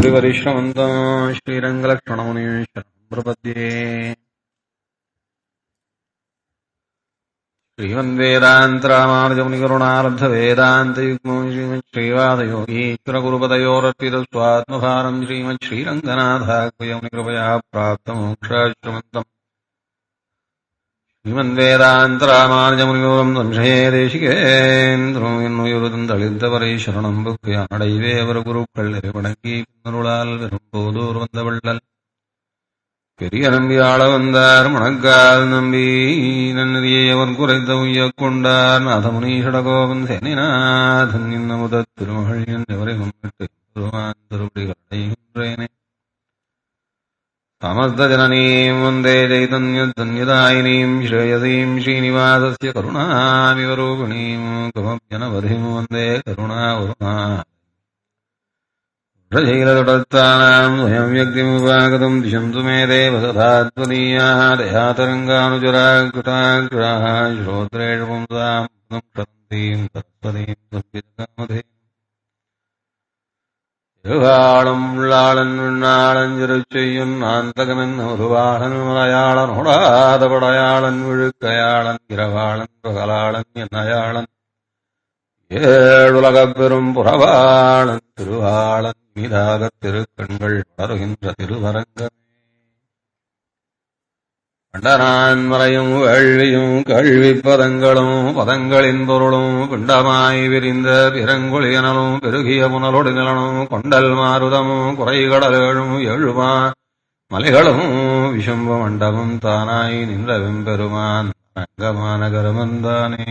श्रीवरिश्रमन्तम् श्रीरङ्गलक्ष्मणमुनिशरणम् प्रपद्ये श्रीमन्वेदान्तरामानुजमुनिकरुणालब्धवेदान्तयुग्मो श्रीमच्छ्रीवादयोगीश्वरगुरुपदयोरर्पितस्वात्मभारम् श्रीमच्छ्रीरङ्गनाथाक्वयमुनिकृपया प्राप्तमोक्षाश्रमन्तम् श्रीमन्वेदान्तरामानुजमुनिगौरम् संशये தேசிகேந்திரம் தளிர்ந்தவரை சரணம் புக்கு அடைவே அவர் குருக்கள் வணங்கி பின்னருளால் விரும்போதூர் வந்த வள்ளல் பெரிய நம்பி ஆள வந்தார் மணக்கால் நம்பி நன்னதியை அவர் குறைந்த உய்யக் கொண்டார் நாதமுனீஷடகோபன் சேனிநாதன் இன்ன முதத் திருமகள் எவரை முன்னிட்டு பெருமான் திருப்படிகள் அடைகின்றேனே समस्तजननीम् वन्दे चैतन्यधन्यदायिनीम् श्रेयसीम् श्रीनिवासस्य करुणामिवरूपिणीम् कमप्यनवधिम् वन्दे करुणावरुणा वृषशैलतुटस्थानाम् स्वयं व्यक्तिमुपागतम् दिशन्तु मे देव तथात्वदीयाः दयातरङ्गानुचराकृताकृताः श्रोत्रेषु पुंसाम् क्षरन्तीम् सरस्वतीम् संस्कृतकामधे திருவாளும் உள்ளாளன் விண்ணாளன் திருச்செய்யும் நாந்தகமென் ஒருவாளன் மலையாளன் உடாத படையாளன் விழுக்கையாளன் இரவாளன் பகலாளன் என்னையாளன் ஏழுலகப் பெரும் புறவாளன் திருவாளன் மீதாகத் திருக்கண்கள் வளருகின்ற திருவரங்கமே கண்டனான் மறையும் வேள்வியும் கல்வி பதங்களும் பதங்களின் பொருளும் பிண்டமாய் விரிந்த பிறங்குளியனலும் பெருகிய புனலொடு நிலனும் கொண்டல் மாருதமும் குறைகடலும் எழுமா மலைகளும் விஷம்ப மண்டபம் தானாய் நின்ற வெம்பெருமான் ரங்கமான கருமந்தானே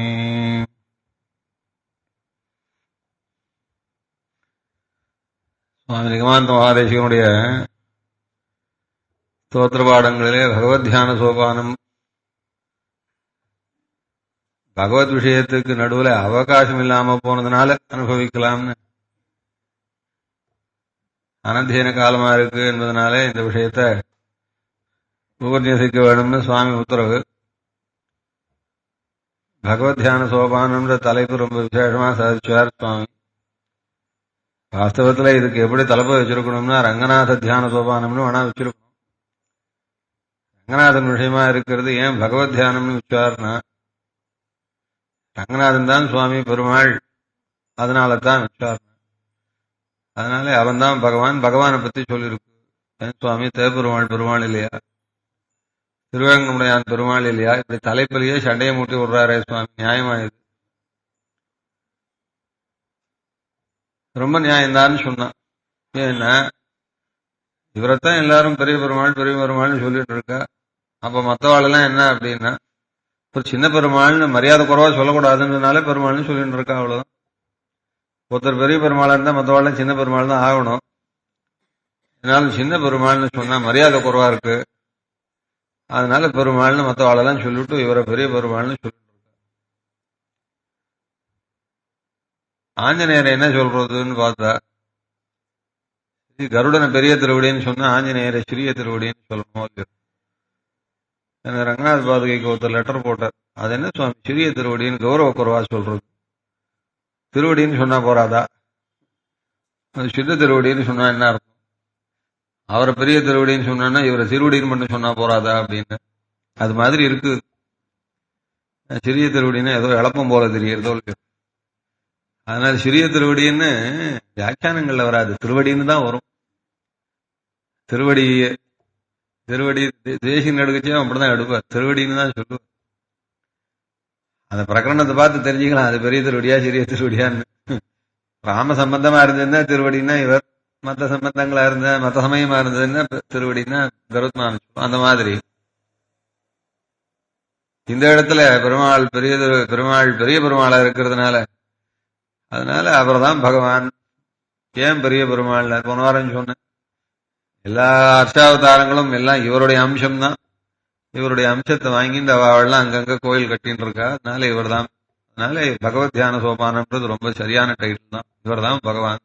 சுவாமி நிகமாந்த மகாதேசிகனுடைய ஸ்தோத்திர பாடங்களிலே பகவத் தியான சோபானம் பகவத் விஷயத்துக்கு நடுவுல அவகாசம் இல்லாம போனதுனால அனுபவிக்கலாம்னு அனந்தீன காலமா இருக்கு என்பதனால இந்த விஷயத்த உபன்யசிக்க வேணும்னு சுவாமி உத்தரவு பகவத் தியான சோபானம்ன்ற தலைப்பு ரொம்ப விசேஷமா சாதிச்சார் சுவாமி வாஸ்தவத்துல இதுக்கு எப்படி தலைப்பு வச்சிருக்கணும்னா ரங்கநாத தியான சோபானம்னு வேணா வச்சிருக்கணும் ரங்கநாதன் விஷயமா இருக்கிறது ஏன் பகவத் தியானம்னு வச்சார்னா ரங்கநாதன் தான் சுவாமி பெருமாள் அதனால தான் வச்சார் அதனால அவன் தான் பகவான் பகவானை பத்தி சொல்லியிருக்கு ஏன் சுவாமி தேவபெருமாள் பெருமாள் இல்லையா திருவேங்கமுடையான் பெருமாள் இல்லையா இப்படி தலைப்பிலேயே சண்டையை மூட்டி விடுறாரே சுவாமி நியாயமா இது ரொம்ப நியாயம்தான்னு சொன்னான் ஏன்னா இவரைத்தான் எல்லாரும் பெரிய பெருமாள் பெரிய பெருமாள்னு சொல்லிட்டு இருக்கா அப்ப மத்தவாளெல்லாம் என்ன அப்படின்னா ஒரு சின்ன பெருமாள்னு மரியாதை குறைவா சொல்லக்கூடாதுன்றதுனால பெருமாள்னு சொல்லிட்டு இருக்கா அவ்வளவுதான் ஒருத்தர் பெரிய பெருமாளா இருந்தா மத்தவாளும் சின்ன பெருமாள் தான் ஆகணும் அதனால சின்ன பெருமாள்னு சொன்னா மரியாதை குறைவா இருக்கு அதனால பெருமாள்னு மத்தவாளெல்லாம் சொல்லிட்டு இவரை பெரிய பெருமாள்னு சொல்லிட்டு இருக்கா ஆஞ்சநேயரை என்ன சொல்றதுன்னு பார்த்தா கருடனை பெரிய திருவடின்னு சொன்னா ஆஞ்சநேயரை சிறிய திருவடின்னு சொல்லணும் எனக்கு ரங்கநாத் பாதுகைக்கு ஒருத்தர் லெட்டர் போட்டார் அது என்ன சுவாமி சிறிய திருவடின்னு கௌரவ குறைவா சொல்றது திருவடின்னு சொன்னா போறாதா அது சித்த திருவடின்னு சொன்னா என்ன அர்த்தம் அவரை பெரிய திருவடின்னு சொன்னா இவரை சிறுவடின்னு பண்ண சொன்னா போறாதா அப்படின்னு அது மாதிரி இருக்கு சிறிய திருவடின்னு ஏதோ இழப்பம் போல தெரியறதோ அதனால சிறிய திருவடின்னு வியாக்கியானங்கள்ல வராது திருவடின்னு தான் வரும் திருவடி திருவடி தேசியம் எடுக்கச்சே அப்படிதான் எடுப்பார் திருவடின்னு தான் சொல்லுவார் அந்த பிரகரணத்தை பார்த்து தெரிஞ்சுக்கலாம் அது பெரிய திருவடியா சிறிய திருவடியான்னு ராம சம்பந்தமா இருந்ததுன்னா திருவடினா இவர் மத்த சம்பந்தங்களா இருந்த மத்த சமயமா இருந்ததுன்னா திருவடினா கருத்மான் அந்த மாதிரி இந்த இடத்துல பெருமாள் பெரிய பெருமாள் பெரிய பெருமாளா இருக்கிறதுனால அதனால அவர் தான் பகவான் ஏன் பெரிய பெருமாள் போன வாரம் சொன்னேன் எல்லா அர்ச்சாவதாரங்களும் எல்லாம் இவருடைய அம்சம் தான் இவருடைய அம்சத்தை வாங்கிட்டு அவள்லாம் அங்கங்க கோயில் கட்டின்னு இருக்கா அதனால இவர் தான் அதனால பகவத் தியான சோபானம்ன்றது ரொம்ப சரியான டைட்டில் தான் இவர் தான் பகவான்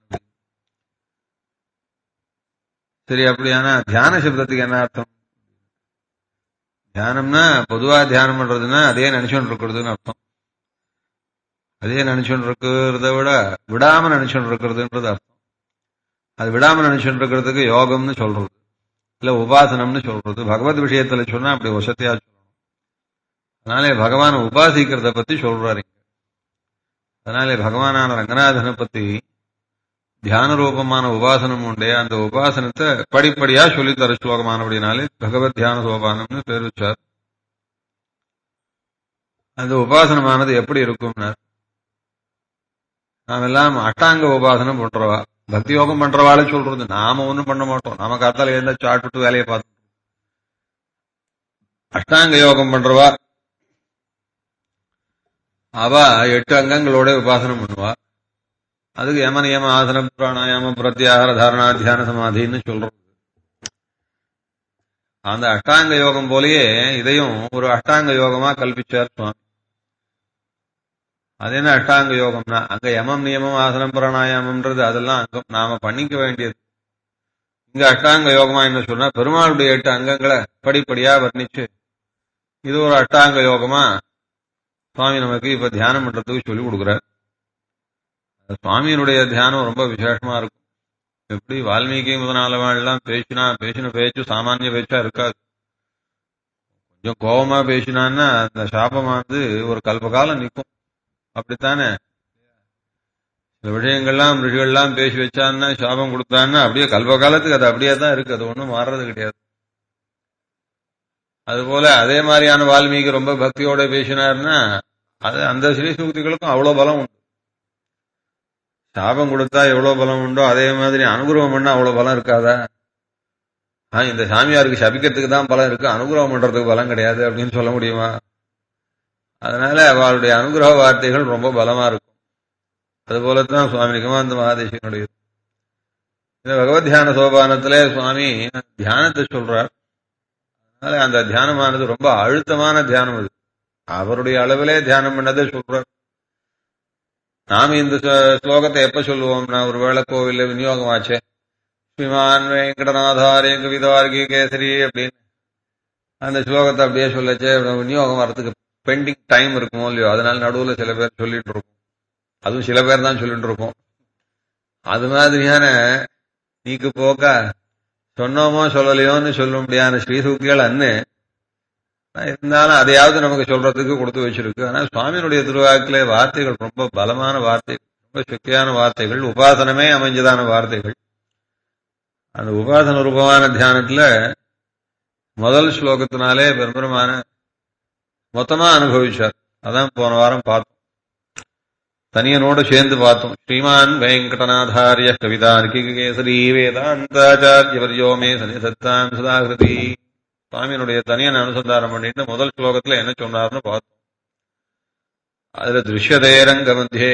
சரி அப்படியானா தியான சப்தத்துக்கு என்ன அர்த்தம் தியானம்னா பொதுவா தியானம் பண்றதுன்னா அதே நினைச்சுட்டு இருக்கிறதுன்னு அர்த்தம் அதே நினைச்சுட்டு இருக்கிறத விட விடாம நினைச்சுட்டு இருக்கிறதுன்றது அர்த்தம் அது விடாம நினைச்சுட்டு இருக்கிறதுக்கு யோகம்னு சொல்றது இல்ல உபாசனம்னு சொல்றது பகவத் விஷயத்துல சொன்னா அப்படி வசதியா சொல்லணும் அதனாலே பகவானை உபாசிக்கிறத பத்தி சொல்றாரு இங்க. அதனாலே பகவானான ரங்கநாதனை பத்தி தியான ரூபமான உபாசனம் உண்டே அந்த உபாசனத்தை படிப்படியா சொல்லித் தர ஸ்லோகமானபடினாலே பகவத் தியான சோபானம்னு பேர் வச்சார் அந்த உபாசனமானது எப்படி இருக்கும்னா நாம் எல்லாம் அட்டாங்க உபாசனம் பண்றவா பக்தி யோகம் பண்றவாளே சொல்றது நாம ஒண்ணும் பண்ண மாட்டோம் நாம காத்தால எழுந்த சாப்பிட்டு வேலையை பார்த்து அஷ்டாங்க யோகம் பண்றவா அவ எட்டு அங்கங்களோட உபாசனம் பண்ணுவா அதுக்கு யம நியம ஆசன பிராணாயாமம் பிரத்யாகார தாரணா தியான சமாதின்னு சொல்றோம் அந்த அஷ்டாங்க யோகம் போலயே இதையும் ஒரு அஷ்டாங்க யோகமா கல்பிச்சார் சுவாமி அது என்ன அஷ்டாங்க யோகம்னா அங்க யமம் நியமம் ஆசனம் பிராணாயாமம்ன்றது அதெல்லாம் அங்கம் நாம பண்ணிக்க வேண்டியது இங்க அஷ்டாங்க யோகமா என்ன சொன்னா பெருமாளுடைய எட்டு அங்கங்களை படிப்படியா வர்ணிச்சு இது ஒரு அஷ்டாங்க யோகமா சுவாமி நமக்கு இப்ப தியானம் பண்றதுக்கு சொல்லி கொடுக்குறார் அந்த சுவாமியினுடைய தியானம் ரொம்ப விசேஷமா இருக்கும் எப்படி வால்மீகி முதலாளவாள்லாம் பேசினா பேசின பேச்சு சாமானிய பேச்சா இருக்காது கொஞ்சம் கோபமா பேசினான்னா அந்த சாபமானது ஒரு கல்பகாலம் நிற்கும் அப்படித்தானே இந்த விஷயங்கள்லாம் ரிஷிகள்லாம் பேசி வச்சான்னா சாபம் கொடுத்தான்னா அப்படியே கல்பகாலத்துக்கு அது அப்படியே தான் இருக்கு அது ஒன்றும் மாறுறது கிடையாது அதுபோல அதே மாதிரியான வால்மீகி ரொம்ப பக்தியோட பேசினார்னா அது அந்த ஸ்ரீசூக்திகளுக்கும் அவ்வளவு பலம் உண்டு சாபம் கொடுத்தா எவ்வளவு பலம் உண்டோ அதே மாதிரி அனுகிரகம் பண்ணா அவ்வளவு பலம் இருக்காதா ஆ, இந்த சாமியாருக்கு சபிக்கிறதுக்கு தான் பலம் இருக்கு அனுகிரகம் பண்றதுக்கு பலம் கிடையாது அப்படின்னு சொல்ல முடியுமா அதனால அவளுடைய அனுகிரக வார்த்தைகள் ரொம்ப பலமா இருக்கும் அதுபோலத்தான் சுவாமி நிகமாந்த மகாதேசியனுடைய இந்த பகவத் தியான சோபானத்திலே சுவாமி தியானத்தை சொல்றார் அதனால அந்த தியானமானது ரொம்ப அழுத்தமான தியானம் அது அவருடைய அளவிலே தியானம் பண்ணதை சொல்றார் நாம இந்த ஸ்லோ- ஸ்லோகத்தை எப்ப சொல்லுவோம்னா ஒருவேளை கோவில்ல விநியோகம் ஆச்சே ஸ்ரீமான் வெங்கடநாதாரே கவிதார்கி கேசரி அப்படின்னு அந்த ஸ்லோகத்தை அப்படியே சொல்லச்சே விநியோகம் வரதுக்கு பெண்டிங் டைம் இருக்குமோ இல்லையோ அதனால நடுவுல சில பேர் சொல்லிட்டு இருப்போம் அதுவும் சில பேர் தான் சொல்லிட்டு இருப்போம் அது மாதிரியான நீக்கு போக்க சொன்னோமோ சொல்லலையோன்னு சொல்லும்படியான ஸ்ரீசூக்திகள் அன்னு இருந்தாலும் அதையாவது நமக்கு சொல்றதுக்கு கொடுத்து வச்சிருக்கு ஆனா சுவாமியினுடைய திருவாக்கிலே வார்த்தைகள் ரொம்ப பலமான வார்த்தைகள் ரொம்ப சக்தியான வார்த்தைகள் உபாசனமே அமைஞ்சதான வார்த்தைகள் அந்த உபாசன ரூபமான தியானத்துல முதல் ஸ்லோகத்தினாலே பெரும்பெருமான மொத்தமா அனுபவிச்சார் அதான் போன வாரம் பார்த்தோம் தனியனோடு சேர்ந்து பார்த்தோம் ஸ்ரீமான் வெங்கடநாதாரிய கவிதார்க்கி கேசரி வேதாந்தாச்சாரியவரியோ மே சனி சத்தாம் சுதாகிருதி சுவாமியினுடைய தனியன் அனுசந்தாரம் பண்ணிட்டு முதல் ஸ்லோகத்துல என்ன சொன்னார்னு பார்த்தோம் அதுல திருஷ்யதே ரங்க மத்தியே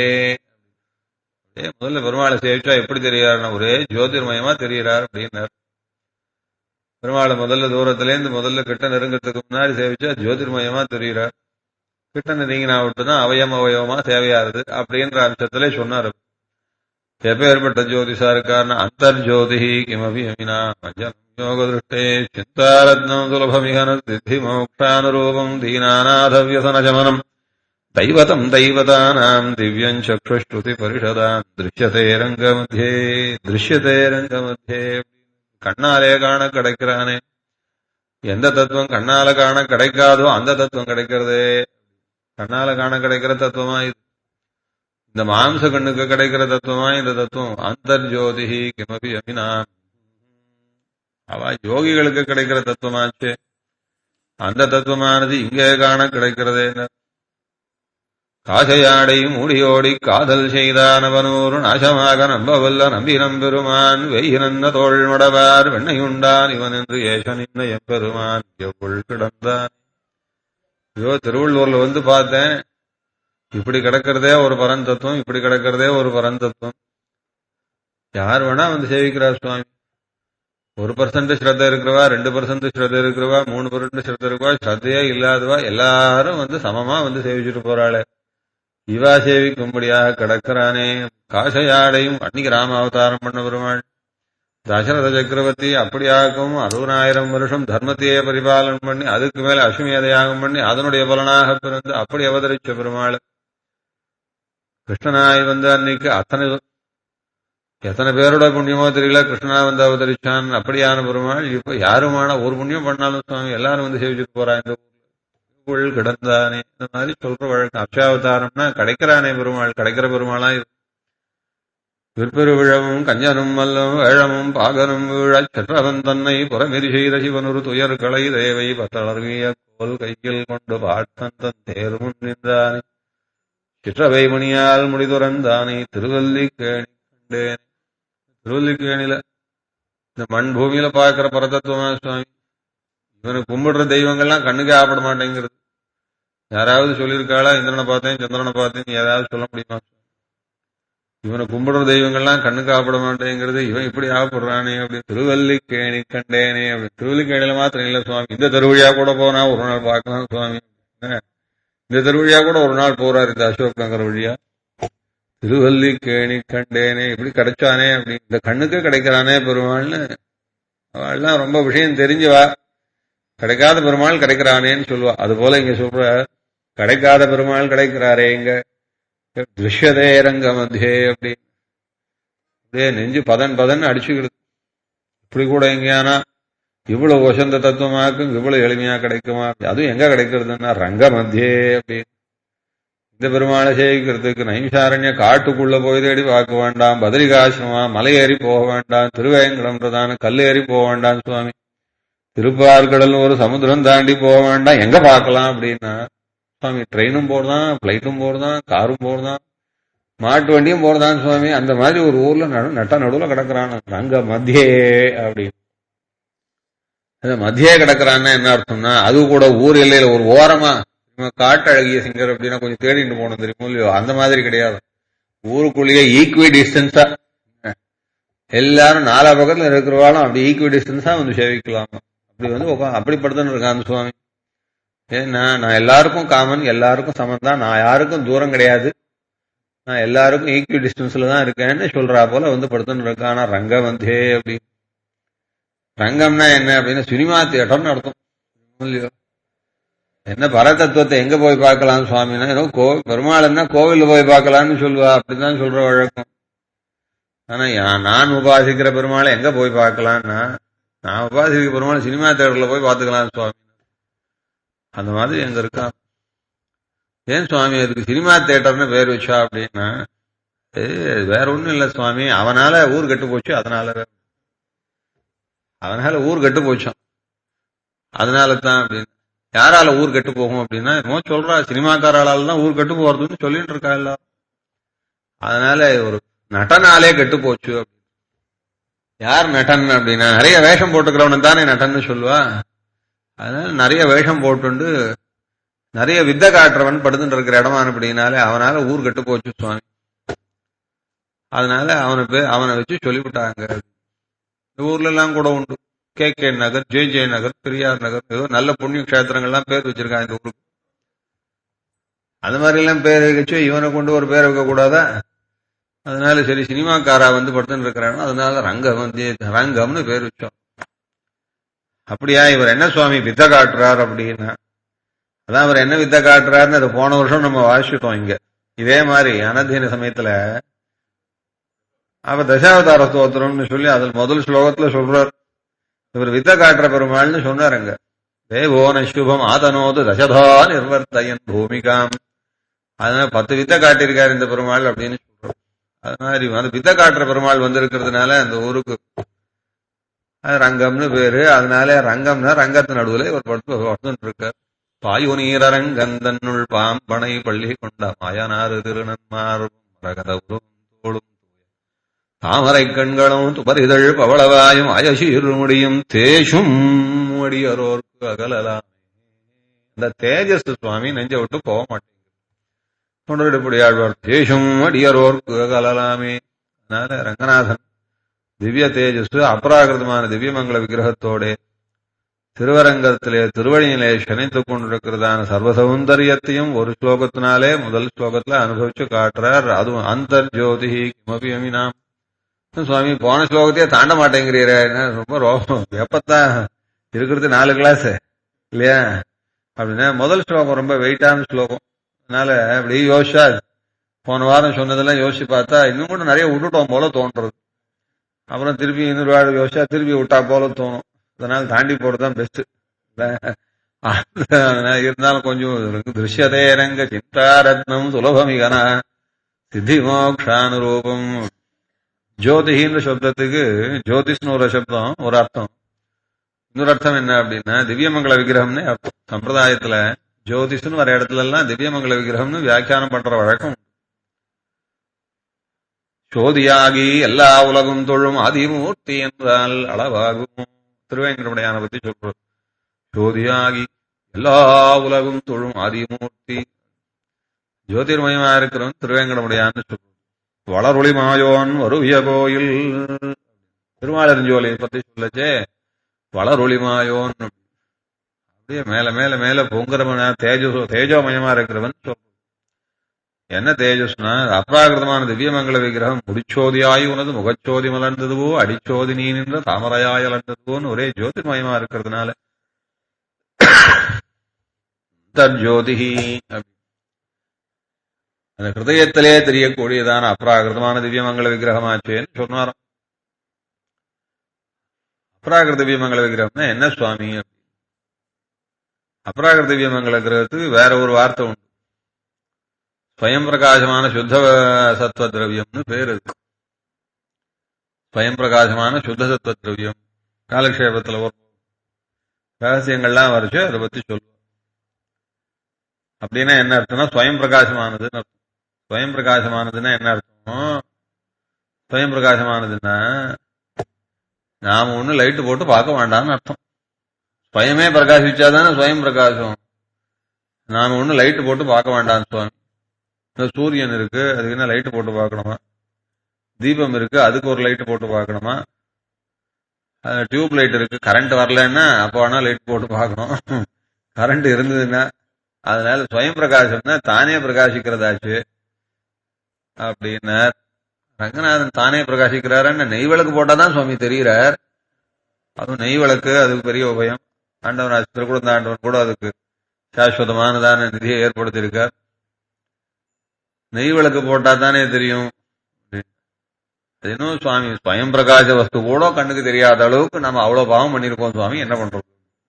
ஏ, முதல்ல பெருமாளை சேவிச்சா எப்படி தெரியாருன்னா ஒரே ஜோதிர்மயமா தெரிகிறார் அப்படின்னார் பெருமாளை முதல்ல தூரத்துல இருந்து முதல்ல கிட்ட நெருங்கறதுக்கு முன்னாடி சேவிச்சா ஜோதிர்மயமா தெரிகிறார் கிட்ட நெருங்கினா விட்டுதான் அவயம் அவயவமா தேவையாருது அப்படின்ற அம்சத்திலே சொன்னார் எப்பேற்பட்ட ஜோதிஷா இருக்காருன்னா அந்தர்ஜோதி கிமபி அமினா மஞ்சள் யோக திருஷ்டே சிந்தாரத்னம் சுலபமிகன சித்தி மோக்ஷானுரூபம் தீனாநாதவியசனஜமனம் दैवतम् दैवतानाम् दिव्यम् चक्षुष्टुति परिषदाम् दृश्यते ரங்கமத்தியே திருஷ்யதே ரங்கமத்தியே கண்ணாலே காண கிடைக்கிறானே எந்த தத்துவம் கண்ணால காண கிடைக்காதோ அந்த தத்துவம் கிடைக்கிறதே கண்ணால காண கிடைக்கிற தத்துவமா இது இந்த மாம்ச கண்ணுக்கு கிடைக்கிற தத்துவமா இந்த தத்துவம் அந்தர்ஜோதிஹி கிமபி அமினா அவ யோகிகளுக்கு கிடைக்கிற தத்துவமாச்சு அந்த தத்துவமானது இங்கே காண கிடைக்கிறதே காசையாடை மூடியோடி காதல் செய்தானவனூர் நாசமாக நம்பவல்ல நம்பி நம்பெருமான் வெய்யினன்ன தோள்மடவார் வெண்ணையுண்டான் இவன் என்று ஏச நின்ன எம்பெருமான் எவ்வள் கிடந்தான் ஐயோ திருவள்ளூர்ல வந்து பார்த்தேன் இப்படி கிடக்கிறதே ஒரு பரந்தத்துவம் இப்படி கிடக்கிறதே ஒரு பரந்தத்துவம் யார் வேணா வந்து சேவிக்கிறார் சுவாமி ஒரு பர்சன்ட் ஸ்ரத்த இருக்கிறவா ரெண்டு பர்சன்ட் ஸ்ரத்த இருக்கிறவா மூணு பர்சன்ட் ஸ்ரத்த இருக்கிறவா ஸ்ரத்தையே இல்லாதவா எல்லாரும் வந்து சமமா வந்து சேவிச்சுட்டு போறாளே இவா சேவிக்கும்படியாக கிடக்கிறானே காசையாடையும் அன்னைக்கு ராம அவதாரம் பண்ண பெருமாள் தசரத சக்கரவர்த்தி அப்படியாகவும் அறுபதாயிரம் வருஷம் தர்மத்தையே பரிபாலனம் பண்ணி அதுக்கு மேல அஸ்வமேத யாகம் பண்ணி அதனுடைய பலனாக பிறந்து அப்படி அவதரிச்ச பெருமாள் கிருஷ்ணனாய் வந்த அன்னைக்கு அத்தனை எத்தனை பேரோட புண்ணியமோ தெரியல கிருஷ்ணா வந்து அவதரிச்சான் அப்படியான பெருமாள் இப்ப யாருமான ஒரு புண்ணியம் பண்ணாலும் சுவாமி எல்லாரும் வந்து சேவிச்சுட்டு போறா இந்த ஊருக்குள் கிடந்தானே இந்த மாதிரி சொல்ற வழக்கம் அக்ஷாவதாரம்னா கிடைக்கிறானே பெருமாள் கிடைக்கிற பெருமாளா இது விற்பெரு விழவும் கஞ்சனும் மல்லும் வேழமும் பாகனும் வீழச் செற்றவன் தன்னை புறமெறி செய்த சிவனொரு துயர் களை தேவை பத்தளர்விய கோல் கையில் கொண்டு பாட்டன் தன் தேர் முன் நின்றானே சிற்றவை மணியால் முடிதுறந்தானே திருவல்லிக்கேணி கண்டேனே திருவல்லிக்கேணியில இந்த மண் பூமியில பார்க்கிற பரதத்துவமா சுவாமி இவனை கும்பிடுற தெய்வங்கள்லாம் கண்ணுக்கே ஆப்பட மாட்டேங்கிறது யாராவது சொல்லியிருக்காளா இந்திரனை பார்த்தேன் சந்திரனை பார்த்தேன் ஏதாவது சொல்ல முடியுமா இவனை கும்பிடுற தெய்வங்கள்லாம் கண்ணுக்கு ஆப்பட மாட்டேங்கிறது இவன் இப்படி ஆப்பிடுறானே அப்படி திருவல்லிக்கேணி கண்டேனே அப்படி திருவல்லிக்கேணியில மாத்திரம் இல்ல சுவாமி இந்த தெருவழியா கூட போனா ஒரு நாள் பார்க்கலாம் சுவாமி இந்த தெருவழியா கூட ஒரு நாள் போறாரு இந்த அசோக் நகர் வழியா திருவல்லிக்கேணி கண்டேனே இப்படி கிடைச்சானே அப்படி இந்த கண்ணுக்கு கிடைக்கிறானே பெருமாள்னு அவள்லாம் ரொம்ப விஷயம் தெரிஞ்சவா கிடைக்காத பெருமாள் கிடைக்கிறானேன்னு சொல்லுவா அது போல இங்க சொல்ற கிடைக்காத பெருமாள் கிடைக்கிறாரே இங்க திருஷ்யதே ரங்க மத்தியே அப்படி அப்படியே நெஞ்சு பதன் பதன் அடிச்சுக்கிடுது இப்படி கூட எங்கேயானா இவ்வளவு வசந்த தத்துவமாக்கும் இவ்வளவு எளிமையா கிடைக்குமா அதுவும் எங்க கிடைக்கிறதுன்னா ரங்க மத்தியே அப்படி இந்த பெருமாளை சேவிக்கிறதுக்கு நைமிசாரண்ய காட்டுக்குள்ள போய் தேடி பார்க்க வேண்டாம் பதரிகாசிரமா மலை ஏறி போக வேண்டாம் திருவேங்கடம்ன்றதான கல் ஏறி போக வேண்டாம் சுவாமி திருப்பார்கடல் ஒரு சமுத்திரம் தாண்டி போக வேண்டாம் எங்க பார்க்கலாம் அப்படின்னா சுவாமி ட்ரெயினும் போறதான் பிளைட்டும் போறதான் காரும் போறதான் மாட்டு வண்டியும் போறதான் சுவாமி அந்த மாதிரி ஒரு ஊர்ல நடு நட்ட நடுவுல கிடக்குறான் ரங்க மத்தியே அப்படின்னு அந்த மத்தியே கிடக்குறான்னா என்ன அர்த்தம்னா அது கூட ஊர் எல்லையில ஒரு ஓரமா காட்டு அழகிய சிங்கர் அப்படின்னா கொஞ்சம் தேடிட்டு போகணும் தெரியுமோ இல்லையோ அந்த மாதிரி கிடையாது ஊருக்குள்ளேயே ஈக்குவி டிஸ்டன்ஸா எல்லாரும் நாலா பக்கத்துல இருக்கிறவாலும் அப்படி ஈக்குவி டிஸ்டன்ஸா வந்து சேவிக்கலாம் அப்படி வந்து உக்கா- அப்படி படுத்துன்னு இருக்கான் சுவாமி ஏன்னா நான் எல்லாருக்கும் காமன் எல்லாருக்கும் சமம் தான் நான் யாருக்கும் தூரம் கிடையாது நான் எல்லாருக்கும் ஈக்குவி டிஸ்டன்ஸ்ல தான் இருக்கேன்னு சொல்றா போல வந்து படுத்துன்னு இருக்கான் ஆனா ரங்கம் வந்தே அப்படி ரங்கம்னா என்ன அப்படின்னு சினிமா தியேட்டர்னு அர்த்தம் இல்லையோ என்ன பரதத்துவத்தை எங்க போய் பார்க்கலாம் சுவாமினா ஏதோ கோ பெருமாள்னா கோவில்ல போய் பார்க்கலாம்னு சொல்லுவா அப்படிதான் சொல்ற வழக்கம் ஆனா யா- நான் உபாசிக்கிற பெருமாளை எங்க போய் பார்க்கலாம்னா நான் உபாசிக்கிற பெருமாள் சினிமா தேட்டர்ல போய் பார்த்துக்கலாம் சுவாமி அந்த மாதிரி எங்க இருக்கான் ஏன் சுவாமி அதுக்கு சினிமா தேட்டர்னு பேர் வச்சா அப்படின்னா ஏய், வேற ஒண்ணும் இல்ல சுவாமி அவனால ஊர் கெட்டு போச்சு அதனால வேற- அவனால ஊர் கெட்டு போச்சான் அதனால தான் அப்படின்னு யாரால ஊர் கெட்டு போகும் அப்படின்னா என்னமோ சொல்றா சினிமாக்காரால தான் ஊர் கெட்டு போறதுன்னு சொல்லிட்டு இருக்கா எல்லாரும் அதனால ஒரு நடனாலே கெட்டு போச்சு அப்படின்னு. யார் நடன் அப்படின்னா நிறைய வேஷம் போட்டுக்கிறவனு தானே நடன்னு சொல்லுவா அதனால நிறைய வேஷம் போட்டுண்டு நிறைய வித்தை காட்டுறவன் படுத்துட்டு இருக்கிற இடமான அப்படின்னாலே அவனால ஊர் கெட்டு போச்சு சுவாமி அதனால அவனை பே அவனை வச்சு சொல்லிவிட்டாங்க இந்த ஊர்ல எல்லாம் கூட உண்டு K K Nagar J J Nagar Periyar Nagar ஏதோ நல்ல புண்ணிய கஷேத்திரங்கள்லாம் பேர் வச்சிருக்காங்க இந்த ஊருக்கு அது மாதிரி எல்லாம் பேர் வச்சு இவனை கொண்டு ஒரு பேர் வைக்க கூடாதா அதனால சரி சினிமாக்காரா வந்து படுத்துன்னு இருக்கிறானோ அதனால ரங்கம் வந்து ரங்கம்னு பேர் வச்சோம் அப்படியா இவர் என்ன சுவாமி வித்தை காட்டுறார் அப்படின்னா அதான் அவர் என்ன வித்தை காட்டுறாருன்னு அது போன வருஷம் நம்ம வாசிச்சிட்டோம் இங்க இதே மாதிரி அனதீன சமயத்துல அப்ப தசாவதார ஸ்தோத்திரம்னு சொல்லி அதில் முதல் ஸ்லோகத்துல சொல்றார் இவர் வித்தை காட்டுற பெருமாள்னு சொன்னாருங்க தேவோன சுபம் ஆதனோது தசதா நிர்வர்த்தயன் பூமிகாம் அதனால பத்து வித்தை காட்டியிருக்காரு இந்த பெருமாள் அப்படின்னு சொல்றோம் அது மாதிரி அந்த வித்தை காட்டுற பெருமாள் வந்திருக்கிறதுனால அந்த ஊருக்கு அது ரங்கம்னு பேரு அதனால ரங்கம்னா ரங்கத்து நடுவுல இவர் படுத்து படுத்துட்டு இருக்கார் பாயு நீரரங்கந்தன்னுள் பாம்பனை பள்ளி கொண்ட மாயனாறு திருநன்மாரும் மரகத உருவம் தோளும் தூய தாமரை கண்களும் துபரிதழ் பவளவாயும் அயசீர் முடியும் தேசும் அடியரோர்க்கு அகலலாம் இந்த தேஜஸ் சுவாமி நெஞ்ச விட்டு போக மாட்டேங்குது தொண்டரிடப்படி ஆழ்வார் தேசும் அடியரோர்க்கு அகலலாமே அதனால ரங்கநாதன் திவ்ய தேஜஸ் அபராகிருதமான திவ்யமங்கல விக்கிரகத்தோட திருவரங்கத்திலே திருவழியிலே சனித்துக் கொண்டிருக்கிறதான சர்வ சௌந்தரியத்தையும் ஒரு ஸ்லோகத்தினாலே முதல் ஸ்லோகத்துல அனுபவிச்சு காட்டுறார் அதுவும் அந்தர்ஜோதி கிமபி அமினாம் சுவாமி போன ஸ்லோகத்தையே தாண்ட மாட்டேங்கிறீர ரொம்ப ரோகம் எப்பத்தான் இருக்கிறது நாலு கிளாஸ் இல்லையா அப்படின்னா முதல் ஸ்லோகம் ரொம்ப வெயிட்டான ஸ்லோகம் அதனால அப்படி யோசிச்சா போன வாரம் சொன்னதெல்லாம் யோசிச்சு பார்த்தா இன்னும் கூட நிறைய விட்டுட்டோம் போல தோன்றது அப்புறம் திருப்பி இன்னொரு வாழை யோசிச்சா திருப்பி விட்டா போல தோணும் அதனால தாண்டி போறதுதான் பெஸ்ட் அதனால இருந்தாலும் கொஞ்சம் திருஷ்யதே ரங்க சிந்தா ரத்னம் சுலபமிகன சித்தி மோக்ஷானுரூபம் ஜோதிஹின்ற சப்தத்துக்கு ஜோதிஷ்னு ஒரு சப்தம் ஒரு அர்த்தம் இன்னொரு அர்த்தம் என்ன அப்படின்னா திவ்யமங்கல விக்கிரகம்னு அர்த்தம் சம்பிரதாயத்துல ஜோதிஷ்னு வர இடத்துல எல்லாம் திவ்யமங்கல விக்கிரகம்னு வியாக்கியானம் பண்ற வழக்கம் சோதியாகி எல்லா உலகும் தொழும் அதிமூர்த்தி என்றால் அளவாகும் திருவேங்கடமுடையான பத்தி சொல்றோம் ஜோதியாகி எல்லா உலகும் தொழும் அதிமூர்த்தி ஜோதிர்மயமா இருக்கிறவன் திருவேங்கடமுடையான்னு சொல்றோம் வளரொளி மாயோன் வருவிய கோயில் திருமாலரிஞ்சோலையை பத்தி சொல்லச்சே வளரொளி மாயோன் அப்படியே மேல மேல மேல பொங்குறவன தேஜோ தேஜோமயமா இருக்கிறவன் சொல்றோம் என்ன தேஜஸ்னா அப்ராகிருதமான திவ்யமங்கல விக்கிரகம் முடிச்சோதியாய் உனது முகச்சோதி மலர்ந்ததுவோ அடிச்சோதி நீ நின்ற தாமரையாய் அலர்ந்ததுவோன்னு ஒரே ஜோதிர்மயமா இருக்கிறதுனால தற்ஜோதிஹி அந்த ஹிருதயத்திலே தெரியக்கூடியதான அப்ராகிருதமான திவ்யமங்கல விக்கிரகமாச்சேன்னு சொன்னாராம் அப்ராகிருத திவ்யமங்கல விக்கிரகம்னா என்ன சுவாமி அப்ராகிருத திவ்யமங்கல விக்கிரகத்துக்கு வேற ஒரு வார்த்தை உண்டு ஸ்வயம் பிரகாசமான சுத்த சத்வ திரவியம்னு பேர் இருக்கு ஸ்வயம் பிரகாசமான சுத்த சத்வ திரவியம் காலக்ஷேபத்துல ஒரு ரகசியங்கள்லாம் வரைச்சு அதை பத்தி சொல்லுவோம் அப்படின்னா என்ன அர்த்தம்னா ஸ்வயம் பிரகாசமானதுன்னு அர்த்தம் ஸ்வயம் பிரகாசமானதுன்னா என்ன அர்த்தம் ஸ்வயம் பிரகாசமானதுன்னா நாம ஒண்ணு லைட்டு போட்டு பார்க்க வேண்டாம்னு அர்த்தம் ஸ்வயமே பிரகாசிச்சாதானே ஸ்வயம் பிரகாசம் நாம ஒண்ணு லைட்டு போட்டு பார்க்க வேண்டாம் சுவாமி இந்த சூரியன் இருக்கு அதுக்கு என்ன லைட்டு போட்டு பார்க்கணுமா தீபம் இருக்கு அதுக்கு ஒரு லைட்டு போட்டு பார்க்கணுமா டியூப் லைட் இருக்கு கரண்ட் வரலன்னா அப்போ வேணா லைட் போட்டு பார்க்கணும் கரண்ட் இருந்ததுன்னா அதனால ஸ்வயம் பிரகாசம்னா தானே பிரகாசிக்கிறதாச்சு அப்படின்னா ரங்கநாதன் தானே பிரகாசிக்கிறாருன்னு நெய் விளக்கு போட்டாதான் சுவாமி தெரிகிறார் அதுவும் நெய் விளக்கு அதுக்கு பெரிய உபயம் ஆண்டவன் ஆசிரியர் கூட இந்த ஆண்டவன் கூட அதுக்கு சாஸ்வதமானதான நிதியை ஏற்படுத்தியிருக்கார் நெய் விளக்கு போட்டா தானே தெரியும் இன்னும் சுவாமி ஸ்வயம் பிரகாச வஸ்து கூட கண்ணுக்கு தெரியாத அளவுக்கு நம்ம அவ்வளவு பாவம் பண்ணிருக்கோம் சுவாமி என்ன பண்றோம்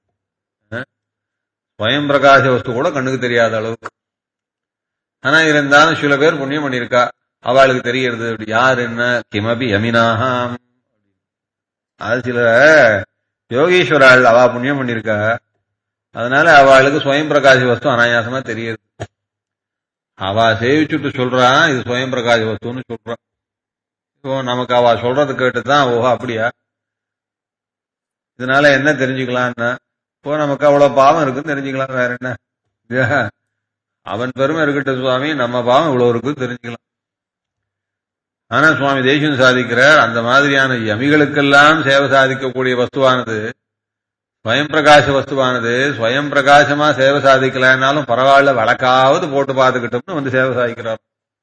ஸ்வயம் பிரகாச வஸ்து கூட கண்ணுக்கு தெரியாத அளவுக்கு ஆனா இருந்தாலும் சில பேர் புண்ணியம் பண்ணிருக்கா அவளுக்கு தெரியறது அப்படி யார் என்ன கிமபி யமினாகாம் அது சில யோகீஸ்வராள் அவ புண்ணியம் பண்ணிருக்கா அதனால அவளுக்கு ஸ்வயம் பிரகாச வஸ்து அனாயாசமா தெரியுது அவ சேவிச்சுட்டு சொல்றான் இது ஸ்வயம் பிரகாச வஸ்துன்னு சொல்றான் இப்போ நமக்கு அவ சொல்றது கேட்டுதான் ஓஹோ அப்படியா இதனால என்ன தெரிஞ்சுக்கலாம்னா இப்போ நமக்கு அவ்வளவு பாவம் இருக்குன்னு தெரிஞ்சுக்கலாம் வேற என்ன அவன் பெருமை இருக்கட்டும் சுவாமி நம்ம பாவம் இவ்வளவு இருக்குன்னு தெரிஞ்சுக்கலாம் ஆனா சுவாமி தேசியம் சாதிக்கிறார் அந்த மாதிரியான யமிகளுக்கெல்லாம் சேவை சாதிக்கக்கூடிய வஸ்துவானது ஸ்வயம் பிரகாச வஸ்துவானது ஸ்வயம் பிரகாசமா சேவை சாதிக்கலன்னாலும் பரவாயில்ல வழக்காவது போட்டு பார்த்துக்கிட்டோம்னு வந்து சேவை சாதிக்கிறார்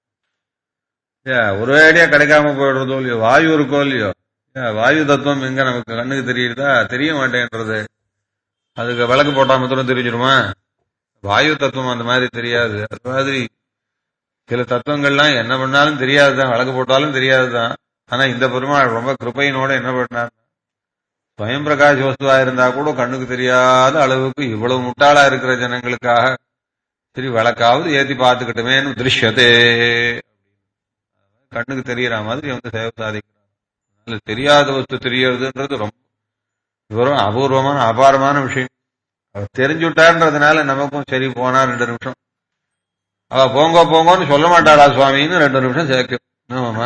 ஒரேடியா கிடைக்காம போயிடுறதோ இல்லையோ வாயு இருக்கோ இல்லையோ வாயு தத்துவம் எங்க நமக்கு கண்ணுக்கு தெரியுதா தெரிய மாட்டேன்றது அதுக்கு விளக்கு போட்டா மாத்திரம் தெரிஞ்சிருமா வாயு தத்துவம் அந்த மாதிரி தெரியாது அது மாதிரி சில தத்துவங்கள்லாம் என்ன பண்ணாலும் தெரியாதுதான் விளக்கு போட்டாலும் தெரியாதுதான் ஆனா இந்த பெருமாள் ரொம்ப கிருப்பையினோட என்ன பண்ணார் ஸ்வயம் பிரகாஷ் வஸ்துவா இருந்தா கூட கண்ணுக்கு தெரியாத அளவுக்கு இவ்வளவு முட்டாளா இருக்கிற ஜனங்களுக்காக சரி விளக்காவது ஏத்தி பார்த்துக்கிட்டுமேனு திருஷ்யத்தே கண்ணுக்கு தெரியற மாதிரி வந்து சேவை சாதிக்கிறார் தெரியாத வஸ்து தெரியறதுன்றது ரொம்ப வெறும் அபூர்வமான அபாரமான விஷயம் அவர் தெரிஞ்சுட்டான்றதுனால நமக்கும் சரி போனா ரெண்டு நிமிஷம் அவ போங்க போங்கன்னு சொல்ல மாட்டாளா சுவாமின்னு ரெண்டு நிமிஷம் சேர்க்கும் ஆமாமா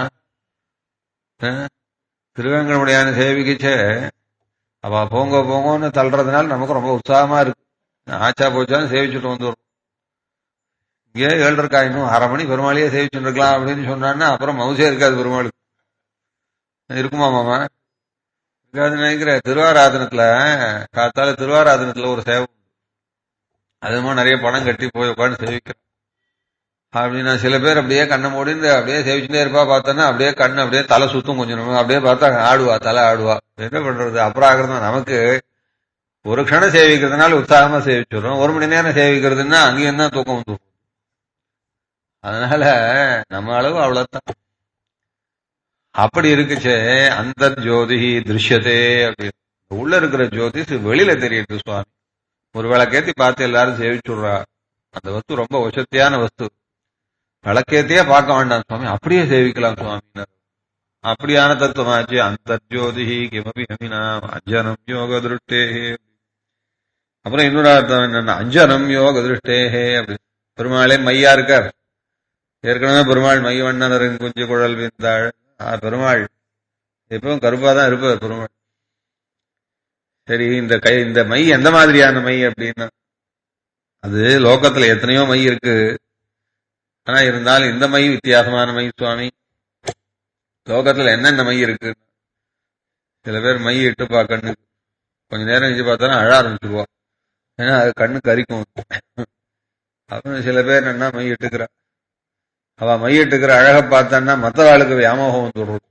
திருவேங்கடமுடியான சேவிக்கிச்சே அவ போங்க போங்கன்னு தள்ளுறதுனால நமக்கு ரொம்ப உற்சாகமா இருக்கு ஆச்சா போச்சான்னு சேவிச்சுட்டு வந்துடும் இங்கே ஏழ்ருக்கா இன்னும் அரை மணி பெருமாளையே சேவிச்சுட்டு இருக்கலாம் அப்படின்னு சொன்னான்னா அப்புறம் மவுசே இருக்காது பெருமாளுக்கு இருக்குமா மாமா இருக்காது நினைக்கிற திருவாராதனத்துல காத்தால திருவாராதனத்துல ஒரு சேவை அதுமா நிறைய பணம் கட்டி போய் உட்காந்து சேவிக்கிறோம் அப்படின்னா சில பேர் அப்படியே கண்ணை மூடிந்து அப்படியே சேவிச்சுட்டே இருப்பா பார்த்தோன்னா அப்படியே கண்ணு அப்படியே தலை சுத்தும் கொஞ்சம் நம்ம அப்படியே பார்த்தா ஆடுவா தலை ஆடுவா என்ன பண்றது அப்புறம் ஆகிறது நமக்கு ஒரு க்ஷணம் சேவிக்கிறதுனால உற்சாகமா சேவிச்சுடுறோம் ஒரு மணி நேரம் சேவிக்கிறதுன்னா அங்கேயும் தான் தூக்கம் வந்து அதனால நம்ம அளவு அவ்வளவுதான் அப்படி இருக்குச்சே அந்த ஜோதி திருஷ்யத்தே அப்படின்னு உள்ள இருக்கிற ஜோதிஷ் வெளியில தெரியுது சுவாமி ஒரு விளக்கேத்தி பார்த்து எல்லாரும் சேவிச்சுடுறா அந்த வஸ்து ரொம்ப வசத்தியான வஸ்து விளக்கேத்தியே பார்க்க வேண்டாம் சுவாமி அப்படியே சேவிக்கலாம் சுவாமினர் அப்படியான தத்துவமாச்சு அந்த ஜோதி கிமபி ஹமினா அஞ்சனம் யோக திருஷ்டே அப்புறம் இன்னொரு அர்த்தம் என்னன்னா அஞ்சனம் யோக திருஷ்டேஹே அப்படி பெருமாளே மையா இருக்கார் ஏற்கனவே பெருமாள் மை வண்ணனர் குஞ்சு குழல் விந்தாள் ஆ, பெருமாள் எப்பவும் கருப்பா தான் இருப்பார் பெருமாள் சரி இந்த கை இந்த மை எந்த மாதிரியான மை அப்படின்னா அது லோகத்துல எத்தனையோ மை இருக்கு ஆனா இருந்தாலும் இந்த மை வித்தியாசமான மை சுவாமி லோகத்துல என்னென்ன மை இருக்கு சில பேர் மை இட்டுப்பா கண்ணு கொஞ்ச நேரம் கழிச்சு பார்த்தாலும் அழ ஆரம்பிச்சிருவா ஏன்னா அது கண்ணு கரிக்கும் அப்புறம் சில பேர் என்ன மை இட்டுக்கிறா அவ மை இட்டுக்கிற அழக பார்த்தான்னா மற்றவாளுக்கு வியாமோகம் வந்துடுறது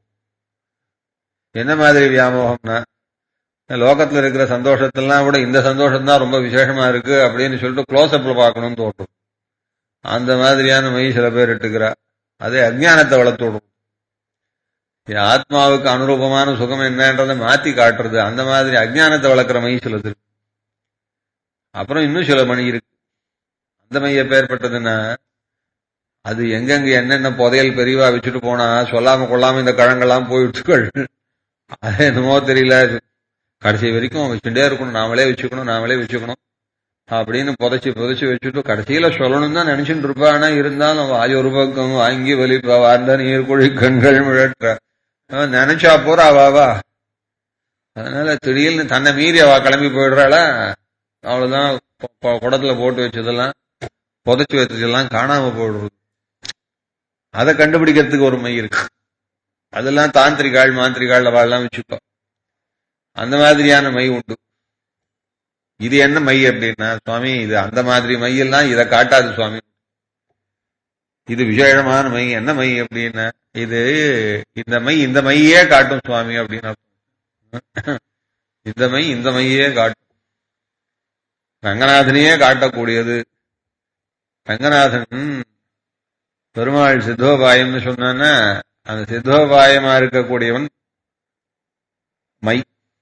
என்ன மாதிரி வியாமோகம்னா லோகத்துல இருக்கிற சந்தோஷத்தெல்லாம் விட இந்த சந்தோஷம் தான் ரொம்ப விசேஷமா இருக்கு அப்படின்னு சொல்லிட்டு க்ளோஸ் அப்ல பார்க்கணும்னு தோன்றும் அந்த மாதிரியான மை சில பேர் இட்டுக்கிறா அதே அஜ்ஞானத்தை வளர்த்து விடும் இது ஆத்மாவுக்கு அனுரூபமான சுகம் என்னன்றதை மாத்தி காட்டுறது அந்த மாதிரி அஜ்ஞானத்தை வளர்க்குற மை சிலது இருக்கு. அப்புறம் இன்னும் சில மணி இருக்கு அந்த மை எப்பேற்பட்டதுன்னா அது எங்கெங்க என்னென்ன புதையல் பெரியவா வச்சுட்டு போனா சொல்லாம கொள்ளாம இந்த கழங்கெல்லாம் போயிடுச்சுக்கள் அது என்னமோ தெரியல கடைசி வரைக்கும் வச்சுட்டே இருக்கணும் நாமளே வச்சுக்கணும் நாமளே வச்சுக்கணும் அப்படின்னு புதைச்சு புதைச்சு வச்சுட்டு கடைசியில சொல்லணும் தான் நினைச்சுட்டு இருப்பா ஆனா இருந்தாலும் வாய் ஒரு பக்கம் வாங்கி வலிப்பா வார்ந்த நீர் குழி கண்கள் முழற்ற அவன் நினைச்சா போறா வாவா அதனால திடீர்னு தன்னை மீறி அவ கிளம்பி போயிடுறாள அவ்வளவுதான் பொ- பொ- குடத்துல போட்டு வச்சதெல்லாம் புதைச்சு வச்சதெல்லாம் காணாம போயிடுறது அதை கண்டுபிடிக்கிறதுக்கு ஒரு மை இருக்கு அதெல்லாம் தாந்திரிகாள் மாந்திரிகாள் அவெல்லாம் வச்சுப்பா அந்த மாதிரியான மை உண்டு இது என்ன மை அப்படின்னா சுவாமி இது அந்த மாதிரி மையெல்லாம் இதை காட்டாது சுவாமி இது விசேஷமான மை என்ன மை அப்படின்னா இது இந்த மை இந்த மையே காட்டும் சுவாமி அப்படின்னு அர்த்தம். இந்த மை இந்த மையே காட்டும் ரங்கநாதனையே காட்டக்கூடியது ரங்கநாதன் பெருமாள் சித்தோபாயம்னு சொன்னான்னா அந்த சித்தோபாயமா இருக்கக்கூடியவன் மை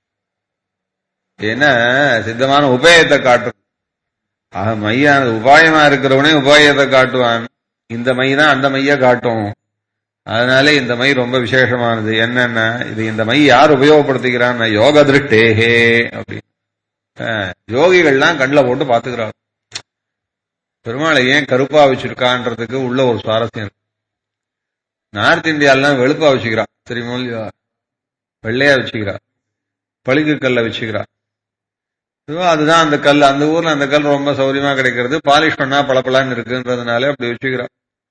ஏன்னா சித்தமான உபாயத்தை காட்டும் ஆக மையானது உபாயமா இருக்கிறவனே உபாயத்தை காட்டுவான் இந்த மை தான் அந்த மைய காட்டும் அதனால இந்த மை ரொம்ப விசேஷமானது என்னன்னா இது இந்த மை யார் உபயோகப்படுத்திக்கிறான் யோக திருஷ்டேஹே அப்படின்னு ஆஹ், யோகிகள்லாம் கண்ணில் போட்டு பாத்துக்கிறாங்க பெருமாளை ஏன் கருப்பா வச்சிருக்கான்றதுக்கு உள்ள ஒரு சுவாரஸ்யம் இருக்கு. நார்த் இந்தியாலாம் வெளுப்பா வச்சுக்கிறா தெரியுமோ இல்லையா வெள்ளையா வச்சுக்கிறா பளிங்கு கல்ல வச்சுக்கிறா இதுவோ அதுதான் அந்த கல் அந்த ஊர்ல அந்த கல் ரொம்ப சௌரியமா கிடைக்கிறது பாலிஷ் பண்ணா பளபளன்னு இருக்குன்றதுனால அப்படி வச்சுக்கிறா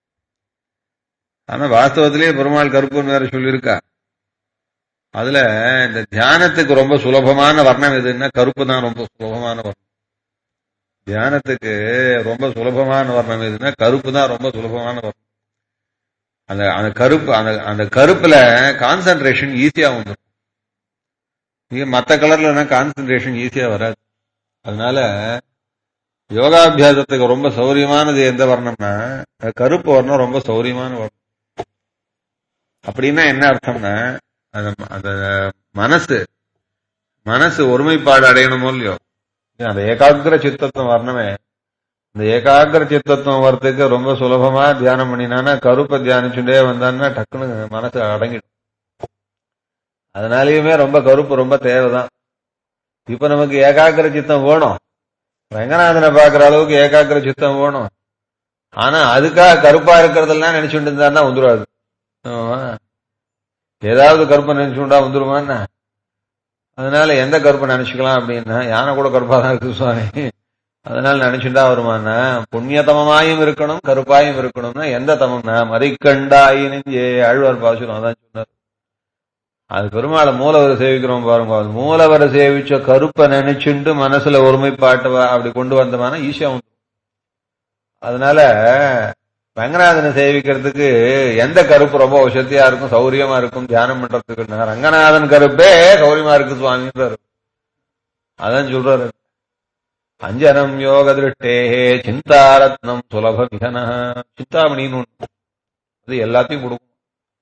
ஆனா வாஸ்தவத்திலேயே பெருமாள் கருப்புன்னு வேற சொல்லியிருக்கா அதுல இந்த தியானத்துக்கு ரொம்ப சுலபமான வர்ணம் எதுன்னா கருப்பு தான் ரொம்ப சுலபமான வர்ணம் தியானத்துக்கு ரொம்ப சுலபமான வர்ணம் எதுன்னா கருப்பு தான் ரொம்ப சுலபமான வர்ணம் அந்த அந்த கருப்பு அந்த அந்த கருப்புல கான்சென்ட்ரேஷன் ஈஸியா வந்துடும் இங்க மத்த கலர்ல கான்சென்ட்ரேஷன் ஈஸியா வராது அதனால யோகாபியாசத்துக்கு ரொம்ப சௌரியமானது எந்த வர்ணம்னா அது கருப்பு வர்ணம் ரொம்ப சௌரியமான வர்ணம் அப்படின்னா என்ன அர்த்தம்னா அந்த அந்த மனசு மனசு ஒருமைப்பாடு அடையணுமோ இல்லையோ அந்த ஏகாகிர சித்தத்துவம் வரணுமே இந்த ஏகாகிர சித்தத்துவம் வரத்துக்கு ரொம்ப சுலபமா தியானம் பண்ணினானா கருப்பை தியானிச்சுட்டே வந்தான்னா டக்குன்னு மனசு அடங்கிடும் அதனாலயுமே ரொம்ப கருப்பு ரொம்ப தேவைதான் இப்ப நமக்கு ஏகாகிர சித்தம் வேணும் ரங்கநாதனை பாக்குற அளவுக்கு ஏகாகிர சித்தம் வேணும் ஆனா அதுக்காக கருப்பா இருக்கிறதெல்லாம் நினைச்சுட்டு இருந்தாருன்னா வந்துடாது ஆமா. ஏதாவது கருப்பை நினைச்சுட்டா வந்துருமான்னா அதனால எந்த கருப்பை நினைச்சுக்கலாம் அப்படின்னா யானை கூட கருப்பா தான் இருக்கு சுவாமி அதனால நினைச்சுட்டா வருமானா புண்ணியதமமாயும் இருக்கணும் கருப்பாயும் இருக்கணும்னா எந்த தமம்னா மறிக்கண்டாய் நெஞ்சே ஆழ்வார் பாசுரம் அதான் சொன்னார் அது பெருமாளை மூலவரை சேவிக்கிறோம் பாருங்க அது மூலவரை சேவிச்ச கருப்பை நினைச்சுண்டு மனசுல ஒருமைப்பாட்டு வ- அப்படி கொண்டு வந்தோம்னா ஈஸியா வந்து அதனால ரங்கநாதனை சேவிக்கிறதுக்கு எந்த கருப்பு ரொம்ப வசதியா இருக்கும் சௌரியமா இருக்கும் தியானம் பண்றதுக்கு ரங்கநாதன் கருப்பே சௌரியமா இருக்கு சுவாமின்றாரு அதான் சொல்றாரு அஞ்சனம் யோக திருஷ்டேஹே சிந்தாரத்னம் சுலப மிகன சிந்தாமணின்னு ஒண்ணு அது எல்லாத்தையும் கொடுக்கும்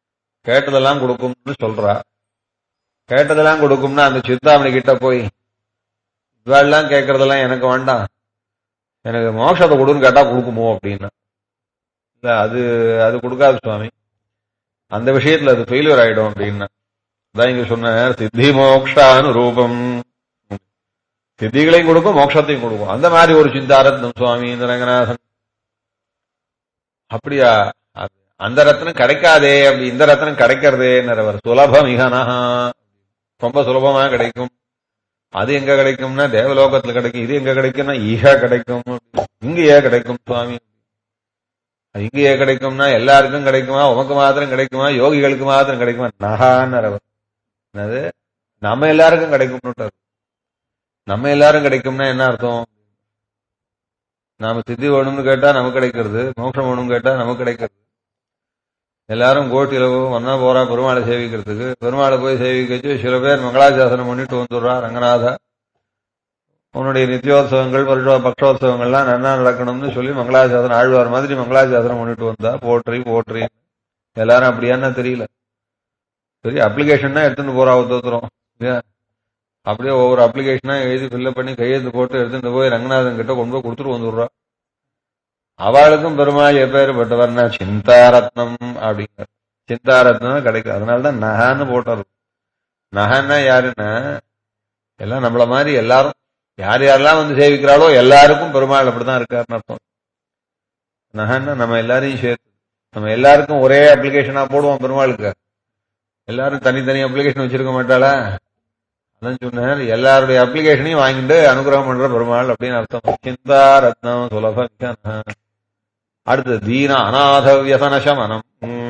கேட்டதெல்லாம் கொடுக்கும்னு சொல்றா கேட்டதெல்லாம் கொடுக்கும்னா அந்த சிந்தாமணி கிட்ட போய் இவாள்லாம் கேட்கறதெல்லாம் எனக்கு வேண்டாம் எனக்கு மோட்சத்தை கொடுன்னு கேட்டா கொடுக்குமோ அப்படின்னா இல்ல அது அது கொடுக்காது சுவாமி அந்த விஷயத்துல அது ஃபெயிலியர் ஆயிடும் அப்படின்னா அதான் இங்க சொன்ன சித்தி மோக்ஷானுரூபம் சித்திகளையும் கொடுக்கும் மோட்சத்தையும் கொடுக்கும் அந்த மாதிரி ஒரு சிந்தாரத்னம் சுவாமி இந்த ரங்கநாதன் அப்படியா அது அந்த ரத்னம் கிடைக்காதே அப்படி இந்த ரத்னம் கிடைக்கிறதேன்னு சுலபம் இகனஹா ரொம்ப சுலபமா கிடைக்கும் அது எங்க கிடைக்கும்னா தேவலோகத்துல கிடைக்கும் இது எங்க கிடைக்கும்னா ஈகா கிடைக்கும் இங்கேயே கிடைக்கும் சுவாமி அது இங்கேயே கிடைக்கும்னா எல்லாருக்கும் கிடைக்குமா உமக்கு மாத்திரம் கிடைக்குமா யோகிகளுக்கு மாத்திரம் கிடைக்குமா நகான்னு அது நம்ம எல்லாருக்கும் கிடைக்கும்னு நம்ம எல்லாரும் கிடைக்கும்னா என்ன அர்த்தம் நாம சித்தி வேணும்னு கேட்டா நமக்கு கிடைக்கிறது மோட்சம் வேணும்னு கேட்டா நமக்கு கிடைக்கிறது எல்லாரும் கோட்டில ஒன்னா போறா பெருமாளை சேவிக்கிறதுக்கு பெருமாளை போய் சேவிக்கச்சு சில பேர் மங்களாசாசனம் பண்ணிட்டு வந்துடுறா ரங்கநாதா உன்னுடைய நித்தியோத்சவங்கள் வருஷ பக்ஷோத்சவங்கள்லாம் நன்னா நடக்கணும்னு சொல்லி மங்களாசாசனம் ஆழ்வார் மாதிரி மங்களாசாசனம் பண்ணிட்டு வந்தா போற்றி போற்றி எல்லாரும் அப்படியான்னா தெரியல பெரிய அப்ளிகேஷன் தான் எடுத்துட்டு போறா ஒருத்தரும் இல்லையா அப்படியே ஒவ்வொரு அப்ளிகேஷனா எழுதி ஃபில்லப் பண்ணி கையெழுத்து போட்டு எடுத்துட்டு போய் ரங்கநாதன் கிட்ட கொண்டு போய் கொடுத்துட்டு வந்துடுறா அவளுக்கும் பெருமாள் எப்பேற்பட்டவர்னா சிந்தாரத்னம் அப்படிங்கிற சிந்தாரத்னம் கிடைக்கும் அதனாலதான் நகான்னு போட்டாரு நகன்னா யாருன்னா எல்லாம் நம்மள மாதிரி எல்லாரும் யார் யாரெல்லாம் வந்து சேவிக்கிறாளோ எல்லாருக்கும் பெருமாள் அப்படிதான் இருக்காருன்னு அர்த்தம் நகன்னா நம்ம எல்லாரையும் சேர்த்து நம்ம எல்லாருக்கும் ஒரே அப்ளிகேஷனா போடுவோம் பெருமாளுக்கு எல்லாரும் தனித்தனி அப்ளிகேஷன் வச்சிருக்க மாட்டாளா அதான் சொன்னார் எல்லாருடைய அப்ளிகேஷனையும் வாங்கிட்டு அனுகிரகம் பண்ற பெருமாள் அப்படின்னு அர்த்தம் சிந்தா ரத்னம் சுலப அடுத்து தீன அநாத வியசன சமனம்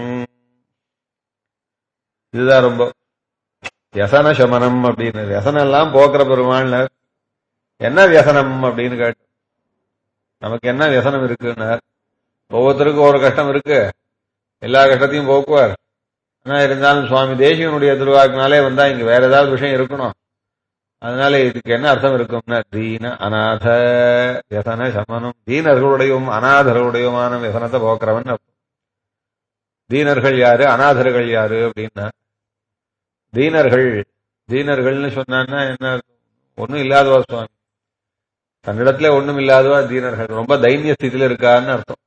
இதுதான் ரொம்ப வியசன சமனம் அப்படின்னு வியசனம் எல்லாம் போக்குற பெருமாள் என்ன வியசனம் அப்படின்னு கேட்டு நமக்கு என்ன வியசனம் இருக்குன்னார் ஒவ்வொருத்தருக்கும் ஒரு கஷ்டம் இருக்கு எல்லா கஷ்டத்தையும் போக்குவார் ஆனா இருந்தாலும் சுவாமி தேசியனுடைய திருவாக்குனாலே வந்தா இங்க வேற ஏதாவது விஷயம் இருக்கணும் அதனால இதுக்கு என்ன அர்த்தம் இருக்கும்னா தீன அநாத வியசன சமனம் தீனர்களுடையும் அநாதர்களுடையுமான வியசனத்தை போக்குறவன் அர்த்தம் தீனர்கள் யாரு அநாதர்கள் யாரு அப்படின்னா தீனர்கள் தீனர்கள்னு சொன்னான்னா என்ன ஒண்ணும் இல்லாதவா சுவாமி தன்னிடத்துல ஒண்ணும் இல்லாதவா தீனர்கள் ரொம்ப தைன்ய ஸ்திதியில இருக்கான்னு அர்த்தம்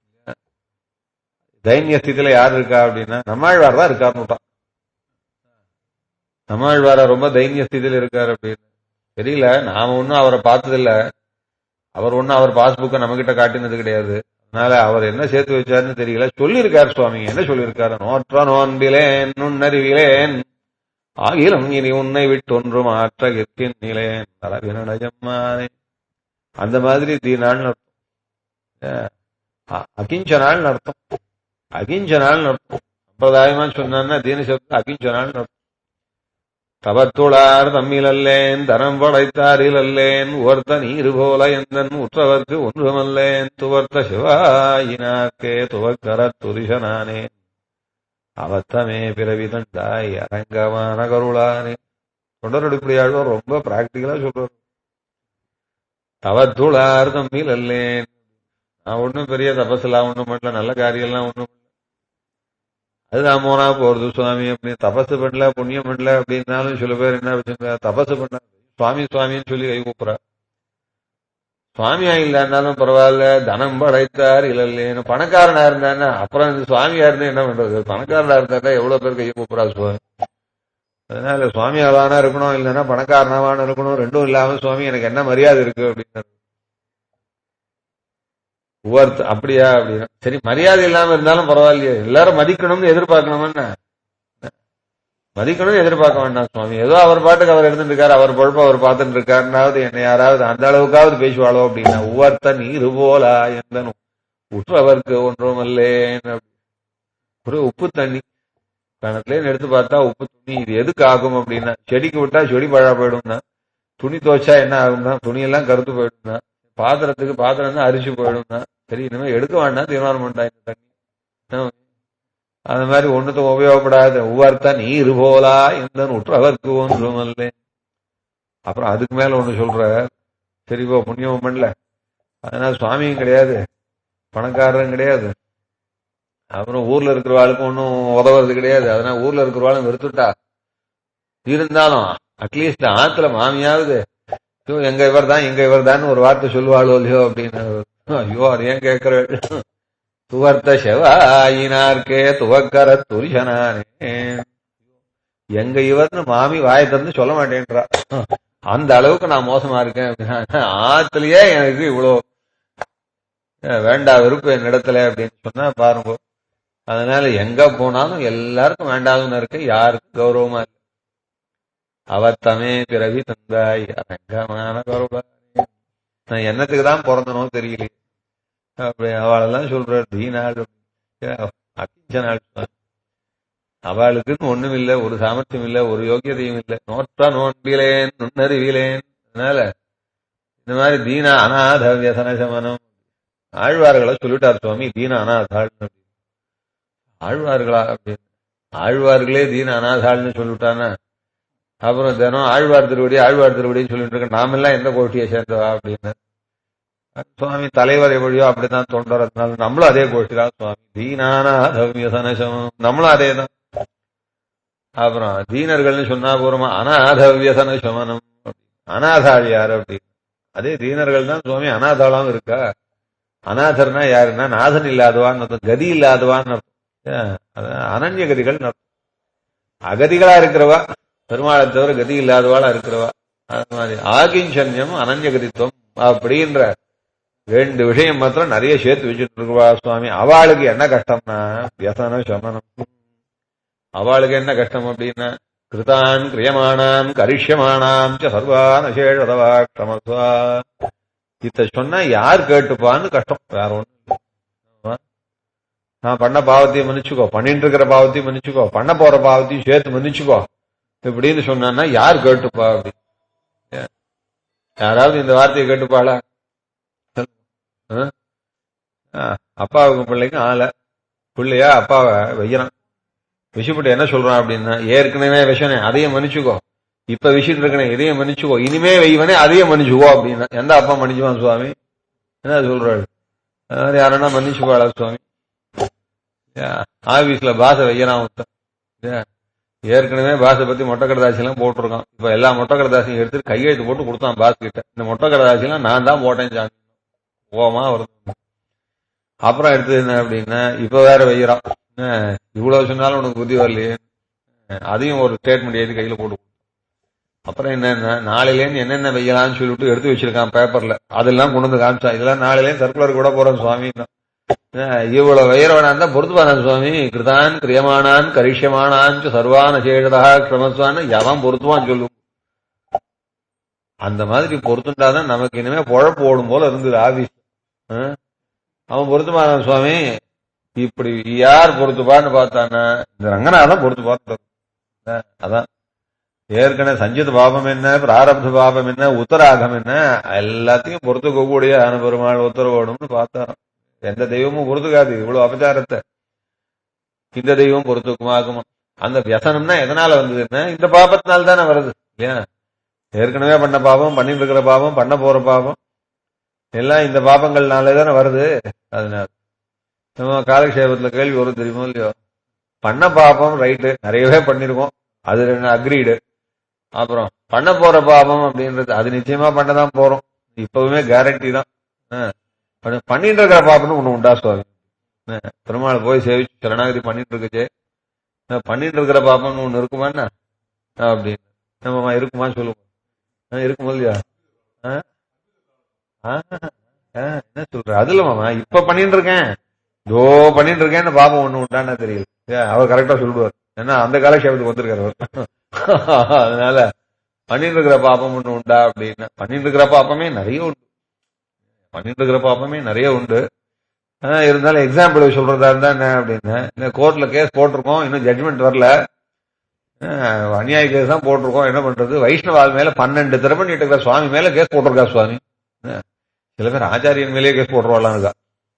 தைன்ய ஸ்திதியில யார் இருக்கா அப்படின்னா நம்மாழ்வார் தான் இருக்காருன்னு நம்மாழ்வார ரொம்ப தைன்ய ஸ்திதியில இருக்காரு அப்படின்னு தெரியல நாம ஒன்னும் அவரை பார்த்ததில்ல அவர் ஒன்னும் அவர் பாஸ்புக்கை நம்ம கிட்ட காட்டினது கிடையாது அதனால அவர் என்ன சேர்த்து வச்சாருன்னு தெரியல சொல்லியிருக்காரு சுவாமி என்ன சொல்லியிருக்காரு நோற்ற நோன்பிலேன் நுண்ணறிவிலேன் ஆகிலும் இனி உன்னை விட்டு ஒன்று மாற்ற நிலேன் அளவினடையம்மானே அந்த மாதிரி தீனாள்னு அர்த்தம் அகிஞ்சனாள்னு அர்த்தம் அகிஞ்சனாள்னு அர்த்தம் சம்பிரதாயமா சொன்னா தீன சப்தம் அகிஞ்சனாள்னு அர்த்தம் தவத்துளார் தம்மிலல்லேன் தரம் படைத்தாரிலல்லேன் உவர்த்த நீர் போல எந்தன் உற்றவர்க்கு ஒன்றுமல்லேன் துவர்த்த சிவாயினாக்கே துவக்கர துரிசனானே அவத்தமே பிறவி தந்தாய் அரங்கமான கருளானே தொடரடிப்படியாழ்வார் ரொம்ப பிராக்டிக்கலா சொல்றாரு தவத்துளார் தம்மில் அல்லேன் நான் ஒன்னும் பெரிய தபஸ்லாம் ஒண்ணும் பண்ணல நல்ல காரியம்லாம் ஒண்ணும் அதுதான் போனா போறது சுவாமி அப்படி தபசு பண்ணல புண்ணியம் பண்ணல அப்படின்னாலும் சில பேர் என்ன வச்சுருந்தா தபசு பண்ண சுவாமி சுவாமின்னு சொல்லி கை கூப்புறா சுவாமியா இல்லைன்னாலும் பரவாயில்ல தனம் படைத்தார் இல்லைன்னு பணக்காரனா இருந்தானா அப்புறம் இந்த சுவாமியா இருந்தா என்ன பண்றது பணக்காரனா இருந்தா எவ்வளவு பேர் கை கூப்புறா சுவாமி அதனால சுவாமியாவானா இருக்கணும் இல்லைன்னா பணக்காரனாவான இருக்கணும் ரெண்டும் இல்லாம சுவாமி எனக்கு என்ன மரியாதை இருக்கு அப்படின்னு ஒவ்வொருத்த அப்படியா அப்படின்னா சரி மரியாதை இல்லாம இருந்தாலும் பரவாயில்லையே எல்லாரும் மதிக்கணும்னு எதிர்பார்க்கணும்னு மதிக்கணும்னு எதிர்பார்க்க வேண்டாம் சுவாமி ஏதோ அவர் பாட்டுக்கு அவர் இருந்துட்டு இருக்காரு அவர் பொழப்ப அவர் பார்த்துட்டு இருக்காருனாவது என்ன யாராவது அந்த அளவுக்காவது பேசுவாளோ அப்படின்னா ஒவ்வொருத்த நீர் போலா எந்தனும் உற்றவர்க்கு ஒன்றும் அல்லேன்னு ஒரு உப்பு தண்ணி கணக்குலேன்னு எடுத்து பார்த்தா உப்பு துணி இது எதுக்கு ஆகும் அப்படின்னா செடிக்கு விட்டா செடி பழா போயிடும்னா துணி துவைச்சா என்ன ஆகும்னா துணியெல்லாம் கருத்து போயிடும்னா பாத்திரத்துக்கு பாத்திரம் தான் அரிச்சு போயிடும்னா சரி இனிமே எடுக்க வேண்டாம் தீர்மானம் பண்ணிட்டான் இந்த தண்ணி அந்த மாதிரி ஒண்ணுத்தும் உபயோகப்படாத ஒவ்வொருத்த நீர் போலா எந்த உற்றவர்க்கு ஒன்றும் அல்ல அப்புறம் அதுக்கு மேல ஒண்ணு சொல்ற சரி போ புண்ணியமும் பண்ணல அதனால சுவாமியும் கிடையாது பணக்காரரும் கிடையாது அப்புறம் ஊர்ல இருக்கிறவாளுக்கு ஒன்றும் உதவுறது கிடையாது அதனால ஊர்ல இருக்கிறவாளும் வெறுத்துட்டா இருந்தாலும் அட்லீஸ்ட் ஆத்துல மாமியாவது ஐயோ, எங்க இவர் தான் எங்க இவர் தான் ஒரு வார்த்தை சொல்லுவாளோ இல்லையோ அப்படின்னு ஐயோ அது ஏன் கேட்கிற துவர்த்த செவாயினார்க்கே துவக்கர துரிசனானே எங்க இவர்னு மாமி வாயை திறந்து சொல்ல மாட்டேன்றா அந்த அளவுக்கு நான் மோசமா இருக்கேன் அப்படின்னா, ஆத்துலயே எனக்கு இவ்வளோ அஹ், வேண்டா விருப்பம் என்னிடத்துல அப்படின்னு சொன்னா பாருங்க அதனால எங்க போனாலும் எல்லாருக்கும் வேண்டாதுன்னு இருக்கு யாருக்கும் கௌரவமா இருக்கு அவத்தமே பிறவி தந்தாய் அரங்கமான கௌரவ நான் என்னத்துக்கு தான் பிறந்தனோ தெரியலையே அப்படி அவளெல்லாம் சொல்ற தீனாள் அக்கிஞ்சனாள் அவளுக்குன்னு ஒண்ணும் இல்ல ஒரு சாமர்த்தியம் இல்ல ஒரு யோக்கியதையும் இல்ல நோற்ற நோன்பிலேன் நுண்ணறிவிலேன் அதனால இந்த மாதிரி தீன அநாத வியசன சமனம் ஆழ்வார்களை சொல்லிட்டார் சுவாமி தீன அநாதாள் ஆழ்வார்களா அப்படின்னு ஆழ்வார்களே தீன அநாதாள்னு சொல்லிட்டானா அப்புறம் தினம் ஆழ்வார் திருவடி ஆழ்வார் திருவடின்னு சொல்லிட்டு இருக்க நாமெல்லாம் எந்த கோஷ்டியை சேர்ந்தவா அப்படின்னு சுவாமி தலைவர் எப்படியோ அப்படித்தான் தொண்டர் அதனால நம்மளும் அதே கோஷ்டி தான் சுவாமி தீனானாத வியசனசம் நம்மளும் அதே தான் அப்புறம் தீனர்கள்னு சொன்னா பூர்வமா அநாத வியசன சமனம் அநாதாள் யாரு அப்படின்னு அதே தீனர்கள் தான் சுவாமி அநாதாளாவும் இருக்கா அநாதர்னா யாருன்னா நாதன் இல்லாதவான்னு அர்த்தம் கதி இல்லாதவான்னு அர்த்தம் ஏன், அதான் அனன்ய கதிகள் அர்த்தம் அகதிகளா இருக்கிறவா பெருமாளை தவிர கதி இல்லாதவாளா இருக்கிறவா அது மாதிரி ஆகிஞ்சன்யம் அனன்யகதித்துவம் அப்படின்ற ரெண்டு விஷயம் மாத்திரம் நிறைய சேர்த்து வச்சுட்டு இருக்குவா சுவாமி அவளுக்கு என்ன கஷ்டம்னா வியசனம் சமனம் அவளுக்கு என்ன கஷ்டம் அப்படின்னா கிருதான் கிரியமானாம் கரிஷ்யமானாம் ச சர்வான் அசேஷதவா க்ஷமஸ்வா இத்த சொன்னா யார் கேட்டுப்பான்னு கஷ்டம் வேற ஒண்ணும் இல்ல. ஆமா. நான் பண்ண பாவத்தையும் மன்னிச்சுக்கோ பண்ணிட்டு இருக்கிற பாவத்தையும் மன்னிச்சுக்கோ பண்ண போற பாவத்தையும் சேர்த்து மன்னிச்சுக்கோ இப்படின்னு சொன்னான்னா யார் கேட்டுப்பா அப்படி ஏன்? யாராவது இந்த வார்த்தையை கேட்டுப்பாளா ஆ? ஆ, அப்பாவுக்கு பிள்ளைக்கும் ஆள பிள்ளையா அப்பாவை வையறான் விஷயப்பட்டு என்ன சொல்றான் அப்படின்னா ஏற்கனவே விஷனே அதையும் மன்னிச்சுக்கோ இப்ப விஷயம் இருக்கனே இதையும் மன்னிச்சுக்கோ இனிமே வைவனே அதையும் மன்னிச்சுக்கோ அப்படின்னா எந்த அப்பா மன்னிச்சுவான் சுவாமி என்ன சொல்றாரு அதாவது யாரன்னா மன்னிச்சுப்பாளா சுவாமி ஏன், ஆபீஸ்ல பாச வையறான் ஒருத்தன் ஏன், ஏற்கனவே பாசை பத்தி மொட்டை கடதாசி எல்லாம் போட்டிருக்கான் இப்ப எல்லா மொட்டை கடதாசியும் எடுத்து கையெழுத்து போட்டு கொடுத்தான் பாஸ் கிட்ட இந்த மொட்டை கடதாசி எல்லாம் நான் தான் போட்டேன் சாமி ஓமா வருது அப்புறம் எடுத்தது என்ன அப்படின்னா இப்ப வேற வைக்கிறான் என்ன, இவ்வளவு சொன்னாலும் உனக்கு புத்தி வரலையே அதையும் ஒரு ஸ்டேட்மெண்ட் எழுதி கையில போட்டு கொடுத்தான். அப்புறம் என்னன்னா நாளையிலேருந்து என்னென்ன வைக்கலாம்னு சொல்லிட்டு எடுத்து வச்சிருக்கான் பேப்பர்ல அதெல்லாம் கொண்டு வந்து காமிச்சான் இதெல்லாம் நாளையிலேருந்து சர்க்குலர் கூட போறேன் சுவாமி இவ்வளவு வைரவனா இருந்தா பொறுத்துப்பான சுவாமி கிருதான் கிரியமானான் கரிஷ்யமானான் ச சர்வான சேஷதா கிரமஸ்வான்னு எவன் பொருத்துவான் சொல்லும் அந்த மாதிரி பொருத்துண்டாதான் நமக்கு இனிமே பொழப்பு ஓடும் போல இருந்தது ஆபீஸ் ஆ? அவன் பொருத்துமானான் சுவாமி இப்படி யார் பொறுத்துப்பான்னு பார்த்தானா இந்த ரங்கநாதன் பொறுத்து பார்த்து அதான் ஏற்கனவே சஞ்சித பாபம் என்ன பிராரப்த பாபம் என்ன உத்தராகம் என்ன எல்லாத்தையும் பொறுத்துக்கக்கூடிய பெருமாள் உத்தரவோடும்னு பார்த்தாராம் எந்த தெய்வமும் பொறுத்துக்காது இவ்வளவு அபச்சாரத்தை இந்த தெய்வம் பொறுத்துக்குமாகுமா அந்த வியசனம்னா எதனால வந்ததுன்னா இந்த பாபத்தினால தானே வருது இல்லையா ஏற்கனவே பண்ண பாபம் பண்ணிட்டு இருக்கிற பாபம் பண்ண போற பாபம் எல்லாம் இந்த பாபங்கள்னாலே தானே வருது அதனால நம்ம காலக்ஷேபத்துல கேள்வி வரும் தெரியுமோ இல்லையோ பண்ண பாபம் ரைட்டு நிறையவே பண்ணிருக்கோம் அது என்ன அக்ரீடு அப்புறம் பண்ண போற பாபம் அப்படின்றது அது நிச்சயமா பண்ணதான் போறோம் இப்பவுமே கேரண்டி தான் ஆ. பண்ண- பண்ணிட்டு இருக்கிற பாபம்னு ஒண்ணு உண்டா சுவாமி ஆ. பெருமாள் போய் சேவிச்சு சரணாகதி பண்ணிட்டு இருக்குச்சே ஆ, பண்ணிட்டு இருக்கிற பாபம்னு ஒண்ணு இருக்குமா என்ன ஆ, அப்படின்னு நம்ம இருக்குமா சொல்லுவோம் ஆ, இருக்குமோ இல்லையா ஆ? ஆ, ஆ, என்ன சொல்ற அதுல மாமா இப்ப பண்ணிட்டு இருக்கேன் இதோ பண்ணிட்டு இருக்கேன்னு பாபம் ஒண்ணு உண்டான்னு தெரியல ஏ, அவர் கரெக்டா சொல்லுவார் ஏன்னா அந்த காலக்ஷேபத்துக்கு வந்திருக்காரு அவர் அதனால பண்ணிட்டு இருக்கிற பாப்பம் ஒண்ணு உண்டா அப்படின்னா பண்ணிட்டு இருக்கிற பாப்பமே நிறைய உண்டு பண்ணிட்டு இருக்கிற பாப்பமே நிறைய உண்டு ஆனா இருந்தாலும் எக்ஸாம்பிள் சொல்றதா இருந்தா என்ன அப்படின்னா இந்த கோர்ட்ல கேஸ் போட்டிருக்கோம் இன்னும் ஜட்மெண்ட் வரல ஆஹ் அநியாய கேஸ் தான் போட்டிருக்கோம் என்ன பண்றது வைஷ்ணவால் மேல பன்னெண்டு திருமணிட்டு இருக்கிற சுவாமி மேல கேஸ் போட்டிருக்கா சுவாமி ஆஹ் சில பேர் ஆச்சாரியன் மேலேயே கேஸ் போட்டுருவாளாம் இருக்கா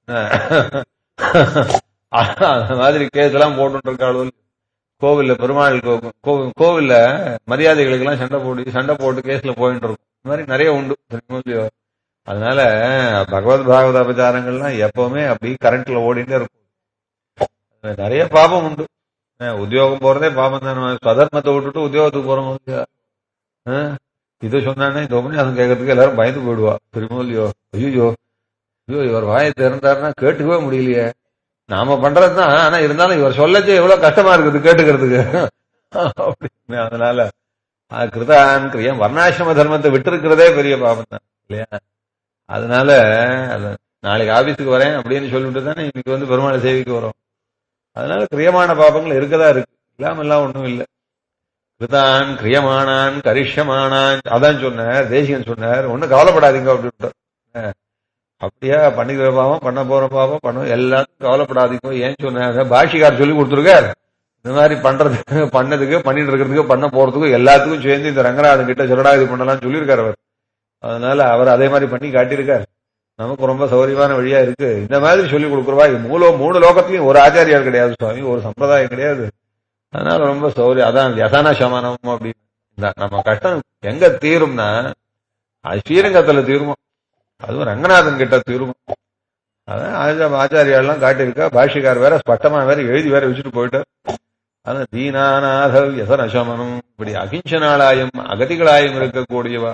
அந்த மாதிரி கேஸ் எல்லாம் போட்டு இருக்காளோ கோவில்ல பெருமாள் கோ- கோ- கோவில்ல மரியாதைகளுக்கு எல்லாம் சண்டை போட்டு சண்டை போட்டு கேஸ்ல போயிட்டு இருக்கும் இந்த மாதிரி நிறைய உண்டு தெரியுமோ இல்லையோ? அதனால பகவத் பாகவத அபச்சாரங்கள்லாம் எப்பவுமே அப்படி கரண்ட்ல ஓடிட்டே இருக்கும் நிறைய பாபம் உண்டு அஹ் உத்தியோகம் போறதே பாபம் தானே சதர்மத்தை விட்டுட்டு உத்தியோகத்துக்கு போறோம் இல்லையா? அஹ் இதை சொன்னானே இந்த உபன்யாசம் கேட்கறதுக்கு எல்லாரும் பயந்து போயிடுவா தெரியுமோ இல்லையோ ஐயோ ஐயோ இவர் வாயை திறந்தாருன்னா கேட்டுக்கவே முடியலையே நாம பண்றதுதான் ஆனா இருந்தாலும் இவர் சொல்லச்சு எவ்வளவு கஷ்டமா இருக்குது கேட்டுக்கிறதுக்கு அப்படின்னு அதனால ஆஹ் கிருதான் கிரியம் வர்ணாசிரம தர்மத்தை விட்டு பெரிய பாபம் தான் இல்லையா அதனால அது நாளைக்கு ஆபீஸுக்கு வரேன் அப்படின்னு சொல்லிட்டு தானே இன்னைக்கு வந்து பெருமாளை சேவிக்கு வரோம் அதனால கிரியமான பாபங்கள் இருக்கதா இருக்கு இல்லாம எல்லாம் ஒண்ணும் இல்லை கிருதான் கிரியமானான் கரிஷ்யமானான் அதான் சொன்னார் தேசிகன் சொன்னார் ஒன்னும் கவலைப்படாதீங்க அப்படின்ட்டு அஹ் அப்படியா பண்ணிக்கிற பாவம் பண்ண போற பாவம் பண்ண எல்லாத்துக்கும் கவலைப்படாதீங்க ஏன் சொன்னாங்க பாஷிகார் சொல்லி கொடுத்துருக்கார் இந்த மாதிரி பண்றதுக்கு பண்ணதுக்கு பண்ணிட்டு இருக்கிறதுக்கு பண்ண போறதுக்கு எல்லாத்துக்கும் சேர்ந்து இந்த ரங்கநாதன் கிட்ட சொல்லடா இது பண்ணலாம் சொல்லியிருக்காரு அவர் அதனால அவர் அதே மாதிரி பண்ணி காட்டியிருக்காரு நமக்கு ரொம்ப சௌரியமான வழியா இருக்கு இந்த மாதிரி சொல்லி கொடுக்குறவா இது மூலோ மூணு லோகத்திலையும் ஒரு ஆச்சாரியார் கிடையாது சுவாமி ஒரு சம்பிரதாயம் கிடையாது அதனால ரொம்ப சௌரியம் அதான் யசான சமனம் அப்படின்னு இந்த நம்ம கஷ்டம் எங்க தீரும்னா அது ஸ்ரீரங்கத்துல தீருமா அதுவும் ரங்கநாதன் கிட்ட தீருமா அதான் ஆச்சா- ஆச்சாரியாலாம் காட்டியிருக்கா பாஷிகார் வேற ஸ்பஷ்டமா வேற எழுதி வேற வச்சுட்டு போயிட்டார் அதான் தீனாநாத யசன சமனம் இப்படி அகிஞ்சனாளாயும் அகதிகளாயும் இருக்கக்கூடியவா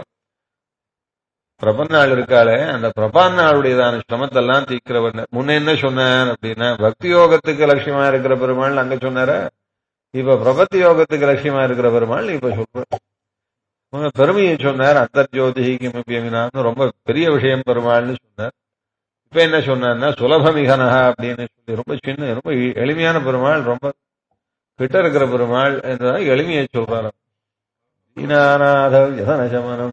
பிரபன்னாள் இருக்காளே அந்த பிரபான்னாளுடையதான சிரமத்தெல்லாம் தீக்கிறவர் முன்ன என்ன சொன்னார் அப்படின்னா பக்தி யோகத்துக்கு லட்சியமா இருக்கிற பெருமாள் அங்க சொன்னார இப்ப பிரபத்தி யோகத்துக்கு லட்சியமா இருக்கிற பெருமாள் இப்ப சொல்ற உங்க பெருமையை சொன்னார் அந்தர்ஜோதிகி கிமபியமினான்னு ரொம்ப பெரிய விஷயம் பெருமாள்னு சொன்னார் இப்ப என்ன சொன்னார்னா சுலபமிகனஹா அப்படின்னு சொல்லி ரொம்ப சின்ன ரொம்ப எளிமையான பெருமாள் ரொம்ப கிட்ட இருக்கிற பெருமாள் என்றால் எளிமையை சொல்றாரு தீனாநாத யசனசமனம்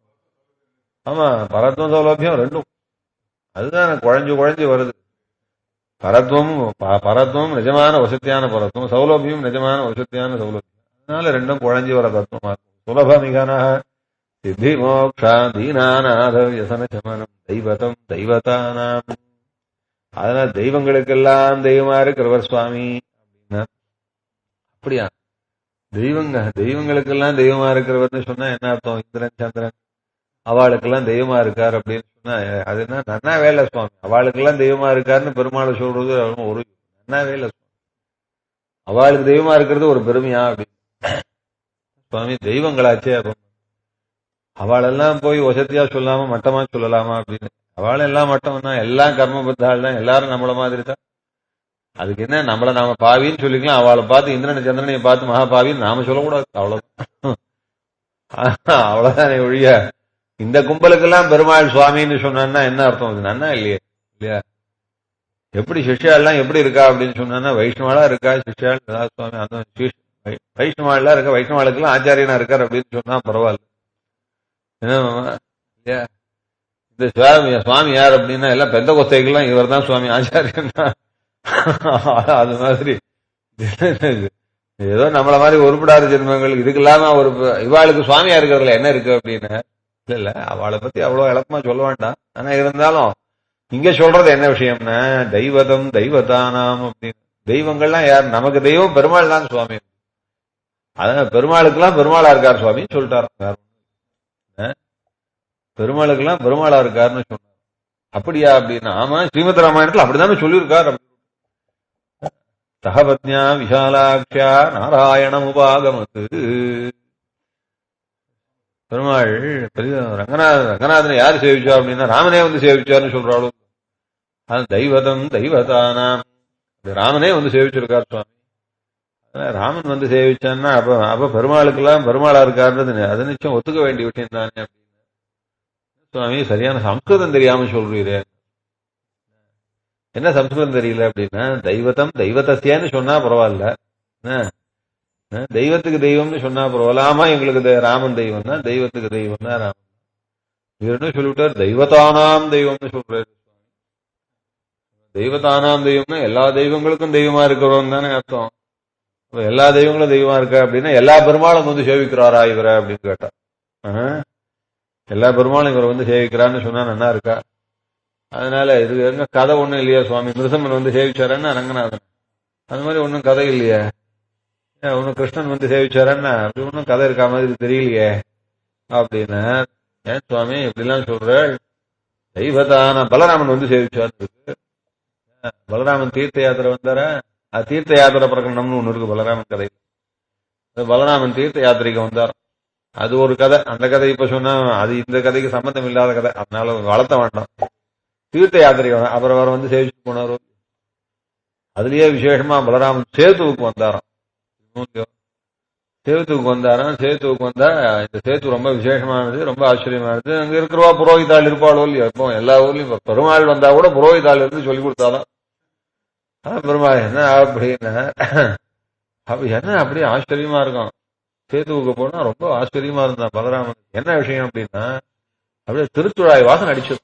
ஆமா பரத்வ சௌலபியம் ரெண்டும் அதுதான் குழஞ்சு குழஞ்சு வருது பரத்வம் ப- பரத்வம் நிஜமான வசத்தியான பரத்வம் சௌலபியம் நிஜமான வசத்தியான சௌலபியம் அதனால ரெண்டும் குழஞ்சி வர தத்துவமா இருக்கும் சுலபமிகன சித்தி மோக்ஷா தீனாநாத யசன சமனம் தெய்வதம் தெய்வதானாம் அதனால தெய்வங்களுக்கெல்லாம் தெய்வமா இருக்கிறவர் சுவாமி அப்படின்னா அப்படியா தெய்வங்க தெய்வங்களுக்கெல்லாம் தெய்வமா இருக்கிறவர்னு சொன்னா என்ன அர்த்தம் இந்திரன் சந்திரன் அவளுக்கெல்லாம் தெய்வமா இருக்கார் அப்படின்னு சொன்னா அது என்ன நன்னா வேலை சுவாமி அவளுக்கெல்லாம் தெய்வமா இருக்காருன்னு பெருமாளை சொல்றது அவன் ஒரு நன்னா வேலை சுவாமி அவளுக்கு தெய்வமா இருக்கிறது ஒரு பெருமையா அப்படின்னு சுவாமி தெய்வங்களாச்சே அப்ப அவளெல்லாம் போய் வசதியா சொல்லாம மட்டமா சொல்லலாமா அப்படின்னு அவள் எல்லாம் மட்டம்னா எல்லாம் கர்மபத்தாள் தான் எல்லாரும் நம்மள மாதிரி தான் அதுக்கு என்ன நம்மள நாம பாவின்னு சொல்லிக்கலாம் அவளை பார்த்து இந்திரனை சந்திரனை பார்த்து மகா பாவின்னு நாம சொல்லக்கூடாது அவ்வளவுதான் அவ்வளவுதானே ஒழிய இந்த கும்பலுக்கெல்லாம் பெருமாள் சுவாமின்னு சொன்னான்னா என்ன அர்த்தம் அது நன்னா இல்லையே இல்லையா எப்படி சிஷ்யாலாம் எப்படி இருக்கா அப்படின்னு சொன்னா வைஷ்ணவாளா இருக்கா சிஷ்யாள் ஏதாவது சுவாமி அந்த சிஷ்- வை- வைஷ்ணவாளா இருக்கா வைஷ்ணவாளுக்கெல்லாம் ஆச்சாரியனா இருக்கார் அப்படின்னு சொன்னா பரவாயில்ல என்ன மாமா? இல்லையா இந்த சுவாமி சுவாமி யார் அப்படின்னா எல்லாம் பெந்த கொஸ்தைகள்லாம் இவர் தான் சுவாமி ஆச்சாரியன் அது மாதிரி ஏதோ நம்மள மாதிரி உருப்படாத ஜென்மங்கள் இதுக்கு இல்லாம ஒரு இவாளுக்கு சுவாமியா இருக்கிறதுல என்ன இருக்கு அப்படின்னு இல்ல இல்ல அவளை பத்தி அவ்வளவு இழக்கமா சொல்ல வேண்டாம் ஆனா இருந்தாலும் இங்க சொல்றது என்ன விஷயம்னா தெய்வதம் தெய்வதானாம் அப்படின்னு தெய்வங்கள்லாம் யார் நமக்கு தெய்வம் பெருமாள் தான் சுவாமி அதான் பெருமாளுக்கெல்லாம் பெருமாளா இருக்கார் சுவாமின்னு சொல்லிட்டாரு வேற ஒண்ணும் இல்ல. பெருமாளுக்கெல்லாம் பெருமாளா இருக்காருன்னு சொன்னார் அப்படியா அப்படின்னா ஆமா ஸ்ரீமத் ராமாயணத்துல அப்படிதானே சொல்லியிருக்கார் அப்படி. சகபத்யா விஷாலாட்சியா நாராயணம் உபாகமத்து பெருமாள் பெரிய ரங்கநாதன் ரங்கநாதனை யாரு சேவிச்சா அப்படின்னா ராமனே வந்து சேவிச்சார்னு சொல்றாளோ அது தெய்வதம் தெய்வதானாம் இது ராமனே வந்து சேவிச்சிருக்கார் சுவாமி அதான் ராமன் வந்து சேவிச்சான்னா அப்ப அப்ப பெருமாளுக்கெல்லாம் பெருமாளா இருக்காருன்றது அது நிச்சயம் ஒத்துக்க வேண்டிய விஷயம் தானே அப்படின்னு சுவாமி சரியான சம்ஸ்கிருதம் தெரியாம சொல்றீரே என்ன சம்ஸ்கிருதம் தெரியல அப்படின்னா தெய்வத்தம் தெய்வத்தசியான்னு சொன்னா பரவாயில்ல என்ன? அஹ் தெய்வத்துக்கு தெய்வம்னு சொன்னா பரவாயில்ல ஆமா எங்களுக்கு தெ- ராமன் தெய்வம் தான் தெய்வத்துக்கு தெய்வம் தான் ராமன் இவர் என்ன சொல்லிவிட்டார் தெய்வத்தானாம் தெய்வம்னு சொல்றாரு தெய்வத்தானாம் தெய்வம்னா எல்லா தெய்வங்களுக்கும் தெய்வமா இருக்கிறோம் தானே அர்த்தம் அப்ப எல்லா தெய்வங்களும் தெய்வமா இருக்கா அப்படின்னா எல்லா பெருமாளும் வந்து சேவிக்கிறாரா இவரை அப்படின்னு கேட்டா ஆஹ். எல்லா பெருமாளும் இவரை வந்து சேவிக்கிறான்னு சொன்னா நல்லா இருக்கா அதனால இது என்ன கதை ஒண்ணும் இல்லையா சுவாமி மிருசம்மன் வந்து சேவிச்சாரன்னா ரங்கநாதன் அது மாதிரி ஒண்ணும் கதை இல்லையே ஏன் ஒன்னும் கிருஷ்ணன் வந்து சேவிச்சாரன்னா அப்படி ஒன்னும் கதை இருக்கா மாதிரி தெரியலையே அப்படின்னு ஏன் சுவாமி இப்படிலாம் சொல்ற தெய்வதான பலராமன் வந்து சேவிச்சார் இருக்கு பலராமன் தீர்த்த யாத்திரை வந்தாரா அது தீர்த்த யாத்திரை பிரகடனம்னு ஒண்ணு இருக்கு பலராமன் கதை அது பலராமன் தீர்த்த யாத்திரைக்கு வந்தார் அது ஒரு கதை அந்த கதை இப்ப சொன்னா அது இந்த கதைக்கு சம்பந்தம் இல்லாத கதை அதனால வளர்த்த வேண்டாம் தீர்த்த யாத்திரைக்கு வந்தார். அப்புறம் அவர் வந்து சேவிச்சு போனாரோ அதுலயே விசேஷமா பலராமன் சேத்துவுக்கு வந்தாராம் சேத்துவுக்கு வந்தாராம் சேத்துவுக்கு வந்தா இந்த சேத்து ரொம்ப விசேஷமானது ரொம்ப ஆச்சரியமானது அங்க இருக்கிறவா புரோகிதாள் இருப்பாளோ இல்லையோ இப்போ எல்லா ஊர்லயும் இப்ப பெருமாள் வந்தா கூட புரோகிதாள் இருந்து சொல்லி கொடுத்தாதான் ஆ, பெருமாள் என்ன அப்படின்னு அப்ப என்ன அப்படியே ஆச்சரியமா இருக்கும் சேத்துவுக்கு போனா ரொம்ப ஆச்சரியமா இருந்தா பலராமன் என்ன விஷயம் அப்படின்னா அப்படியே திருத்துழாய் வாசனை அடிச்சது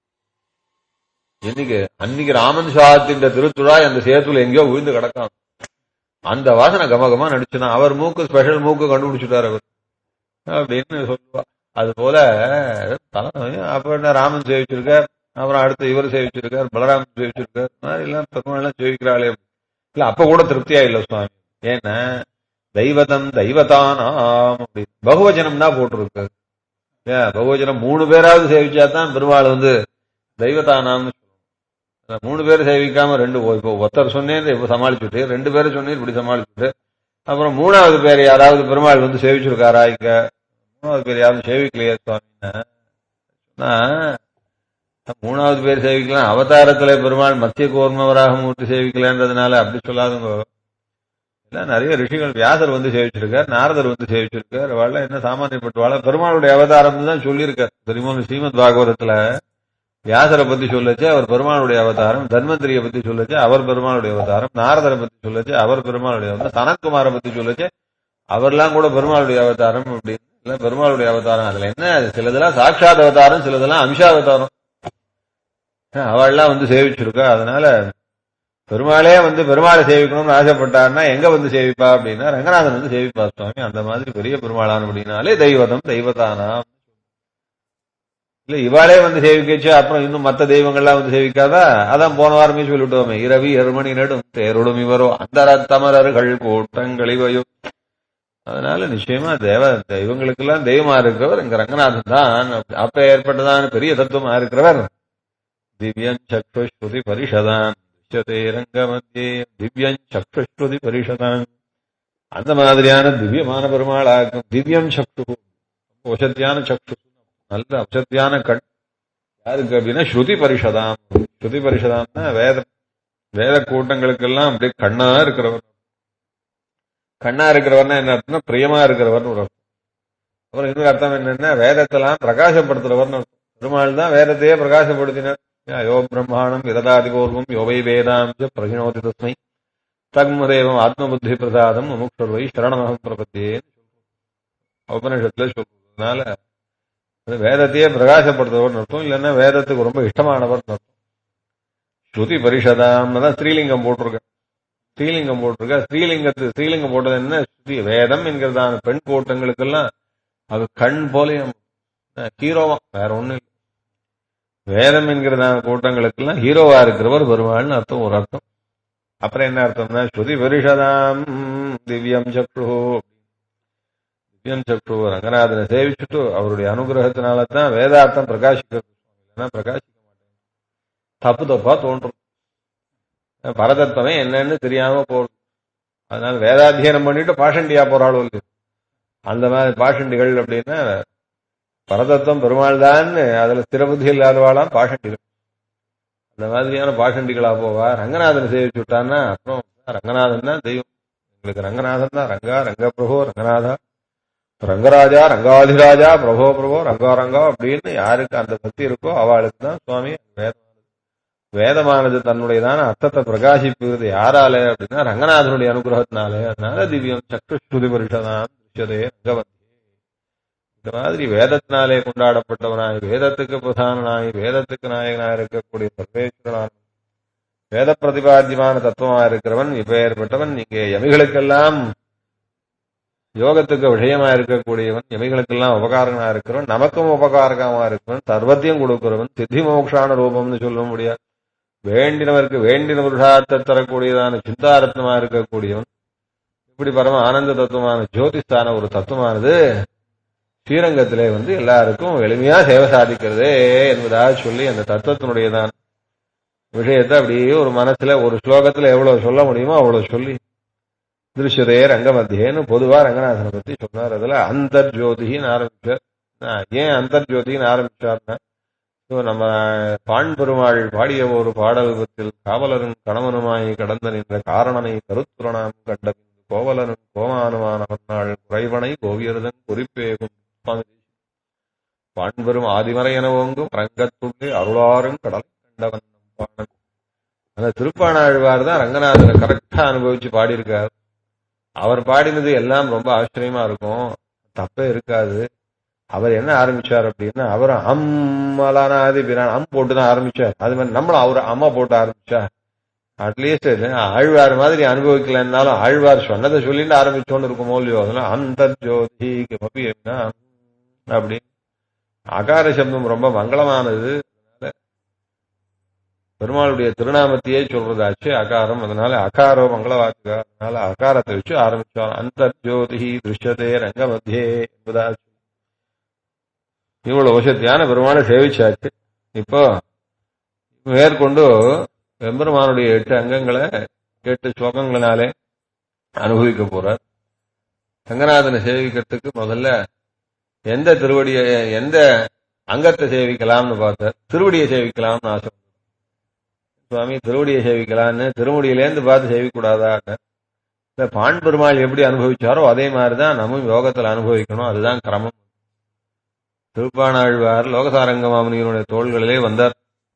இன்னைக்கு அன்னைக்கு ராமன் சாத்தின் திருத்துழாய் அந்த சேத்துல எங்கேயோ விழுந்து கிடக்கான் அந்த வாசனை கமகமா நடிச்சுனா அவர் மூக்கு ஸ்பெஷல் மூக்கு கண்டுபிடிச்சிட்டாரு அவர் அப்படின்னு சொல்லுவா அது போல தலை- அப்ப என்ன ராமன் சேவிச்சிருக்கார் அப்புறம் அடுத்து இவர் சேவிச்சிருக்கார் பலராமன் சேவிச்சிருக்கார் இந்த மாதிரி எல்லாம் பெருமாள் எல்லாம் சேவிக்கிறாளே இல்ல அப்ப கூட திருப்தியா இல்ல சுவாமி ஏன்னா தெய்வதம் தெய்வதானாம் அப்படி பகுவச்சனம் தான் போட்டிருக்கு ஏன் பகுவச்சனம் மூணு பேராவது சேவிச்சா தான் பெருமாள் வந்து தெய்வதானாம்னு சொல்லுவோம் அத மூணு பேர் சேவிக்காம ரெண்டு ஓ- இப்போ ஒருத்தர் சொன்னேன் இப்ப சமாளிச்சுட்டு ரெண்டு பேரும் சொன்னேன் இப்படி சமாளிச்சுட்டு அப்புறம் மூணாவது பேர் யாராவது பெருமாள் வந்து சேவிச்சிருக்காரா இங்க மூணாவது பேர் யாரும் சேவிக்கலையே சுவாமின்னா சொன்னா, மூணாவது பேர் சேவிக்கலாம் அவதாரத்துல பெருமாள் மத்திய கூர்மவராக மூர்த்தி சேவிக்கலன்றதுனால அப்படி சொல்லாதுங்க எல்லாம் நிறைய ரிஷிகள் வியாசர் வந்து சேவிச்சிருக்கார் நாரதர் வந்து சேவிச்சிருக்கார் அவள் என்ன சாமானியப்பட்டவாள் பெருமாளுடைய அவதாரம் தான் சொல்லியிருக்கார் தெரியுமா ஸ்ரீமத் பாகவதத்துல வியாசரை பத்தி சொல்லச்சு அவர் பெருமாளுடைய அவதாரம் தன்வந்திரியை பத்தி சொல்லச்சு அவர் பெருமாளுடைய அவதாரம் நாரதரை பத்தி சொல்லச்சு அவர் பெருமாளுடைய அவதாரம் சனத்குமாரை பத்தி சொல்லச்சு அவர்லாம் கூட பெருமாளுடைய அவதாரம் அப்படின்னு எல்லாம் பெருமாளுடைய அவதாரம் அதுல என்ன அது சிலதெல்லாம் சாட்சாத் அவதாரம் சிலதெல்லாம் அம்சாவதாரம் அவள்லாம் வந்து சேவிச்சிருக்கா அதனால பெருமாளே வந்து பெருமாளை சேவிக்கணும்னு ஆசைப்பட்டாருன்னா எங்க வந்து சேவிப்பா அப்படின்னா ரங்கநாதன் வந்து சேவிப்பா சுவாமி அந்த மாதிரி பெரிய பெருமாளான அப்படின்னாலே தெய்வதம் தெய்வதானா இல்ல இவாளே வந்து சேவிக்கச்சு அப்புறம் இன்னும் மத்த தெய்வங்கள்லாம் வந்து சேவிக்காதா அதான் போன வாரமே சொல்லிட்டோமே இரவி எருமணி நெடும் தேருடும் இவரோ அந்த தமரர்கள் கூட்டங்கள் இவையோ அதனால நிச்சயமா தேவ தெய்வங்களுக்கெல்லாம் தெய்வமா இருக்கிறவர் இங்க ரங்கநாதன் தான் அப்ப ஏற்பட்டதான பெரிய தத்துவமா இருக்கிறவர் திவ்யம் சக்ஷுஸ்ருதி பரிஷதான் திருஷ்யதே ரங்கமத்தியே திவ்யம் சக்ஷுஸ்ருதி பரிஷதான் அந்த மாதிரியான திவ்யமான பெருமாளாக்கும் திவ்யம் சக்ஷு வசத்தியான சக்ஷு நல்ல வசத்தியான கண் யாருக்கு அப்படின்னா ஸ்ருதி பரிஷதாம் ஸ்ருதி பரிஷதாம்னா வேத வேத கூட்டங்களுக்கெல்லாம் அப்படியே கண்ணா இருக்கிறவர் கண்ணா இருக்கிறவர்னா என்ன அர்த்தம்னா பிரியமா இருக்கிறவர்னு ஒரு அர்த்தம் அப்புறம் இன்னொரு அர்த்தம் என்னன்னா வேதத்தெல்லாம் பிரகாசப்படுத்துறவர்னு அர்த்தம் பெருமாள் தான் வேதத்தையே பிரகாசப்படுத்தினார் யோ பிரம்மாணம் விரதாதி பூர்வம் யோவை வேதாம் ச பிரகிணோதி தஸ்மை தக்மதேவம் ஆத்மபுத்தி பிரசாதம் முமுக்ஷர்வை சரணமகம் பிரபத்தியே உபனிஷத்துல சொல்றதுனால அது வேதத்தையே பிரகாசப்படுத்துறவர்னு அர்த்தம் இல்லைன்னா வேதத்துக்கு ரொம்ப இஷ்டமானவர்னு அர்த்தம் ஸ்ருதி பரிஷதாம் தான் ஸ்ரீலிங்கம் போட்டிருக்கேன் ஸ்ரீலிங்கம் போட்டிருக்க ஸ்ரீலிங்கத்து ஸ்ரீலிங்கம் போட்டது என்ன ஸ்ருதி வேதம் என்கிறதான பெண் கூட்டங்களுக்கெல்லாம் அது கண் போலையும் ஹீரோவா வேற ஒண்ணும் இல்லை வேதம் என்கிறதான கூட்டங்களுக்கெல்லாம் ஹீரோவா இருக்கிறவர் பெருமாள்னு அர்த்தம் ஒரு அர்த்தம் அப்புறம் என்ன அர்த்தம்னா ஸ்ருதி பரிஷதாம் திவ்யம் சக்ரு திவ்யம் சக்ரு ரங்கநாதனை சேவிச்சுட்டு அவருடைய அனுகிரகத்தினால தான் வேதார்த்தம் பிரகாசிக்கிறது இல்லைன்னா பிரகாசிக்க மாட்டேன் தப்பு தப்பா தோன்றும் பரதத்துவமே என்னன்னு தெரியாம போகுது அதனால வேதாத்தியனம் பண்ணிட்டு பாஷண்டியா போறாளோ இல்லையோ அந்த மாதிரி பாஷண்டிகள் அப்படின்னா பரதத்துவம் பெருமாள் தான் அதுல ஸ்திரபுத்தி இல்லாதவாளாம் பாஷண்டிகள் அந்த மாதிரியான பாஷண்டிகளா போவா ரங்கநாதன் சேவிச்சு விட்டான்னா அப்புறம் ரங்கநாதன் தான் தெய்வம் எங்களுக்கு ரங்கநாதன் தான் ரங்கா ரங்க பிரபோ ரங்கநாதா ரங்கராஜா ரங்காதிராஜா பிரபோ பிரபோ ரங்கா ரங்கா அப்படின்னு யாருக்கு அந்த பக்தி இருக்கோ அவளுக்கு தான் சுவாமி வேதமானது வேதமானது தன்னுடையதான அர்த்தத்தை பிரகாசிப்புவது யாரால அப்படின்னா ரங்கநாதனுடைய அனுகிரகத்தினாலே அதனால திவ்யம் சக்ருஸ்ருதி பரிஷதான் திருஷ்யதே ரங்கவந்தி இந்த மாதிரி வேதத்தினாலே கொண்டாடப்பட்டவனாய் வேதத்துக்கு பிரதானனாய் வேதத்துக்கு நாயகனாய் இருக்கக்கூடிய சர்வேஸ்வரனான வேத பிரதிபாத்தியமான தத்துவமா இருக்கிறவன் இப்பேற்பட்டவன் இங்கே எவைகளுக்கெல்லாம் யோகத்துக்கு விஷயமா இருக்கக்கூடியவன் எவைகளுக்கெல்லாம் உபகாரனா இருக்கிறவன் நமக்கும் உபகாரகமா இருக்கிறவன் சர்வத்தையும் கொடுக்கிறவன் சித்தி மோக்ஷான ரூபம்னு சொல்ல முடியாது வேண்டினவருக்கு வேண்டின புருஷார்த்த தரக்கூடியதான சிந்தாரத்னமா இருக்கக்கூடியவன் இப்படி பரம ஆனந்த தத்துவமான ஜோதிஸ்தான ஒரு தத்துவமானது ஸ்ரீரங்கத்திலே வந்து எல்லாருக்கும் எளிமையா சேவை சாதிக்கிறதே என்பதாக சொல்லி அந்த தத்துவத்தினுடையதான் விஷயத்தை அப்படியே ஒரு மனசுல ஒரு ஸ்லோகத்துல எவ்வளவு சொல்ல முடியுமோ அவ்வளவு சொல்லி திருஷ்யதே ரங்கமத்தியேன்னு பொதுவா ரங்கநாதனை பத்தி சொன்னார் அதுல அந்தர்ஜோதின்னு ஆரம்பிச்சார் ஆஹ் ஏன் அந்தர்ஜோதின்னு ஆரம்பிச்சார்னா இப்போ நம்ம பாண் பெருமாள் பாடிய ஒரு பாடல்பத்தில் காவலரும் கணவனுமாய் கடந்த நின்ற காரணனை கருத்துரணாம் கண்ட பின்பு கோவலனும் கோமானுமான நாள் குறைவனை கோவியர்தன் குறிப்பேகும் சுவாமி பாண்பெரும் ஆதிமறை என ஓங்கும் ரங்கத்துள்ளே அருளாரும் கடலை கண்டவன் நம் பாணன் அந்த திருப்பாணாழ்வார் தான் ரங்கநாதனை கரெக்டா அனுபவிச்சு பாடியிருக்கார் அவர் பாடினது எல்லாம் ரொம்ப ஆச்சரியமா இருக்கும் தப்பே இருக்காது அவர் என்ன ஆரம்பிச்சார் அப்படின்னா அவர் அம்மலானாதி பிரான் அம் போட்டு தான் ஆரம்பிச்சார் அது மாதிரி நம்மளும் அவர் அம்மா போட்டு ஆரம்பிச்சா அட்லீஸ்ட் ஆழ்வார் மாதிரி அனுபவிக்கலன்னாலும் ஆழ்வார் சொன்னதை சொல்லிட்டு ஆரம்பிச்சோன்னு இருக்குமோ இல்லையோ அதெல்லாம் அந்த ஜோதி கிமபி என்ன அப்படி அகார சப்தம் ரொம்ப மங்களமானது அதனால பெருமாளுடைய திருநாமத்தையே சொல்றதாச்சு அகாரம் அதனால அகாரோ மங்கள வாக்கு அதனால அகாரத்தை வச்சு ஆரம்பிச்சோம் அந்த ஜோதி திருஷ்யதே ரங்க மத்தியே என்பதாச்சு இவ்வளவு வசதியான பெருமாளை சேவிச்சாச்சு இப்போ மேற்கொண்டு எம்பெருமானுடைய எட்டு அங்கங்களை எட்டு ஸ்லோகங்களினாலே அனுபவிக்க போறார் ரங்கநாதனை சேவிக்கிறதுக்கு முதல்ல எந்த திருவடியை எந்த அங்கத்தை சேவிக்கலாம்னு பார்த்தார் திருவடியை சேவிக்கலாம்னு ஆசை சுவாமி திருவடியை சேவிக்கலாம்னு திருமுடியிலேருந்து பார்த்து சேவிக்கூடாதா இந்த பாண் பெருமாள் எப்படி அனுபவிச்சாரோ அதே மாதிரிதான் நம்ம யோகத்துல அனுபவிக்கணும் அதுதான் கிரமம் திருப்பாணாழ்வார் லோகசாரங்க மாமனியினுடைய தோள்களிலே வந்தார்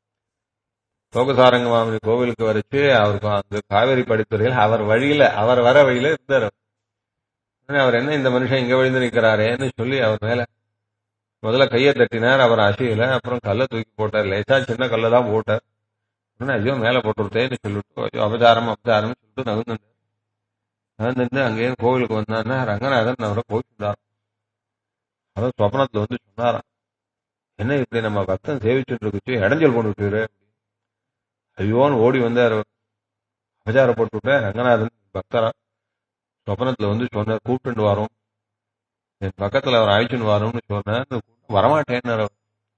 லோகசாரங்க மாமனி கோவிலுக்கு வரைச்சு அவருக்கு அந்த காவேரி படித்துறையில் அவர் வழியில அவர் வர வழியில இருந்தார் உடனே அவர் என்ன இந்த மனுஷன் இங்க விழுந்து நிக்கிறாரேன்னு சொல்லி அவர் மேல முதல்ல கையை தட்டினார் அவர் அசையல அப்புறம் கல்லை தூக்கி போட்டார் லேசா சின்ன கல்லை தான் போட்டார் உடனே ஐயோ மேல போட்டுருத்தேன்னு சொல்லிட்டு ஐயோ அபச்சாரம் அபச்சாரம் சொல்லிட்டு நகர்ந்து நகர்ந்து அங்கேயே கோவிலுக்கு வந்தாருன்னா ரங்கநாதன் அவரை போயிட்டார் அவர் சொப்னத்துல வந்து சொன்னாராம் என்ன இப்படி நம்ம பக்தன் சேவிச்சுட்டு இருக்குச்சு இடைஞ்சல் கொண்டு விட்டுரு ஐயோன்னு ஓடி வந்தார் அபச்சார போட்டு விட்டேன் ரங்கநாதன் பக்தரா சொப்னத்துல வந்து சொன்னார் கூப்பிட்டு வரோம் என் பக்கத்துல அவர் அழைச்சுன்னு வரோம்னு சொன்னார் வரமாட்டேன்னு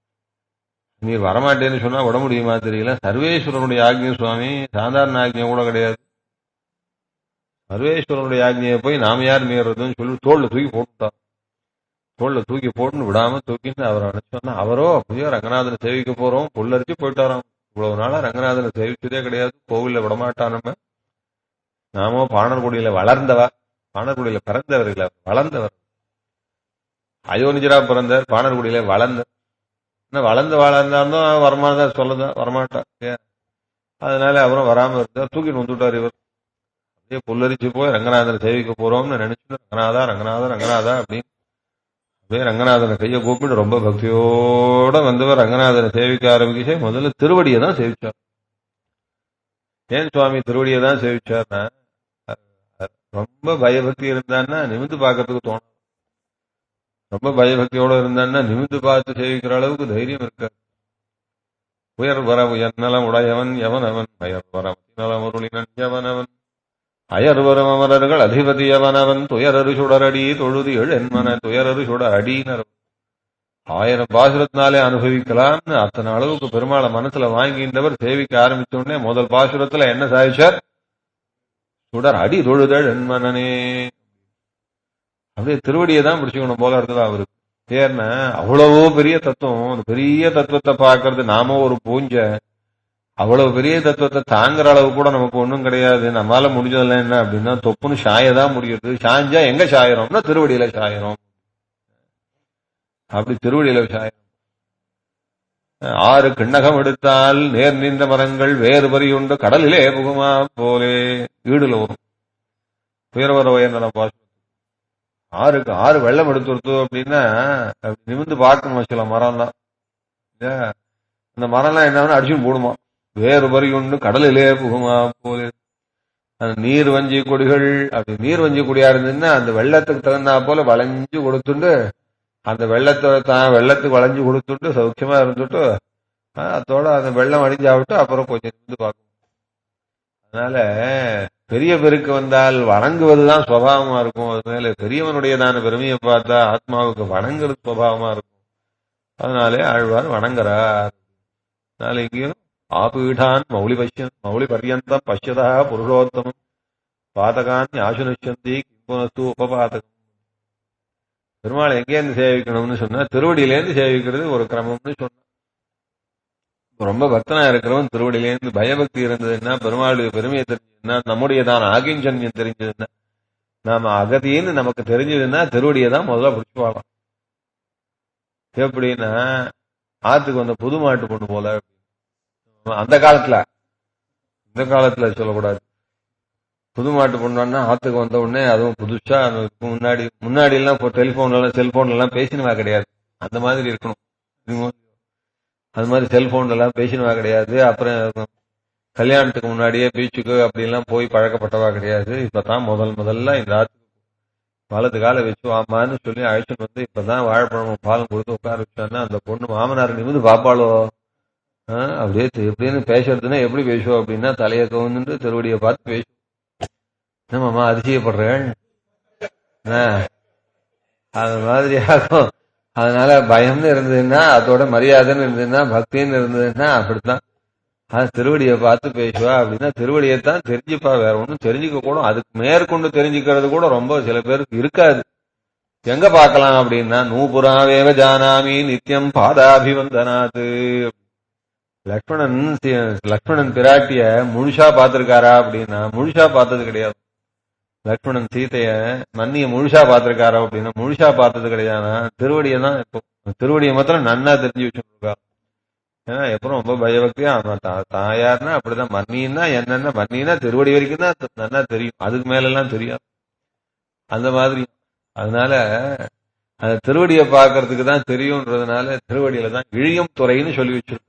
நீர் வரமாட்டேன்னு சொன்னா விட முடியுமா தெரியல சர்வேஸ்வரனுடைய ஆக்ஞம் சுவாமி சாதாரண ஆக்ஞம் கூட கிடையாது சர்வேஸ்வரனுடைய ஆக்ஞையை போய் நாம யார் மீறதுன்னு சொல்லி தோல்ல தூக்கி போட்டுட்டார் தோல்ல தூக்கி போட்டுன்னு விடாம தூக்கின்னு அவர் அனுப்பிச்சோன்னா அவரோ புதிய ரங்கநாதனை சேவிக்க போறோம் புல்லரிச்சு போயிட்டாராம் இவ்வளவு நாளா ரங்கநாதனை சேவிச்சதே கிடையாது கோவில்ல விடமாட்டான் நம்ம நாமோ பாணர்குடியில வளர்ந்தவா பாணர்குடியில பிறந்தவர் இல்ல வளர்ந்தவர் அயோனிஜரா பிறந்தார் பாணர்குடியில வளர்ந்தார் என்ன வளர்ந்து வளர்ந்தாலும் வரமாதான் சொல்லதான் வரமாட்டார் ஏன் அதனால அவரும் வராம இருந்தார் தூக்கிட்டு வந்துட்டார் இவர் அப்படியே புல்லரிச்சு போய் ரங்கநாதனை சேவிக்க போறோம்னு நினைச்சு ரங்கநாதா ரங்கநாதா ரங்கநாதா அப்படின்னு அப்படியே ரங்கநாதனை கையை கூப்பிட்டு ரொம்ப பக்தியோட வந்தவர் ரங்கநாதனை சேவிக்க ஆரம்பிச்சு முதல்ல திருவடியை தான் சேவிச்சார் ஏன் சுவாமி திருவடியை தான் சேவிச்சார்னா ரொம்ப பயபக்தி இருந்தான்னா நிமிந்து பார்க்கறதுக்கு தோணும் ரொம்ப பயபக்தியோட இருந்தான்னா நிமிந்து பார்த்து சேவிக்கிற அளவுக்கு தைரியம் இருக்காது உயர் வர உயர்நலம் உடையவன் எவன் அவன் அயர் வர நலம் அருளினன் எவன் அவன் அயர் வரும் அமரர்கள் அதிபதி அவனவன் துயரரு சுடரடி தொழுது எழுமன துயரரு சுடர் அடினர் ஆயிரம் பாசுரத்தினாலே அனுபவிக்கலாம்னு அத்தனை அளவுக்கு பெருமாளை மனசுல வாங்கின்றவர் சேவிக்க ஆரம்பிச்ச உடனே முதல் பாசுரத்துல என்ன சாதிச்சார் சுடர் அடி தொழுதல் என்மனனே அப்படியே திருவடியை தான் பிடிச்சுக்கணும் போல இருந்தது அவருக்கு ஏன்னா அவ்வளவோ பெரிய தத்துவம் அந்த பெரிய தத்துவத்தை பார்க்கறது நாம ஒரு பூஞ்ச அவ்வளவு பெரிய தத்துவத்தை தாங்குற அளவு கூட நமக்கு ஒண்ணும் கிடையாது நம்மளால முடிஞ்சதுல என்ன அப்படின்னா தொப்புன்னு சாயதான் முடியுது சாஞ்சா எங்க சாயறோம்னா திருவடியில சாயறோம் அப்படி திருவடியில சாயறோம் ஆறு கிண்ணகம் எடுத்தால் நேர் நீந்த மரங்கள் வேறு வரியுண்டு கடலிலே புகுமா போலே ஈடுல வரும் உயர்வர உயர்நலம் பாசம் ஆறுக்கு ஆறு வெள்ளம் எடுத்து அப்படின்னா நிமிந்து பார்க்கணும் சில மரம்லாம் அந்த மரம்லாம் என்ன அடிச்சுன்னு போடுமா வேறு வரியுண்டு கடலிலே புகுமா போலே அந்த நீர் வஞ்சி கொடிகள் அப்படி நீர் வஞ்சி கொடியா இருந்ததுன்னா அந்த வெள்ளத்துக்கு தகுந்தா போல வளைஞ்சு கொடுத்துட்டு அந்த வெள்ளத்தை தான் வெள்ளத்துக்கு வளைஞ்சு கொடுத்துட்டு சௌக்கியமா இருந்துட்டு அதோட அந்த வெள்ளம் அடிஞ்சாவிட்டு அப்புறம் கொஞ்சம் நிமிந்து பார்க்கணும் அதனால பெரிய பெருக்கு வந்தால் வணங்குவதுதான் சுவாவமா இருக்கும் அதனால பெரியவனுடையதான பெருமையை பார்த்தா ஆத்மாவுக்கு வணங்குறது சுவாவமா இருக்கும் அதனாலே ஆழ்வார் வணங்குறார் அதனால இங்கேயும் ஆபீடான் மௌலி பஷ்யன் மௌலி பர்யந்தம் பஷ்யதா புருஷோத்தமம் பாதகான் யாசுனஷந்தி கிம்புனஸ்து உபபாதகம் பெருமாள் எங்கேருந்து சேவிக்கணும்னு சொன்னா திருவடியிலேருந்து சேவிக்கிறது ஒரு கிரமம்னு சொன்னா ரொம்ப பக்தனா இருக்கிறவன் திருவடியிலேருந்து பயபக்தி இருந்ததுன்னா பெருமாளுடைய பெருமையை தெரிஞ்சதுன்னா நம்முடையதான ஆகிஞ்சன்யம் தெரிஞ்சதுன்னா நாம அகதின்னு நமக்கு தெரிஞ்சதுன்னா திருவடியை தான் முதல்ல பிடிச்சு வாழலாம் எப்படின்னா ஆத்துக்கு வந்த புது மாட்டு பொண்ணு போல அந்த காலத்துல இந்த காலத்துல சொல்லக்கூடாது புது மாட்டு பொண்ணுன்னா ஆத்துக்கு வந்த உடனே அதுவும் புதுசா அதுக்கு முன்னாடி முன்னாடி எல்லாம் இப்போ டெலிபோன் எல்லாம் செல்போன் எல்லாம் பேசினவா கிடையாது அந்த மாதிரி இருக்கணும் அது மாதிரி செல்போன் எல்லாம் பேசினவா கிடையாது அப்புறம் கல்யாணத்துக்கு முன்னாடியே பீச்சுக்கு அப்படி எல்லாம் போய் பழக்கப்பட்டவா கிடையாது இப்பதான் முதல் முதல்ல இந்த ஆத்துக்கு வலது கால வச்சு வாமான்னு சொல்லி அழைச்சிட்டு வந்து இப்பதான் வாழைப்பழம் பாலம் கொடுத்து உட்கார வச்சான்னா அந்த பொண்ணு மாமனார் நிமிந்து பாப்பாளோ ஆஹ் அப்படியே தெ- எப்படின்னு பேசுறதுன்னா எப்படி பேசுவோம் அப்படின்னா தலையை கவுந்துட்டு திருவடியை பார்த்து பேசுவோம் என்னம்மா அதிசயப்படுறேன் ஆஹ் அது மாதிரி ஆகும் அதனால பயம்னு இருந்ததுன்னா அதோட மரியாதைன்னு இருந்ததுன்னா பக்தின்னு இருந்ததுன்னா அப்படித்தான் அது திருவடியை பார்த்து பேசுவா அப்படின்னா திருவடியை தான் தெரிஞ்சுப்பா வேற ஒன்றும் தெரிஞ்சுக்க கூட அதுக்கு மேற்கொண்டு தெரிஞ்சுக்கிறது கூட ரொம்ப சில பேருக்கு இருக்காது எங்க பார்க்கலாம் அப்படின்னா நூபுராவேவ ஜானாமி நித்தியம் பாதாபிவந்தனாத்து லக்ஷ்மணன் சி- லக்ஷ்மணன் பிராட்டிய முழுசா பார்த்திருக்காரா அப்படின்னா முழுசா பார்த்தது கிடையாது லக்ஷ்மணன் சீதைய மன்னிய முழுசா பார்த்திருக்காரா அப்படின்னா முழுசா பார்த்தது கிடையாதுன்னா திருவடியை தான் இப்போ திருவடியை மாத்திரம் நன்னா தெரிஞ்சு வச்சுருக்கா ஏன்னா எப்பவும் ரொம்ப பயபக்தியா அவன் தா- தாயார்னா அப்படிதான் மன்னின்னா என்னென்ன மன்னினா திருவடி வரைக்கும் தான் த- நல்லா தெரியும் அதுக்கு மேல எல்லாம் தெரியாது அந்த மாதிரி அதனால அந்த திருவடியை பார்க்கறதுக்கு தான் தெரியும்ன்றதுனால திருவடியில தான் இழியும் துறைன்னு சொல்லி வச்சிருக்கோம்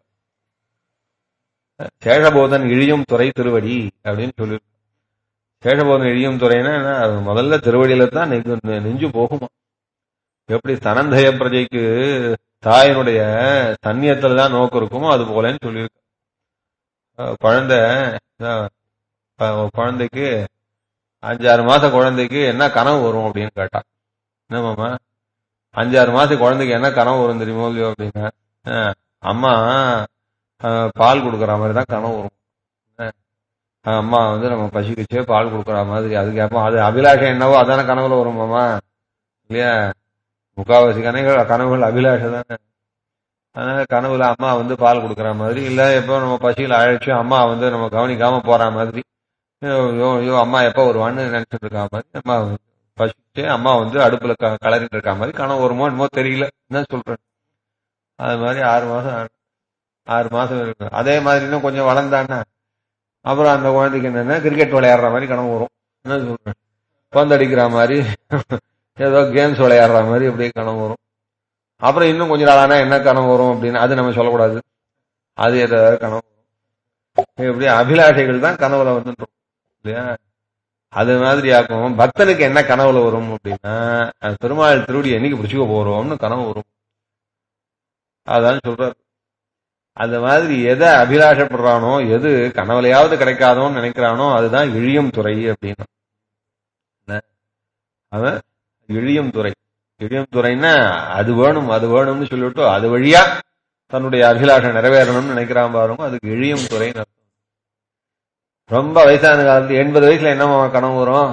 சேஷபோதன் இழியும் துறை திருவடி அப்படின்னு சொல்லி சேஷபோதன் இழியும் துறைன்னா என்ன? அது முதல்ல திருவடியில தான் நெஞ்சு- நெஞ்சு போகுமா எப்படி தனந்தய பிரஜைக்கு தாயினுடைய தன்னியத்துல தான் நோக்கம் இருக்குமோ அது போலன்னு சொல்லியிருக்கு அஹ் குழந்தை அஹ் அஹ் குழந்தைக்கு அஞ்சாறு மாச குழந்தைக்கு என்ன கனவு வரும் அப்படின்னு கேட்டா என்னமாமா அஞ்சாறு மாச குழந்தைக்கு என்ன கனவு வரும் தெரியுமோ இல்லையோ அப்படின்னா அஹ் அம்மா அஹ் பால் கொடுக்குற மாதிரி தான் கனவு வரும் அஹ் அம்மா வந்து நம்ம பசிக்குச்சே பால் கொடுக்குற மாதிரி அது கேட்போம் அது அபிலாஷம் என்னவோ அதான கனவுல வருமாமா இல்லையா முக்காவாசி கனவுகள் கனவுகள் அபிலாஷம் தானே அதனால கனவுல அம்மா வந்து பால் கொடுக்குற மாதிரி இல்ல எப்போ நம்ம பசியில அழைச்சு அம்மா வந்து நம்ம கவனிக்காம போற மாதிரி ஐயோ ஐயோ, ஐயோ அம்மா எப்ப வருவான்னு நினைச்சிட்டு இருக்கா மாதிரி அம்மா வந்து பசிச்சு அம்மா வந்து அடுப்புல க- கலரிட்டு இருக்க மாதிரி கனவு வருமோ என்னமோ தெரியல என்ன சொல்றேன் அது மாதிரி ஆறு மாசம் ஆ- ஆறு மாசம் இருக்கு அதே மாதிரி இன்னும் கொஞ்சம் வளர்ந்தான்னா அப்புறம் அந்த குழந்தைக்கு என்னன்னா கிரிக்கெட் விளையாடுற மாதிரி கனவு வரும் என்ன சொல்றேன் பந்தடிக்கிற மாதிரி ஏதோ கேம்ஸ் விளையாடுற மாதிரி அப்படியே கனவு வரும் அப்புறம் இன்னும் கொஞ்ச நாள் ஆனா என்ன கனவு வரும் அப்படின்னு அது நம்ம சொல்லக்கூடாது அது ஏதாவது கனவு வரும் இப்படி அபிலாஷைகள் தான் கனவுல வந்துடும் இல்லையா அது மாதிரி ஆக்கும் பக்தனுக்கு என்ன கனவுல வரும் அப்படின்னா அது பெருமாள் திருடி என்னைக்கு பிடிச்சுக்க போறோம்னு கனவு வரும் அதான் சொல்றாரு அந்த மாதிரி எதை அபிலாஷப்படுறானோ எது கனவுலையாவது கிடைக்காதோன்னு நினைக்கிறானோ அதுதான் இழியும் துறை அப்படின்னு என்ன? அவன் இழியும் துறை இழியும் துறைன்னா அது வேணும் அது வேணும்னு சொல்லிவிட்டு அது வழியா தன்னுடைய அபிலாஷம் நிறைவேறணும்னு நினைக்கிறான் பாருங்க அதுக்கு இழியும் துறைன்னு அர்த்தம் ரொம்ப வயசான காலத்துல எண்பது வயசுல என்னமா கனவு வரும்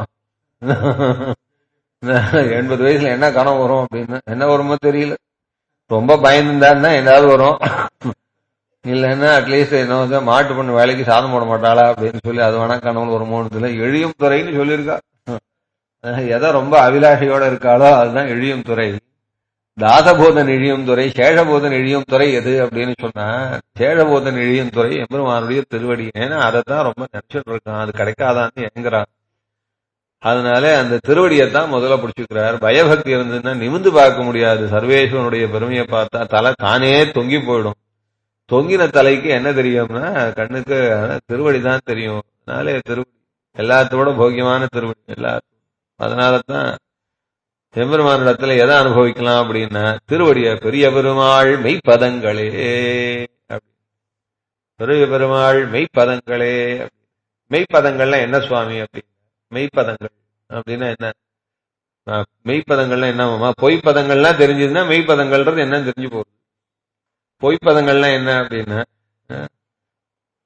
எண்பது வயசுல என்ன கனவு வரும் அப்படின்னு என்ன வருமோ தெரியல ரொம்ப பயந்துருந்தாருன்னா ஏதாவது வரும் இல்லைன்னா அட்லீஸ்ட் என்ன வந்து மாட்டு பொண்ணு வேலைக்கு சாதம் போட மாட்டாளா அப்படின்னு சொல்லி அது வேணா கனவுல வருமோன்னு தெரியல எழியும் துறைன்னு சொல்லியிருக்கா அஹ் எதை ரொம்ப அபிலாஷையோட இருக்காளோ அதுதான் எழியும் துறை தாசபோதன் இழியும் துறை சேஷபோதன் இழியும் துறை எது அப்படின்னு சொன்னா சேஷபோதன் இழியும் துறை எம்பெருமானுடைய திருவடி ஏன்னா அதைத்தான் ரொம்ப நினைச்சிட்டு இருக்கான் அது கிடைக்காதான்னு எங்கிறான் அதனால அந்த திருவடியை தான் முதல்ல பிடிச்சுக்கிறார் பயபக்தி இருந்ததுன்னா நிமிந்து பார்க்க முடியாது சர்வேஸ்வரனுடைய பெருமையை பார்த்தா தலை தானே தொங்கி போயிடும் தொங்கின தலைக்கு என்ன தெரியும்னா கண்ணுக்கு திருவடி தான் தெரியும் அதனால திருவடி எல்லாத்தோட போக்கியமான திருவடி எல்லா அதனால தான் எம்பெருமானிடத்துல எதை அனுபவிக்கலாம் அப்படின்னா திருவடிய பெரிய பெருமாள் மெய்ப்பதங்களே அப்படி. பெரிய பெருமாள் மெய்ப்பதங்களே அப்படி. மெய்ப்பதங்கள்லாம் என்ன சுவாமி அப்படின்னு மெய்ப்பதங்கள் அப்படின்னா என்ன ஆஹ், மெய்ப்பதங்கள்லாம் என்னமாமா பொய்ப்பதங்கள்லாம் தெரிஞ்சதுன்னா மெய்ப்பதங்கள்ன்றது என்னன்னு தெரிஞ்சு போகுது பொய்ப்பதங்கள்லாம் என்ன அப்படின்னா ஆஹ்,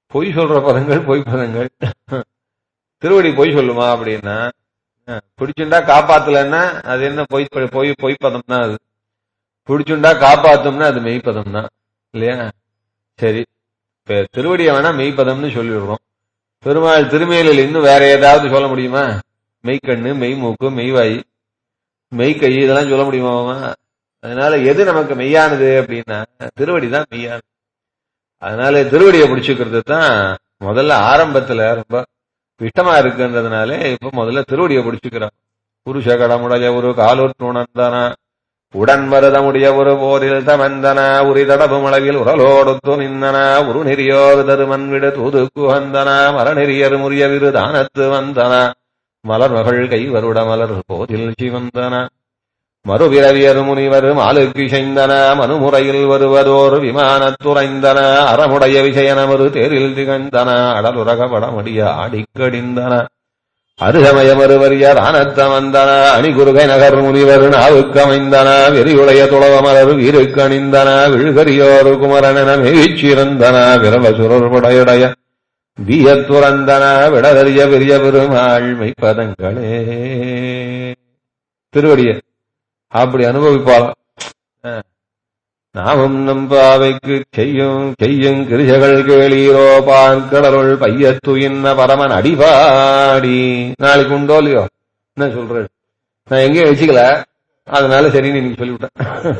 பொய் சொல்ற பதங்கள் பொய் பதங்கள் திருவடி பொய் சொல்லுமா அப்படின்னா அஹ், பிடிச்சுண்டா காப்பாத்தலன்னா அது என்ன பொய் ப- பொய் பொய் பதம்னா அது பிடிச்சுண்டா காப்பாத்தும்னா அது மெய்ப்பதம் தான் இல்லையா சரி இப்ப திருவடியை வேணா மெய்ப்பதம்னு சொல்லிடுறோம் பெருமாள் திருமேலில் இன்னும் வேற ஏதாவது சொல்ல முடியுமா மெய்க்கண்ணு மெய்மூக்கு மெய்வாய் மெய்க்கை இதெல்லாம் சொல்ல முடியுமா அவன்? அதனால எது நமக்கு மெய்யானது அப்படின்னா திருவடி தான் மெய்யானது அதனால திருவடியை பிடிச்சுக்கிறது தான் முதல்ல ஆரம்பத்துல ரொம்ப இஷ்டமா இருக்குன்றதுனால இப்ப முதல்ல திருவடியை பிடிச்சுக்கிறான் புருஷ கடமுடைய ஒரு காலூர் உணர்ந்தனா உடன் மருதமுடைய ஒரு போரில் தமந்தன உரி தடபும் அளவில் உரலோடு நின்றன உரு நெறியோர் தருமன் விடு தூதுக்கு வந்தன மரநெறியர் முறிய விரு தானத்து வந்தன மலர் மகள் கை வருட மலர் போதில் சிவந்தன மறுபிறவியர் முனிவர் மாலுக்கு செய்தன மனுமுறையில் வருவதோர் விமானத்துறைந்தன அறமுடைய விஜயனமரு தேரில் திகழ்ந்தன அடலுரக படமடிய ஆடிக்கடிந்தன அருகமயமருவரியர் ஆனத்த வந்தன அணிகுருகை நகர் முனிவர் நாவுக்கமைந்தன வெறியுடைய துளவமலர் வீருக்கணிந்தன விழுகரியோர் குமரனென மெய்ச்சிறந்தன விரவசுரர் படையுடைய வீயத்துறந்தன விடதறிய பெரிய பெருமாள் மெய்ப்பதங்களே திருவடிய அப்படி அனுபவிப்பாளாம் அஹ். நாமும் நம் பாவைக்கு செய்யும் செய்யும் கிருஷகள் கேளீரோ பார்க்கடலுள் பையத்துயின்ன பரமன் அடிபாடி நாளைக்கு உண்டோ இல்லையோ என்ன சொல்ற நான் எங்கேயும் வச்சுக்கல அதனால சரின்னு நீங்க சொல்லிவிட்டேன்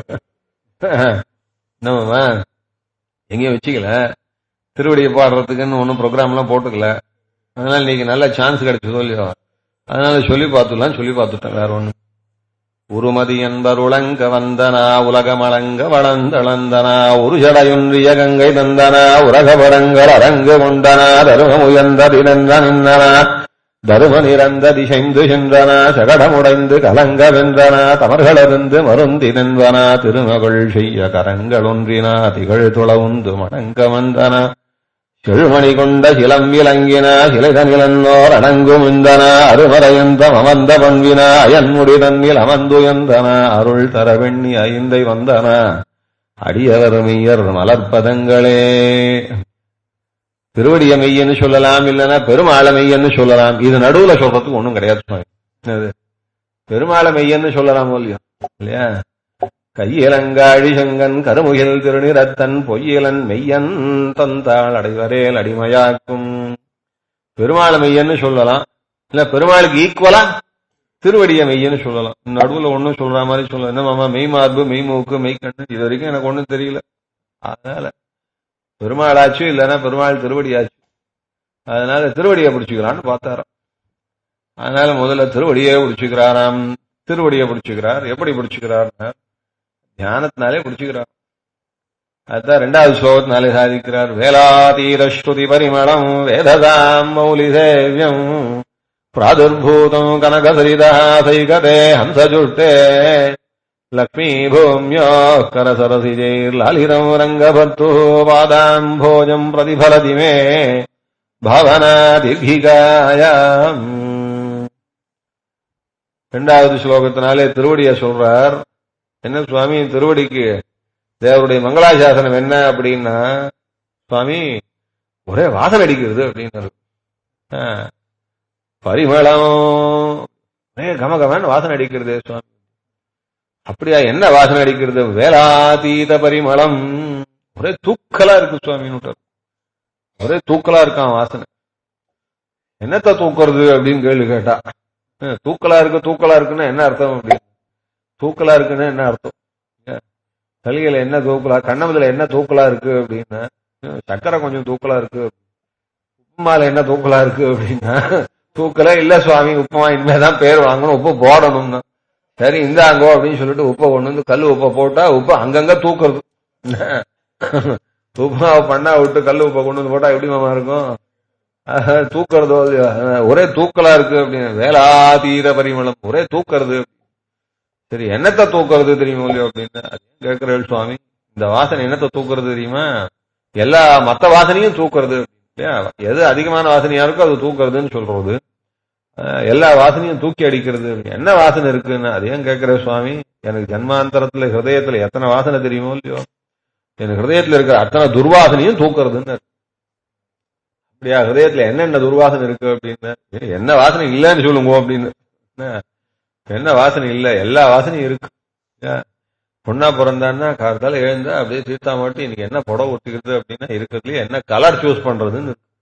என்னமாமா எங்கேயும் வச்சுக்கல திருவடியை பாடுறதுக்குன்னு ஒன்றும் ப்ரோக்ராம் எல்லாம் போட்டுக்கல அதனால நீங்க நல்ல சான்ஸ் கிடைச்சதோ இல்லையோ அதனால சொல்லி பார்த்துலாம் சொல்லி பார்த்துட்டேன் வேற ஒண்ணு உருமதி என்பர் உளங்க வந்தனா உலகமளங்க வளந்தளந்தனா ஒரு ஜடையொன்றிய கங்கை தந்தனா உலகபடங்கள் அரங்கு கொண்டனா தருமம் உயர்ந்த தினந்த நின்றன தரும நிறந்த திசைந்து சென்றன சகடமுடைந்து கலங்க வென்றன தமர்களிருந்து மருந்தி நின்றன திருமகள் செய்ய கரங்கள் ஒன்றினா திகழ் துளவுந்து மணங்க வந்தன செழுமணி கொண்ட சிலம் விளங்கின சிலைதனிலன்னோர் அணங்கும் இந்தன அருமறையந்தம் அமர்ந்த பண்பின அயன்முடி தன்னில் அமர்ந்துயர்ந்தன அருள் தர வெண்ணி ஐந்தை வந்தன அடியவர் மெய்யர் மலர்ப்பதங்களே திருவடிய மெய்யன்னு சொல்லலாம் இல்லைன்னா பெருமாள மெய்யன்னு சொல்லலாம் இது நடுவுல சொல்றதுக்கு ஒண்ணும் கிடையாது சுவாமி. என்னது பெருமாள மெய்யன்னு சொல்லலாம் இல்லையா இல்லையா கையிலங்காழி செங்கன் கருமுகில் திருநிறத்தன் பொய்யிலன் மெய்யன் தந்தாள் அடைவரேல் அடிமையாக்கும் பெருமாள் மெய்யன்னு சொல்லலாம் இல்ல பெருமாளுக்கு ஈக்குவலா திருவடிய மெய்யன்னு சொல்லலாம் நடுவுல ஒண்ணும் சொல்ற மாதிரி சொல்லலாம் என்ன மாமா மெய் மார்பு மெய் மூக்கு மெய் கண்ணு இது வரைக்கும் எனக்கு ஒண்ணும் தெரியல அதனால பெருமாளாச்சு இல்லைன்னா பெருமாள் திருவடியாச்சு அதனால திருவடியை பிடிச்சுக்கிறான்னு பார்த்தாராம் அதனால முதல்ல திருவடியே பிடிச்சுக்கிறாராம் திருவடியை பிடிச்சுக்கிறார் எப்படி பிடிச்சுக்கிறார்னா தியானத்தினாலே பிடிச்சுக்கிறார் அதுதான் ரெண்டாவது ஸ்லோகத்தினாலே சாதிக்கிறார் வேலாதீர ஸ்ருதி பரிமளம் வேததாம் மௌலி சேவியம் பிராதுர்பூதம் கனகசரிதா சைகதே ஹம்சஜுஷ்டே லக்ஷ்மீ பூமியோ கரசரசிஜைர்லாலிதம் ரங்கபர்த்து பாதாம் போஜம் பிரதிபலதி மே பாவனா தீர்கிகாயாம் இரண்டாவது ஸ்லோகத்தினாலே திருவடிய சொல்றார் என்ன சுவாமி திருவடிக்கு தேவருடைய மங்களாசாசனம் என்ன அப்படின்னா சுவாமி ஒரே வாசனை அடிக்கிறது அப்படின்னாரு ஆ, பரிமளம் ஒரே கமகமன்னு வாசனை அடிக்கிறது சுவாமி அப்படியா என்ன வாசனை அடிக்கிறது வேலாதீத பரிமளம் ஒரே தூக்கலா இருக்கு சுவாமின்னு ஒரே தூக்கலா இருக்கான் வாசனை என்னத்த தூக்குறது அப்படின்னு கேள்வி கேட்டா அஹ், தூக்கலா இருக்கு தூக்கலா இருக்குன்னா என்ன அர்த்தம் அப்படின்னு தூக்கலா இருக்குன்னா என்ன அர்த்தம் அஹ், சளிகையில என்ன தூக்கலா கண்ணமதுல என்ன தூக்கலா இருக்கு அப்படின்னா அஹ், சக்கரை கொஞ்சம் தூக்கலா இருக்கு உப்புமால என்ன தூக்கலா இருக்கு அப்படின்னா தூக்கல இல்ல சுவாமி உப்புமா இனிமேதான் பேர் வாங்கணும் உப்பு போடணும்னா சரி இந்தாங்கோ அப்படின்னு சொல்லிட்டு உப்பை கொண்டு வந்து கல் உப்பை போட்டா உப்பு அங்கங்க தூக்குறது உப்புமாவை பண்ணா விட்டு கல் உப்பை கொண்டு வந்து போட்டா எப்படி மாமா இருக்கும் ஆஹ், தூக்குறதோ இல்லையோ அஹ், ஒரே தூக்கலா இருக்கு அப்படின்னு வேலாதீர பரிமளம் ஒரே தூக்குறது சரி என்னத்தை தூக்குறது தெரியுமா இல்லையோ அப்படின்னு கேட்கிறேன் சுவாமி இந்த வாசனை என்னத்தை தூக்குறது தெரியுமா எல்லா மத்த வாசனையும் தூக்குறது இல்லையா? எது அதிகமான வாசனையா இருக்கோ அது தூக்குறதுன்னு சொல்றது அஹ், எல்லா வாசனையும் தூக்கி அடிக்கிறது என்ன வாசனை இருக்குன்னு அது ஏன் கேட்கிற சுவாமி எனக்கு ஜன்மாந்தரத்துல ஹிருதயத்துல எத்தனை வாசனை தெரியுமோ இல்லையோ எனக்கு ஹிருதயத்துல இருக்கிற அத்தனை துர்வாசனையும் தூக்குறதுன்னு அப்படியா ஹிருதயத்துல என்னென்ன துர்வாசனை இருக்கு அப்படின்னு ஏய், என்ன வாசனை இல்லைன்னு சொல்லுங்க அப்படின்னு என்ன? என்ன வாசனை இல்ல எல்லா வாசனையும் இருக்கு ஏன்? பொண்ணா பிறந்தான்னா காலத்தால எழுந்தா அப்படியே தீர்த்தா மாட்டி இன்னைக்கு என்ன புடவை ஒட்டிக்கிறது அப்படின்னா இருக்கிறதுலயே என்ன கலர் சூஸ் பண்றதுன்னு இருக்கு.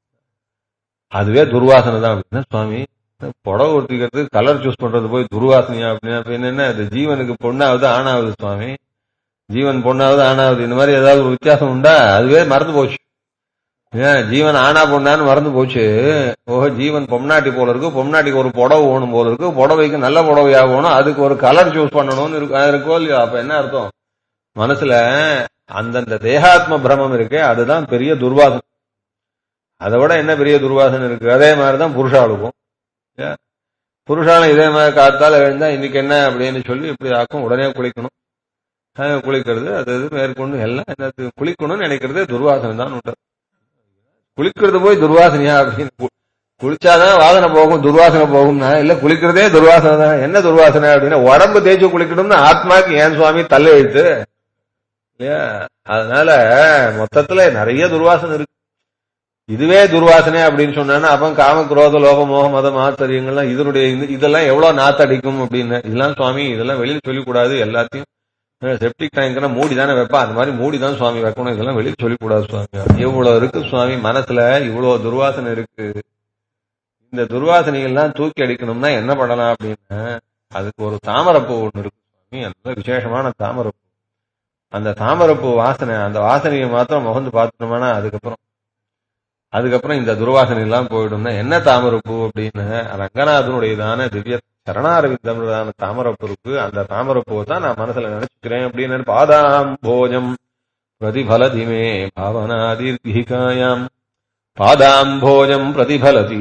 அதுவே துர்வாசனை தான் அப்படின்னா சுவாமி புடவை ஒட்டிக்கிறது கலர் சூஸ் பண்றது போய் துர்வாசனையா அப்படின்னா அப்ப என்னன்னா அது ஜீவனுக்கு பொண்ணாவது ஆணாவது சுவாமி ஜீவன் பொண்ணாவது ஆணாவது இந்த மாதிரி ஏதாவது ஒரு வித்தியாசம் உண்டா அதுவே மறந்து போச்சு ஏன் ஜீவன் ஆனா பொண்ணான்னு மறந்து போச்சு ஓஹோ ஜீவன் பொம்னாட்டி போல இருக்கு பொம்னாட்டிக்கு ஒரு புடவை ஓணும் போல இருக்கு புடவைக்கு நல்ல புடவையா ஓணும் அதுக்கு ஒரு கலர் சூஸ் பண்ணணும்னு இருக்கு அது இருக்கோ இல்லையோ அப்ப என்ன அர்த்தம் மனசுல அந்தந்த தேகாத்ம பிரமம் இருக்கே அதுதான் பெரிய துர்வாசனை அதை விட என்ன பெரிய துர்வாசனை இருக்கு அதே மாதிரிதான் புருஷாளுக்கும் ஏன்? புருஷாலும் இதே மாதிரி காத்தால எழுந்தா இன்னைக்கு என்ன அப்படின்னு சொல்லி இப்படி ஆக்கும் உடனே குளிக்கணும் அஹ் குளிக்கிறது அது இது மேற்கொண்டு எல்லாம் என்னது குளிக்கணும்னு நினைக்கிறதே துர்வாசனை தான் உண்டு குளிக்கிறது போய் துர்வாசனையா அப்படின்னு கு- குளிச்சாதான் வாசனை போகும் துர்வாசனை போகும்னா இல்ல குளிக்கிறதே துர்வாசனை தான் என்ன துர்வாசனை அப்படின்னா உடம்பு தேய்ச்சி குளிக்கணும்னு ஆத்மாக்கு ஏன் சுவாமி தள்ள எழுத்து இல்லையா அதனால மொத்தத்துல நிறைய துர்வாசனை இருக்கு இதுவே துர்வாசனை அப்படின்னு சொன்னா அப்ப காம குரோத லோக மோக மத மாத்தரியங்கள்லாம் இதனுடைய இது- இதெல்லாம் எவ்வளவு நாத்தடிக்கும் அப்படின்னு இதெல்லாம் சுவாமி இதெல்லாம் வெளியில சொல்லக்கூடாது எல்லாத்தையும் செப்டிக் டேங்க்னா மூடி தானே வைப்பா அந்த மாதிரி மூடி தான் சுவாமி வைக்கணும் இதெல்லாம் வெளியில சொல்லக்கூடாது சுவாமி இவ்வளவு இருக்கு சுவாமி மனசுல இவ்வளவு துர்வாசனை இருக்கு இந்த துர்வாசனைகள்லாம் தூக்கி அடிக்கணும்னா என்ன பண்ணலாம் அப்படின்னா அதுக்கு ஒரு தாமரப்பூ ஒண்ணு இருக்கு சுவாமி அந்த விசேஷமான தாமரப்பூ அந்த தாமரப்பூ வாசனை அந்த வாசனையை மாத்திரம் முகந்து பார்த்துட்டோம்னா அதுக்கப்புறம் அதுக்கப்புறம் இந்த துர்வாசனை எல்லாம் போயிடும்னா என்ன தாமரப்பூ அப்படின்னு ரங்கநாதனுடையதான திவ்ய சரணாரவிந்தமுடையதான தாமரப்பூ இருக்கு அந்த தாமரப்பூவை தான் நான் மனசுல நினைச்சுக்கிறேன் அப்படின்னு பாதாம் போஜம் பிரதிபலதி மே பாவனாதீர்கிகாயாம் பாதாம்போஜம் பிரதிபலதி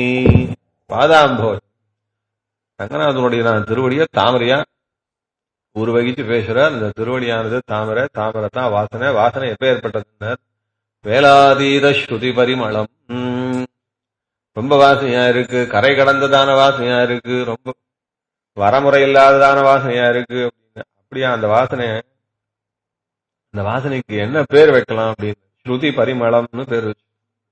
பாதாம்போஜம் ரங்கநாதனுடைய நான் திருவடிய தாமரையா உருவகிச்சு பேசுறார் அந்த திருவடியானது தாமரை தாமரை தான் வாசனை வாசனை எப்ப ஏற்பட்டதுன்னா வேலாதீத ஸ்ருதி பரிமளம் உம், ரொம்ப வாசனையா இருக்கு கரை கடந்ததான வாசனையா இருக்கு ரொம்ப வரமுறை இல்லாததான வாசனையா இருக்கு அப்படின்னு அப்படியா அந்த வாசனை அந்த வாசனைக்கு என்ன பேர் வைக்கலாம் அப்படின்னு ஸ்ருதி பரிமளம்னு பேர் வச்சு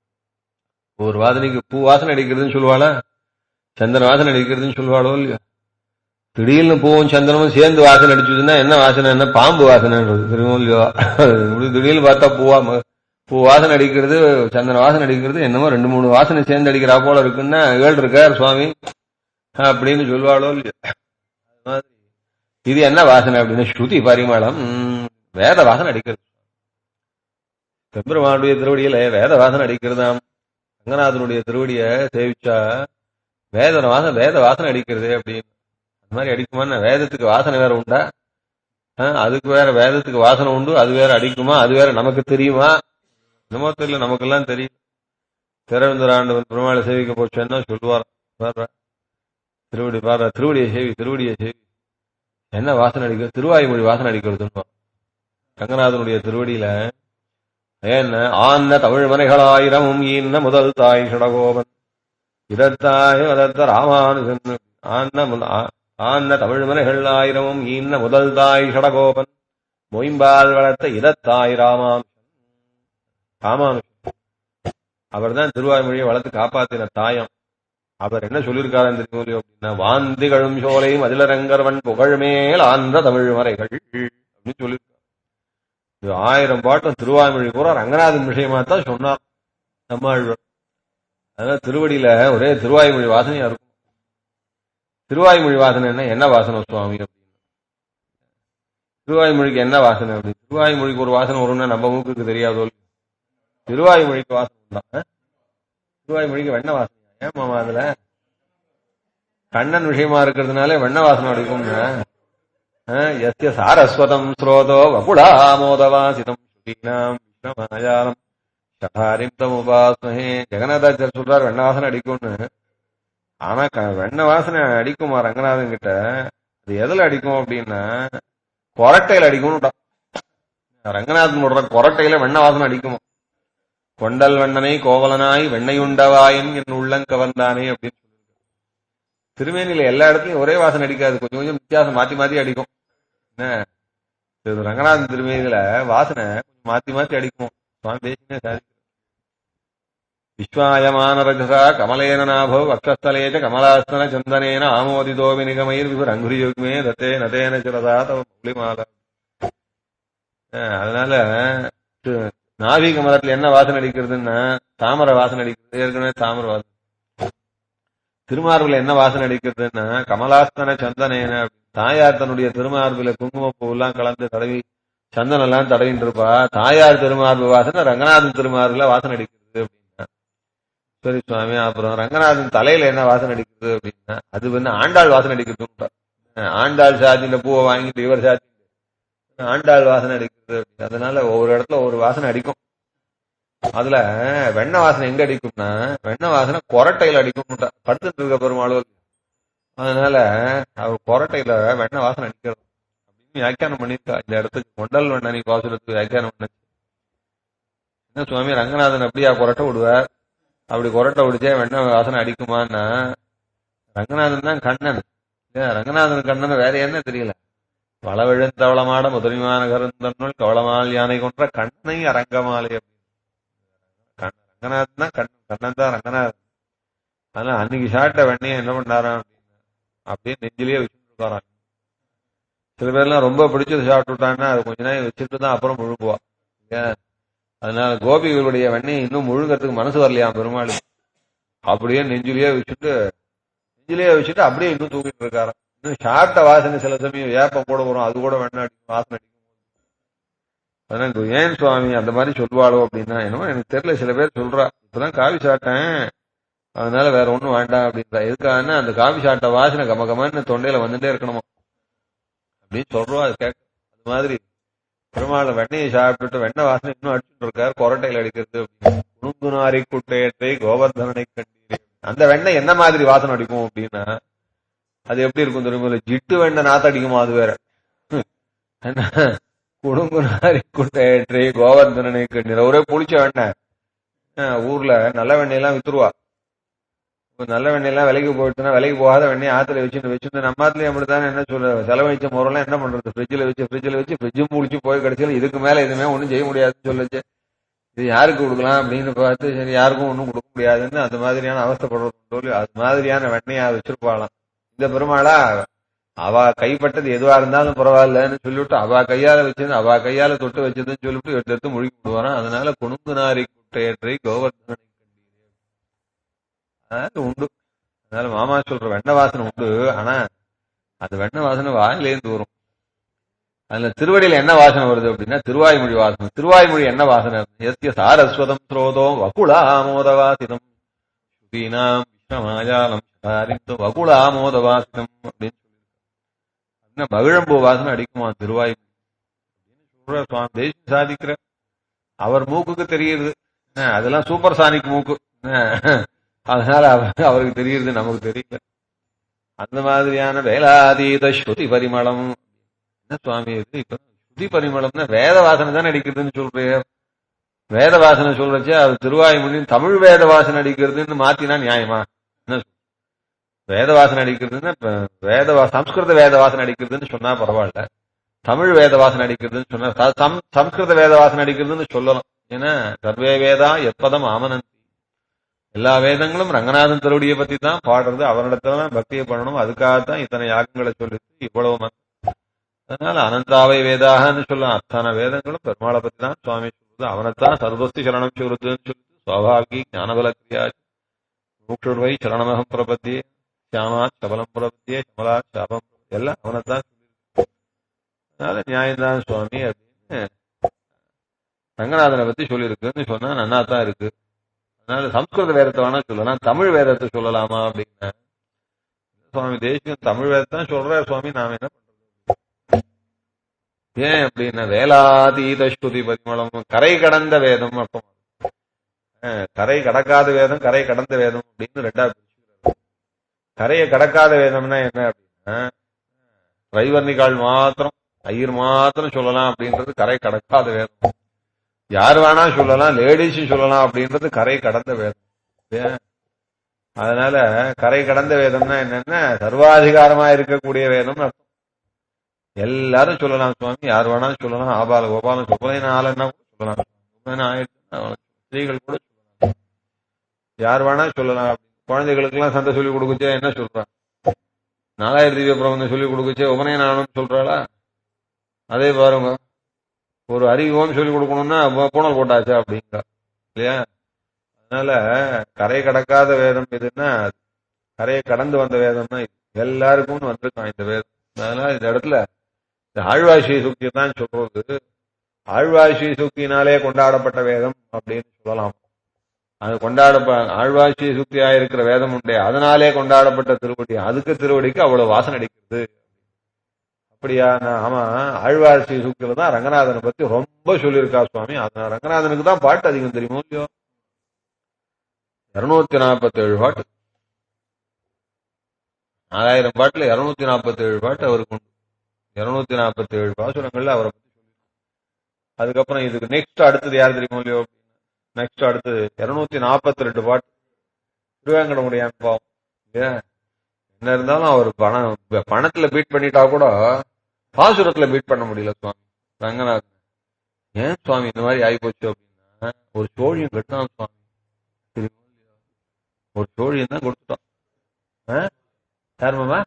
ஒரு வாசனைக்கு பூ வாசனை அடிக்கிறதுன்னு சொல்லுவாளா சந்தன வாசனை அடிக்கிறதுன்னு சொல்லுவாளோ இல்லையோ திடீர்னு பூவும் சந்தனமும் சேர்ந்து வாசனை அடிச்சதுன்னா என்ன வாசனை என்ன பாம்பு வாசனைன்றது தெரியுமோ இல்லையோ இப்படி திடீர்னு பார்த்தா பூவா ம- பூ வாசனை அடிக்கிறது சந்தன வாசனை அடிக்கிறது என்னமோ ரெண்டு மூணு வாசனை சேர்ந்து அடிக்கிறா போல இருக்குன்னா ஏழு இருக்கார் சுவாமி அப்படின்னு சொல்லுவாளோ இல்லையோ அது மாதிரி இது என்ன வாசனை அப்படின்னு ஸ்ருதி பரிமளம் உம், வேத வாசனை அடிக்கிறது பெருமாளுடைய திருவடியில வேத வாசனை அடிக்கிறதாம் ரங்கநாதனுடைய திருவடிய சேவிச்சா வேத வாசனை வேத வாசனை அடிக்கிறது அப்படின்னு அந்த மாதிரி அடிக்குமா வேதத்துக்கு வாசனை வேற உண்டா ஆ, அதுக்கு வேற வேதத்துக்கு வாசனை உண்டு அது வேற அடிக்குமா அது வேற நமக்கு தெரியுமா என்னமோ தெரியல நமக்கெல்லாம் தெரியும் திறவிந்தராண்டவன் பெருமாளை சேவிக்க போச்சேன்னா சொல்லுவார் பாரு திருவடி பாரு திருவடியை சேவி திருவடியை சேவி என்ன வாசனை அடிக்க திருவாய்மொழி வாசனை அடிக்கிறதுன்னு ரங்கநாதனுடைய திருவடியில ஏன்ன ஆன்ன தமிழ் மனைகளாயிரமும் ஈன்ன முதல் தாய் சடகோபன் இதத்தாய் வதத்த ராமானுஜன் ஆன்ன முத- ஆ- ஆன்ன தமிழ் மனைகள் ஆயிரமும் ஈன்ன முதல் தாய் சடகோபன் மொயம்பால் வளர்த்த இதத்தாய் ராமானுஜன் ராமானுஜன் அவர்தான் திருவாய்மொழியை வளர்த்து காப்பாத்தின தாயம் அவர் என்ன சொல்லியிருக்காரு தெரியுமோ இல்லையோ அப்படின்னா வாந்திகளும் சோலை மதிலரங்கர்வன் புகழ்மேல் ஆந்த தமிழ் மறைகள் அப்படின்னு சொல்லியிருக்காரு இது ஆயிரம் பாட்டும் திருவாய்மொழி பூரா ரங்கநாதன் விஷயமா தான் சொன்னார் நம்மாழ்வார் அதனால திருவடியில ஒரே திருவாய்மொழி வாசனையா இருக்கும் திருவாய்மொழி வாசனை என்ன என்ன வாசனை சுவாமி அப்படின்னு திருவாய்மொழிக்கு என்ன வாசனை அப்படி திருவாய்மொழிக்கு ஒரு வாசனை வரும்னா நம்ம மூக்குக்கு தெரியாதோ திருவாய்மொழிக்கு வாசனை உண்டா ஆ? திருவாய்மொழிக்கு வெண்ண வாசனை ஏன் மாமா அதுல கண்ணன் விஷயமா இருக்கிறதுனால வெண்ண வாசனை அடிக்கும்னா ஆ, எஸ்ய சாரஸ்வதம் ஸ்ரோதோ வகுடாமோதவாசிதம் ஸ்ருதீனாம் விஸ்வமாயாலம் சதாரிம் தமுபாஸ்மஹே ஜெகநாதாச்சார் சொல்றார் வெண்ண வாசனை அடிக்கும்னு ஆனா க- வெண்ண வாசனை அடிக்குமா ரங்கநாதன் கிட்ட அது எதுல அடிக்கும் அப்படின்னா கொரட்டையில அடிக்கும்னு ரங்கநாதன் சொல்ற கொரட்டையில வெண்ண வாசனை அடிக்குமா கொண்டல் வண்ணனை கோவலனாய் வெண்ணையுண்டவாயின் என் உள்ளங்கவர்ந்தானே அப்படின்னு சொல்லியிருக்காரு திருமேனியில எல்லா இடத்துலயும் ஒரே வாசனை அடிக்காது கொஞ்சம் கொஞ்சம் வித்தியாசம் மாத்தி மாத்தி அடிக்கும் என்ன இது ரங்கநாதன் திருமேனியில வாசனை கொஞ்சம் மாத்தி மாத்தி அடிக்கும் சுவாமி தேசிகனே சாதிக்கிறார் விஸ்வாயமான ரஜசா கமலேன நாபோ வக்ஷஸ்தலேச்ச கமலாஸ்தன சந்தனேன ஆமோதிதோ விநிகமைர் விபுர் அங்குரியுக்மே தத்தே நதேன சிரதா தவ புலிமாலா அதனால து- நாவி கமலத்துல என்ன வாசனை அடிக்கிறதுன்னா தாமரை வாசனை அடிக்கிறது ஏற்கனவே தாமரை வாசனை திருமார்புல என்ன வாசனை அடிக்கிறதுன்னா கமலாஸ்தன சந்தனேன தாயார் தன்னுடைய திருமார்புல குங்குமப்பூ எல்லாம் கலந்து தடவி சந்தனம் எல்லாம் தடவிட்டு இருப்பா தாயார் திருமார்பு வாசனை ரங்கநாதன் திருமார்புல வாசனை அடிக்கிறது அப்படின்னா சரி சுவாமி அப்புறம் ரங்கநாதன் தலையில என்ன வாசனை அடிக்கிறது அப்படின்னா அது வந்து ஆண்டாள் வாசனை அடிக்கிறது ஆண்டாள் சாத்தின பூவை வாங்கிட்டு இவர் சாத்தி ஆண்டாள் வாசனை அடிக்கிறது அப்படின்னு. அதனால ஒவ்வொரு இடத்துல ஒவ்வொரு வாசனை அடிக்கும் அதுல வெண்ணெய் வாசனை எங்க அடிக்கும்னா வெண்ணெய் வாசனை கொரட்டையில அடிக்கும் படுத்துட்டு இருக்க பெருமாள் அதனால அவர் கொரட்டையில வெண்ணெய் வாசனை அடிக்கிறது அப்படின்னு வியாக்கியானம் பண்ணிருக்கா இந்த இடத்துக்கு கொண்டல் வெண்ணனி பாசுரத்துக்கு வியாக்கியானம் பண்ண என்ன சுவாமி ரங்கநாதன் அப்படியா கொரட்டை விடுவார் அப்படி கொரட்டை விடுச்சே வெண்ணெய் வாசனை அடிக்குமான்னா ரங்கநாதன் தான் கண்ணன் ஏன் ரங்கநாதன் கண்ணன் வேற என்ன தெரியல வளவிழுந்தவளமாட முதலிமான கருந்தன்னுள் கவளமால் யானை கொன்ற கண்ணனை அரங்கமாலை அப்படின்னு கண்ண- ரங்கநாதன் தான் கண்ணன் கண்ணன் தான் ரங்கநாதன் அதனால அன்னைக்கு சாப்பிட்ட வெண்ணையை என்ன பண்ணாராம் அப்படின்னு அப்படியே நெஞ்சிலேயே வச்சுட்டு இருக்காராம் சில பேர்லாம் ரொம்ப பிடிச்சது சாப்பிட்டு விட்டாங்கன்னா அது கொஞ்ச நேரம் வச்சுட்டு தான் அப்புறம் முழுங்குவா ஏன் அதனால கோபிகளுடைய வெண்ணெயை இன்னும் முழுங்கறதுக்கு மனசு வரலையாம் பெருமாள் அப்படியே நெஞ்சிலேயே வச்சுட்டு நெஞ்சிலேயே வச்சுட்டு அப்படியே இன்னும் தூக்கிட்டு இருக்காராம் இன்னும் சாப்பிட்ட வாசனை சில சமயம் ஏப்பம் கூட வரும் அது கூட வெண்ணெய் அடிக்கும் வாசனை அடிக்கும் அதனால இது ஏன் சுவாமி அந்த மாதிரி சொல்லுவாளோ அப்படின்னா என்னமோ எனக்கு தெரியல சில பேர் சொல்றா இப்பதான் காவி சாப்பிட்டேன் அதனால வேற ஒண்ணும் வேண்டாம் அப்படின்றா எதுக்காகன்னா அந்த காவி சாப்பிட்ட வாசனை கம கமன்னு தொண்டையில வந்துட்டே இருக்கணுமா அப்படின்னு சொல்றோம் அது கேட்க அது மாதிரி பெருமாள் வெண்ணெயை சாப்பிட்டுட்டு வெண்ணெய் வாசனை இன்னும் அடிச்சுட்டு இருக்காரு கொரட்டையில அடிக்கிறது அப்படின்னு குணுங்குனாரி குட்டையற்றை கோவர்தனனை கண்டீரே அந்த வெண்ணெய் என்ன மாதிரி வாசனை அடிக்கும் அப்படின்னா அது எப்படி இருக்கும் தெரியுமா ஜிட்டு வெண்ணெய் நாத்த அடிக்குமா அது வேற என்ன குடுங்குனாரி குட்டையற்றை கோவர்தனனை கண்டீர் ஒரே புளிச்ச வெண்ணெய் ஆஹ் ஊர்ல நல்ல வெண்ணெய் எல்லாம் வித்துருவா இப்ப நல்ல வெண்ணெய் எல்லாம் விலைக்கு போயிட்டுனா விலைக்கு போகாத வெண்ணெய் ஆத்துல வச்சுட்டு வச்சுட்டு நம்ம ஆத்துலயும் அப்படித்தானே என்ன சொல்ற செலவழிச்ச முறைலாம் என்ன பண்றது ஃப்ரிட்ஜில் வச்சு ஃப்ரிட்ஜில் வச்சு ஃப்ரிட்ஜும் புளிச்சு போய் கிடைச்சல இதுக்கு மேல எதுவுமே ஒண்ணும் செய்ய முடியாதுன்னு சொல்லுச்சு இது யாருக்கு கொடுக்கலாம் அப்படின்னு பார்த்து சரி யாருக்கும் ஒண்ணும் கொடுக்க முடியாதுன்னு அந்த மாதிரியான அவஸ்தைப்படுறது சொல்லி அது மாதிரியான வெண்ணையா வச்சிருப்பாளாம் இந்த பெருமாளா அவ கைப்பட்டது எதுவா இருந்தாலும் பரவாயில்லன்னு சொல்லிவிட்டு அவ கையால வச்சது அவ கையால தொட்டு வச்சதுன்னு சொல்லிவிட்டு எடுத்து எடுத்து முழுகி விடுவாராம் அதனால குணுங்குனாரி குட்டையற்றை கோவர்தனை கண்டீரே அதனால உண்டு அதனால மாமா சொல்ற வெண்ணெய் வாசனை உண்டு ஆனா அந்த வெண்ணெய் வாசனை வாயிலேருந்து வரும் அதுல திருவடியில என்ன வாசனை வருது அப்படின்னா திருவாய்மொழி வாசனை திருவாய்மொழி என்ன வாசனை எஸ்ய சாரஸ்வதம் ஸ்ரோதம் வகுளாமோத வாசிதம் ஸ்ருதீனாம் விஸ்வமாயாலம் சாரித்து வகுளாமோத வாசிதம் அப்படின்னு சொல்லியிருக்காங்க என்ன மகிழம்பூ வாசனை அடிக்குமா திருவாய்மொழி அப்படின்னு சொல்ற சுவாமி தேசியம் சாதிக்கிற அவர் மூக்குக்கு தெரியுது என்ன, அதெல்லாம் சூப்பர் சானிக் மூக்கு என்ன, அதனால அவர் அவருக்கு தெரியுது நமக்கு தெரியல அந்த மாதிரியான வேலாதீத ஸ்ருதி பரிமளம் என்ன சுவாமி இது இப்ப ஸ்ருதி பரிமளம்னா வேத வாசனை தான் அடிக்கிறதுன்னு சொல்றேன் வேத வாசனை சொல்றச்சே அது திருவாய்மொழியும் தமிழ் வேத வாசனை அடிக்கிறதுன்னு மாத்தினா நியாயமா என்ன சொல்~ வேத வாசனை அடிக்கிறதுன்னா இப்ப வேத வா- சம்ஸ்கிருத வேத வாசனை அடிக்கிறதுன்னு சொன்னா பரவாயில்ல தமிழ் வேத வாசனை அடிக்கிறதுன்னு சொன்னா ச- சம்- சம்ஸ்கிருத வேத வாசனை அடிக்கிறதுன்னு சொல்லலாம் ஏன்னா சர்வே வேதா எப்பதம் ஆமனந்தி எல்லா வேதங்களும் ரங்கநாதன் திருவடியை பத்தி தான் பாடுறது அவரிடத்துல தான் பக்தியை பண்ணணும் அதுக்காகத்தான் இத்தனை யாகங்களை சொல்லி இவ்வளவு மந்திரம். அதனால அனந்தாவை வேதாகன்னு சொல்லலாம் அத்தனை வேதங்களும் பெருமாளை பத்தி தான் சுவாமி சொல்றது அவனைத்தான் சர்வஸ்தி சரணம் சொல்றதுன்னு சொல்லிட்டு சுவாபாகி ஞானபல கிரியா மூக்ஷுர்வை சரணமகம் பிரபத்தியே சியாமா சபலம் பிரபத்தியே சமலா சாபம் பிரபத்தியே, எல்லாம் அவனைத்தான் சொல்லியிருக்கு அதனால நியாயம்தான் சுவாமி அப்படின்னு ரங்கநாதனை பத்தி சொல்லியிருக்குன்னு சொன்னா நன்னா தான் இருக்கு அதனால சம்ஸ்கிருத வேதத்தை வேணா சொல்லலாம் தமிழ் வேதத்தை சொல்லலாமா அப்படின்னு சுவாமி தேசியம் தமிழ் வேதத்தை தான் சொல்றாரு சுவாமி நாம என்ன பண்றது ஏன் அப்படின்னா வேலாதீத ஸ்ருதி பரிமளம் கரை கடந்த வேதம் அர்த்தம் அஹ் கரை கடக்காத வேதம் கரை கடந்த வேதம் அப்படின்னு ரெண்டா பிரிச்சுக்கிறாரு கரையை கடக்காத வேதம்னா என்ன அப்படின்னா வைவர்ணிகால் மாத்திரம் ஐயர் மாத்திரம் சொல்லலாம் அப்படின்றது கரை கடக்காத வேதம் யார் வேணா சொல்லலாம் லேடிஸ் சொல்லலாம் அப்படின்றது கரை கடந்த வேதம் ஏன்? அதனால கரை கடந்த வேதம்னா என்னன்னா சர்வாதிகாரமா இருக்கக்கூடிய வேதம் அர்த்தம் எல்லாரும் சொல்லலாம் சுவாமி யார் வேணாலும் சொல்லலாம் ஆபால கோபாலம் சுப்பதைன ஆளுன்னா கூட சொல்லலாம் சுப்பதைன ஆயிடுச்சுன்னா அவனுக்கு ஸ்திரீகள் கூட சொல்லலாம் யார் வேணா சொல்லலாம் குழந்தைகளுக்கு எல்லாம் சண்டை சொல்லி கொடுக்குச்சே என்ன சொல்றான் நாலாயிரம் திவ்ய பிரபந்தம் சொல்லி கொடுக்குச்சே உபநயனானம் சொல்றாளா அதே பாருங்க ஒரு அறிவோம் சொல்லி கொடுக்கணும்னா பூ- பூணல் போட்டாச்சா அப்படிங்கிற இல்லையா அதனால கரை கடக்காத வேதம் எதுன்னா கரையை கடந்து வந்த வேதம்னா இது. எல்லாருக்கும் வந்திருக்கான் இந்த வேதம் அதனால இந்த இடத்துல இந்த ஆழ்வாசி சுக்தி தான் சொல்றது ஆழ்வாசி சுக்தினாலே கொண்டாடப்பட்ட வேதம் அப்படின்னு சொல்லலாம் அது கொண்டாட ஆழ்வாசி சுக்தியா இருக்கிற வேதம் உண்டே அதனாலே கொண்டாடப்பட்ட திருவடி அதுக்கு திருவடிக்கு அவ்வளவு வாசனை அடிக்கிறது அப்படியா நான் ஆமா ஆழ்வாசி சுக்தியில தான் ரங்கநாதனை பத்தி ரொம்ப சொல்லியிருக்கா சுவாமி அதனால ரங்கநாதனுக்கு தான் பாட்டு அதிகம் தெரியுமோ இல்லையோ இருநூத்தி நாற்பத்தி ஏழு பாட்டு நாலாயிரம் பாட்டுல இருநூத்தி நாற்பத்தி ஏழு பாட்டு அவருக்கு உண்டு இருநூத்தி நாற்பத்தி ஏழு பாசுரங்கள்ல அவரை பத்தி சொல்லி அதுக்கப்புறம் இதுக்கு நெக்ஸ்ட் அடுத்தது யார் தெரியுமோ இல்லையோ நெக்ஸ்ட் அடுத்தது இருநூத்தி நாற்பத்தி ரெண்டு பாட்டு திருவேங்கடமுடியான் பாவம் இல்லையா என்ன இருந்தாலும் அவர் பணம் பணத்துல பீட் பண்ணிட்டா கூட பாசுரத்துல பீட் பண்ண முடியல சுவாமி ரங்கநாதன் ஏன் சுவாமி இந்த மாதிரி ஆகி போச்சு அப்படின்னா ஒரு சோழியம் கட்டினான் சுவாமி தெரியுமா இல்லையா? ஒரு சோழியம் தான் கொடுத்துட்டான் ஆ? யார் மாமா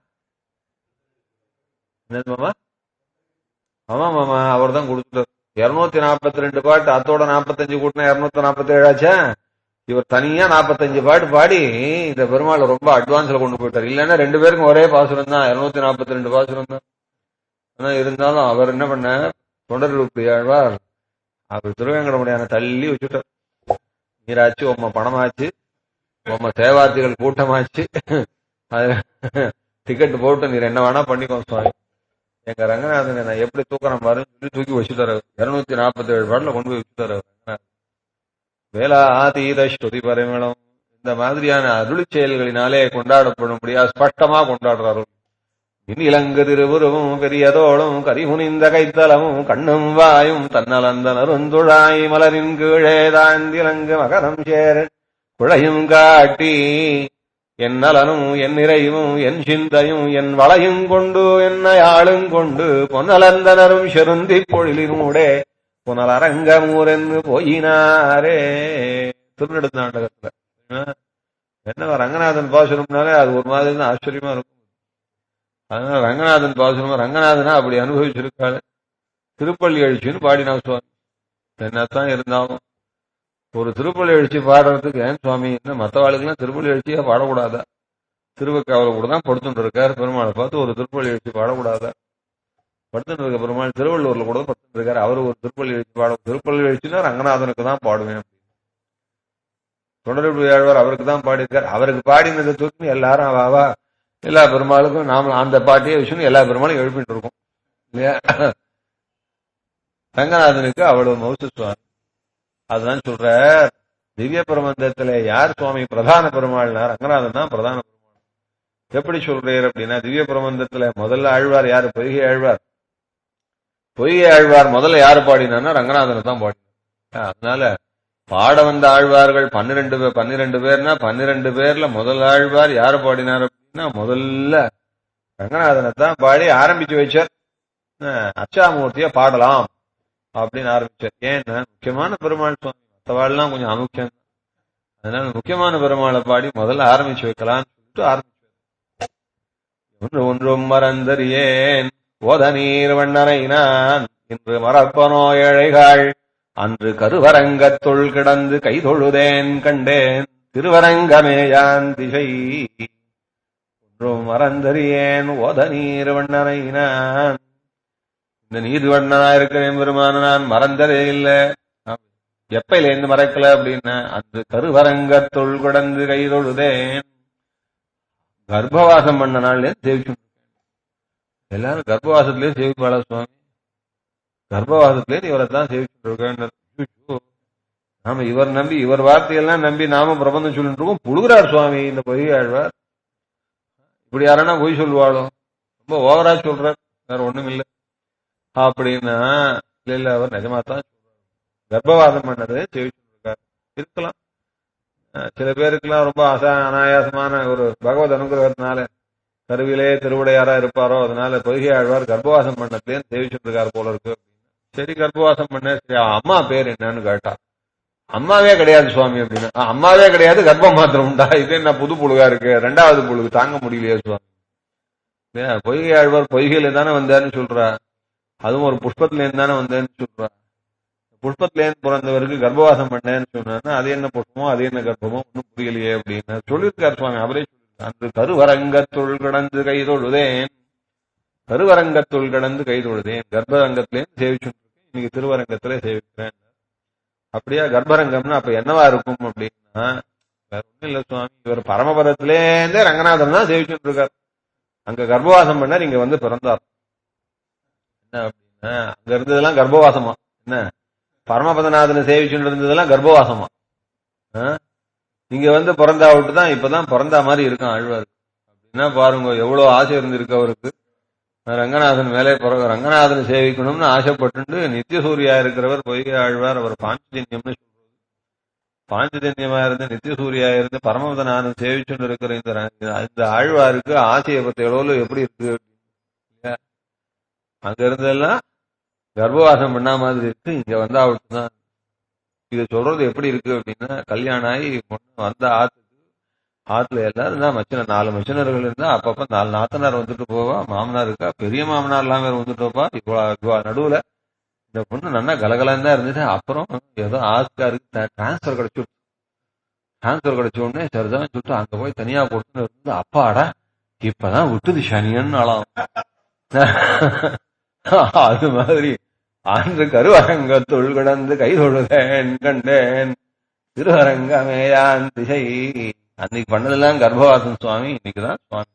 என்னது மாமா ஆமா மாமா அவர் தான் கொடுத்துட்டார் இருநூத்தி நாற்பத்தி ரெண்டு பாட்டு அத்தோட நாற்பத்தஞ்சு கூட்டினா இருநூத்தி நாற்பத்தி ஏழாச்சா இவர் தனியா நாற்பத்தஞ்சு பாட்டு பாடி இந்த பெருமாள் ரொம்ப அட்வான்ஸ்ல கொண்டு போயிட்டார் இல்லைன்னா ரெண்டு பேருக்கும் ஒரே பாசுரம் தான் இருநூத்தி நாற்பத்தி ரெண்டு பாசுரம் தான் ஆனா இருந்தாலும் அவர் என்ன பண்ண தொடர் ஆழ்வார் அவர் திருவேங்கடமுடியான தள்ளி வச்சுட்டார் நீராச்சு உம்ம பணமாச்சு உம்ம சேவார்த்திகள் கூட்டமாச்சு அது டிக்கெட் போட்டு நீர் என்ன வேணா பண்ணிக்கோ சுவாமி எங்க ரங்கநாதன் நான் எப்படி தூக்குறேன் பாருன்னு சொல்லி தூக்கி வச்சுட்டாரு இருநூத்தி நாற்பத்தி ஏழு பாட்டில் கொண்டு போய் வச்சுட்டாரு அவர் ரங்கநாதன். வேலா ஆதீத ஸ்ருதி பரிமளம் இந்த மாதிரியான அருளி செயல்களினாலே கொண்டாடப்படும்படியா ஸ்பஷ்டமா கொண்டாடுறாரு இலங்கு திருவுருவும் பெரியதோளும் கரிமுனிந்த கைத்தலமும் கண்ணும் வாயும் தன்னலந்த நருந்துழாய் மலரின் கீழே தாண்டிலங்கு மகரம் சேர குழையும் காட்டி என் நலனும் என் நிறைவும் என் சிந்தையும் என் வளையும் கொண்டு என்னை ஆளும் கொண்டு பொன்னலந்தனரும் செருந்தி பொழிலினூடே புனலரங்கமூரென்று போயினாரே திருநெடுத்த நாடகத்துல என்ன ரங்கநாதன் பாசுரம்னாலே அது ஒரு மாதிரி தான் ஆச்சரியமா இருக்கும் அதனால ரங்கநாதன் பாசுரம் ரங்கநாதனா அப்படி அனுபவிச்சிருக்காரு திருப்பள்ளி எழுச்சின்னு பாடினா சுவாமி என்னத்தான் இருந்தாலும் ஒரு திருப்பள்ளி எழுச்சி பாடுறதுக்கு ஏன் சுவாமி என்ன மற்றவாளுக்கெல்லாம் திருப்பள்ளி எழுச்சியா பாடக்கூடாதா திருவக்காவல கூட தான் படுத்துட்டு இருக்காரு பெருமாளை பார்த்து ஒரு திருப்பள்ளி எழுச்சி பாடக்கூடாதா படுத்துட்டு இருக்க பெருமாள் திருவள்ளூர்ல கூட படுத்துட்டு இருக்காரு அவரு ஒரு திருப்பள்ளி எழுச்சி பாட திருப்பள்ளி எழுச்சின்னா ரங்கநாதனுக்கு தான் பாடுவேன் தொடர்பு ஆழ்வார் அவருக்கு தான் பாடியிருக்காரு அவருக்கு பாடினதை தூக்கி எல்லாரும் அவாவா எல்லா பெருமாளுக்கும் நாம அந்த பாட்டியை விஷயம் எல்லா பெருமாளும் எழுப்பிட்டு இருக்கோம் இல்லையா ரங்கநாதனுக்கு அவ்வளவு மௌச சுவாமி அதுதான் சொல்ற திவ்ய பிரபந்தத்துல யார் சுவாமி பிரதான பெருமாள்னா ரங்கநாதன் தான் பிரதான பெருமாள் எப்படி சொல்றீர் அப்படின்னா திவ்ய பிரபந்தத்துல முதல்ல ஆழ்வார் யாரு பொய்கை ஆழ்வார் பொய்கை ஆழ்வார் முதல்ல யாரு பாடினான்னா ரங்கநாதனை தான் பாடினார் அதனால பாட வந்த ஆழ்வார்கள் பன்னிரெண்டு பேர் பன்னிரெண்டு பேர்னா பன்னிரெண்டு பேர்ல முதல் ஆழ்வார் யாரு பாடினார் அப்படின்னா முதல்ல ரங்கநாதனை தான் பாடி ஆரம்பிச்சு வச்சார் அஹ் அச்சாமூர்த்திய பாடலாம் அப்படின்னு ஆரம்பிச்சார் ஏன்னா முக்கியமான பெருமாள் சுவாமி மற்றவாள்லாம் கொஞ்சம் அமுக்கியம் அதனால முக்கியமான பெருமாளை பாடி முதல்ல ஆரம்பிச்சு வைக்கலாம்னு சொல்லிட்டு ஆரம்பிச்சார் ஒன்று ஒன்றும் மறந்தறியேன் ஓத நீர் வண்ணனை நான் இன்று மறப்பனோ ஏழைகள் அன்று கருவரங்கத்துள் கிடந்து கைதொழுதேன் கண்டேன் திருவரங்கமேயான் திசை ஒன்றும் மறந்தறியேன் ஓத நீர் வண்ணனை நான் இந்த நீதி வண்ணனா இருக்கிறேன் பெருமான நான் மறந்ததே இல்லை எப்பையில இருந்து மறக்கல அப்படின்னா அன்று கருவரங்கத்துள் கிடந்து கைதொழுதேன் கர்ப்பவாசம் பண்ண நாள்ல சேவிச்சு எல்லாரும் கர்ப்பவாசத்திலே சேவிப்பாளா சுவாமி கர்ப்பவாசத்திலே இவரை தான் சேவிச்சுட்டு இருக்கேன் நாம இவர் நம்பி இவர் வார்த்தையெல்லாம் நம்பி நாம பிரபந்தம் சொல்லிட்டு இருக்கோம் புழுகிறார் சுவாமி இந்த பொய் ஆழ்வார் இப்படி யாரனா பொய் சொல்லுவாளோ ரொம்ப ஓவரா சொல்றார் வேற ஒண்ணும் இல்ல அப்படின்னா இல்ல இல்ல அவர் நிஜமா தான் சொல்றாரு கர்ப்பவாதம் பண்ணது சேவிச்சுட்டு இருக்காரு இருக்கலாம் அஹ் சில பேருக்குலாம் ரொம்ப அசா அனாயாசமான ஒரு பகவத் அனுகிரகத்தினால கருவிலே திருவுடையாரா இருப்பாரோ அதனால பொய்கை ஆழ்வார் கர்ப்பவாசம் பண்ணதுலேன்னு சேவிச்சுட்டு இருக்காரு போல இருக்கு அப்படின்னு சரி கர்ப்பவாசம் பண்ண சரி அவன் அம்மா பேர் என்னன்னு கேட்டா அம்மாவே கிடையாது சுவாமி அப்படின்னு "ஆ, அம்மாவே கிடையாது கர்ப்பம் மாத்திரம் உண்டா இது என்ன புது புழுகா இருக்கு ரெண்டாவது புழுகு தாங்க முடியலையே சுவாமி ஏன், பொய்கை ஆழ்வார் பொய்கையில தானே வந்தாருன்னு சொல்றா அதுவும் ஒரு புஷ்பத்துல இருந்து தானே வந்தேன்னு சொல்றா புஷ்பத்துல இருந்து பிறந்தவருக்கு கர்ப்பவாசம் பண்ணேன்னு சொன்னா அது என்ன புஷ்பமோ அது என்ன கர்ப்பமோ ஒன்னும் புரியலையே அப்படின்னு சொல்லியிருக்காரு சுவாமி அவரே சொல்லியிருக்காரு அன்று கருவரங்கத்துள் கடந்து கைதொழுதேன் கருவரங்கத்துள் கடந்து கைதொழுதேன் கர்ப்பரங்கத்திலேருந்து சேவிச்சுட்டு இருக்கேன் இன்னைக்கு திருவரங்கத்திலே சேவிக்கிறேன் அப்படியா கர்ப்பரங்கம்னா அப்ப என்னவா இருக்கும் அப்படின்னா வேற ஒண்ணும் இல்ல சுவாமி இவர் பரமபதத்திலேருந்தே ரங்கநாதன் தான் சேவிச்சுட்டு இருக்கார் அங்க கர்ப்பவாசம் பண்ணார் இங்க வந்து பிறந்தார் என்ன அப்படின்னா அங்க இருந்ததெல்லாம் கர்ப்பவாசமா என்ன பரமபதநாதனை சேவிச்சுட்டு இருந்ததெல்லாம் கர்ப்பவாசமா ஆ? இங்க வந்து பிறந்தா விட்டு தான் இப்பதான் பிறந்தா மாதிரி இருக்கான் ஆழ்வார் அப்படின்னா பாருங்க எவ்வளவு ஆசை இருந்திருக்கு அவருக்கு ரங்கநாதன் மேலே பிறகு ரங்கநாதனை சேவிக்கணும்னு ஆசைப்பட்டு நித்திய சூரியா இருக்கிறவர் பொய்கை ஆழ்வார் அவர் பாஞ்சஜன்யம்னு சொல்றது பாஞ்சஜன்யமா இருந்து நித்திய சூரியா இருந்து பரமபதநாதன் சேவிச்சுட்டு இருக்கிற இந்த ர- இந்த ஆழ்வாருக்கு ஆசையை பத்தி எவ்வளவு எப்படி இருக்கு இல்லையா? அங்க இருந்தெல்லாம் கர்ப்பவாசம் பண்ணா மாதிரி இருக்கு இங்க வந்தா தான் இது சொல்றது எப்படி இருக்கு அப்படின்னா கல்யாணம் ஆகி பொண்ணு வந்த ஆத்துக்கு ஆத்துல எல்லாரும் தான் மச்சின நாலு மச்சினர்கள் இருந்தா அப்பப்ப நாலு நாத்தனார் வந்துட்டு போவா மாமனார் இருக்கா பெரிய மாமனார் எல்லாம் வேற வந்துட்டு போப்பா இவ்வளவு இவ்வளவு நடுவுல இந்த பொண்ணு நல்லா கலகலன்னு தான் இருந்துச்சு அப்புறம் ஏதோ ஆஸ்காருக்கு டிரான்ஸ்பர் கிடைச்சு டிரான்ஸ்பர் கிடைச்ச உடனே சரிதான் சொல்லிட்டு அங்க போய் தனியா கொடுத்து இருந்து அப்பாடா இப்பதான் விட்டுது சனியன்னு ஆளாம் அது மாதிரி ஆண்டு கருவரங்கத்துள் கிடந்து கை தொழுதேன் கண்டேன் திருவரங்கமேயான் திசை அன்னைக்கு பண்ணதெல்லாம் கர்ப்பவாசம் சுவாமி இன்னைக்குதான் சுவாமி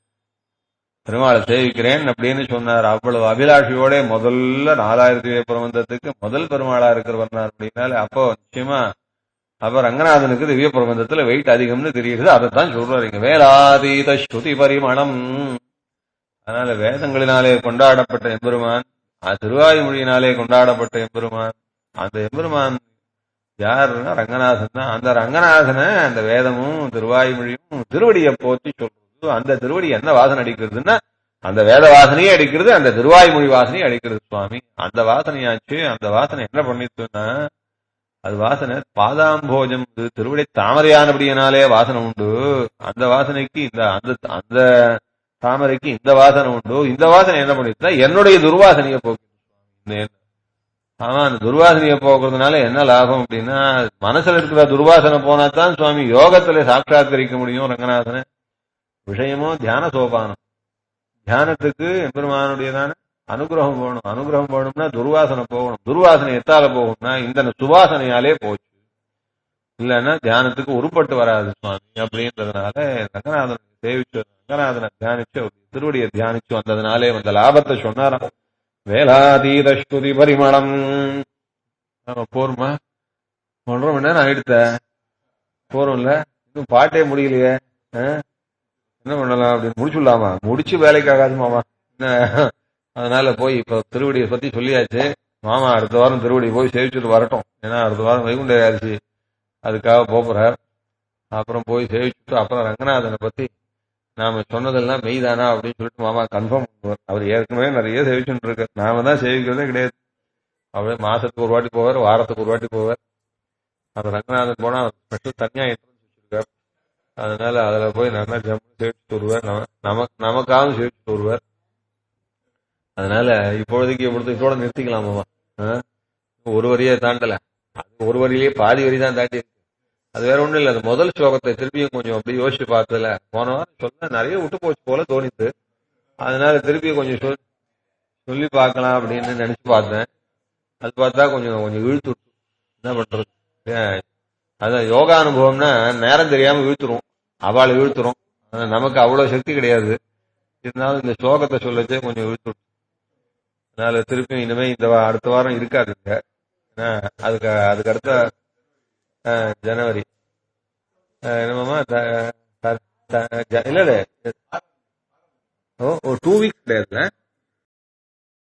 பெருமாளை சேவிக்கிறேன் அப்படின்னு சொன்னார் அவ்வளவு அபிலாஷியோட முதல்ல நாலாயிரத்தி பிரபந்தத்துக்கு முதல் பெருமாளா இருக்கிறவர் அப்படின்னால அப்போ நிச்சயமா அப்ப ரங்கநாதனுக்கு திவ்ய பிரபந்தத்துல வெயிட் அதிகம்னு தெரியுது அதைத்தான் சொல்றாரு இங்க வேலாதீத ஸ்ருதி பரிமளம் அதனால வேதங்களினாலே கொண்டாடப்பட்ட எம்பெருமான் அது திருவாயுமொழியினாலே கொண்டாடப்பட்ட எம்பெருமான் அந்த எம்பெருமான் யாருன்னா ரங்கநாதன் தான் அந்த ரங்கநாதனை அந்த வேதமும் திருவாயுமொழியும் திருவடியை போற்றி சொல்றது அந்த திருவடி என்ன வாசனை அடிக்கிறதுன்னா அந்த வேத வாசனையே அடிக்கிறது அந்த திருவாய்மொழி வாசனையே அடிக்கிறது சுவாமி அந்த வாசனையாச்சு அந்த வாசனை என்ன பண்ணிச்சுன்னா அது வாசனை பாதாம்போஜம் இது திருவிடை தாமரையானபடியினாலே வாசனை உண்டு அந்த வாசனைக்கு இந்த அந்த அந்த தாமரைக்கு இந்த வாசனை உண்டு இந்த வாசனை என்ன பண்ணிச்சுன்னா என்னுடைய துர்வாசனையை போக்கு ஆமா அந்த துர்வாசனையை போக்குறதுனால என்ன லாபம் அப்படின்னா மனசுல இருக்கிற துர்வாசனை போனா தான் சுவாமி யோகத்துல சாட்சாத்கரிக்க முடியும் ரங்கநாதனை விஷயமோ தியான சோபானம் தியானத்துக்கு எம்பெருமானுடையதான அனுகிரகம் போகணும் அனுகிரகம் போகணும்னா துர்வாசனை போகணும் துர்வாசனை எத்தால போகணும்னா இந்த சுவாசனையாலே போச்சு இல்லைன்னா தியானத்துக்கு உருப்பட்டு வராது சுவாமி அப்படின்றதுனால ரங்கநாதனை சேவிச்சு ரங்கநாதனை தியானிச்சு அவர் திருவடியை தியானிச்சு வந்ததுனாலே வந்த லாபத்தை சொன்னாராம் வேலாதீத ஸ்துதி பரிமளம் ஆமா, போருமா ஒன்றரை மணி நேரம் ஆயிடுத்த போறோம்ல இன்னும் பாட்டே முடியலையே ஆ? என்ன பண்ணலாம் அப்படின்னு முடிச்சுடலாமா முடிச்சு வேலைக்கு ஆகாது மாமா என்ன? அதனால போய் இப்ப திருவடியை பத்தி சொல்லியாச்சு மாமா அடுத்த வாரம் திருவடி போய் சேவிச்சுட்டு வரட்டும் ஏன்னா அடுத்த வாரம் வைகுண்ட ஏகாதசி அதுக்காக போறார் அப்புறம் போய் சேவிச்சுட்டு அப்புறம் ரங்கநாதனை பத்தி நாம சொன்னதெல்லாம் மெய்தானா அப்படின்னு சொல்லிட்டு மாமா கன்ஃபார்ம் பண்ணுவார் அவர் ஏற்கனவே நிறைய சேவிச்சுட்டு இருக்கார் நாம தான் சேவிக்கிறதே கிடையாது அவர் மாசத்துக்கு ஒரு வாட்டி போவார் வாரத்துக்கு ஒரு வாட்டி போவார் அந்த ரங்கநாதன் போனா ஸ்பெஷல் தனியா என்ட்ரன்ஸ் வச்சிருக்கார் அதனால அதுல போய் நல்லா ஜம்மு சேவிச்சுட்டு வருவார் நம- நமக்கு நமக்காகவும் சேவிச்சுட்டு வருவார் அதனால இப்பொழுதைக்கு இப்பொழுது இதோட நிறுத்திக்கலாம் மாமா ஆ? ஒரு வரியை தாண்டல அது ஒரு வரியிலேயே பாதி வரி தான் தாண்டி இருக்கு அது வேற ஒண்ணும் இல்ல அந்த முதல் ஸ்லோகத்தை திருப்பியும் கொஞ்சம் அப்படியே யோசிச்சு பார்த்ததுல போன வாரம் சொல்ல நிறைய விட்டு போச்சு போல தோணித்து அதனால திருப்பி கொஞ்சம் சொல் சொல்லி பார்க்கலாம் அப்படின்னு நினைச்சு பார்த்தேன் அது பார்த்தா கொஞ்சம் கொஞ்சம் இழுத்து விட்டு என்ன பண்றது ஏன், அதான் யோகா அனுபவம்னா நேரம் தெரியாம இழுத்துரும் அவளை இழுத்துரும் ஆனா நமக்கு அவ்வளவு சக்தி கிடையாது இருந்தாலும் இந்த ஸ்லோகத்தை சொல்லச்சே கொஞ்சம் இழுத்து விட்டு அதனால திருப்பி இனிமே இந்த வா- அடுத்த வாரம் இருக்காதுங்க ஏன்னா அதுக்கு அதுக்கு அடுத்த அஹ், ஜனவரி அஹ், என்னமாமா த- த- த- ஜ- இல்ல இல்ல ஓ ஒரு டூ வீக்ஸ் கிடையாதுல்ல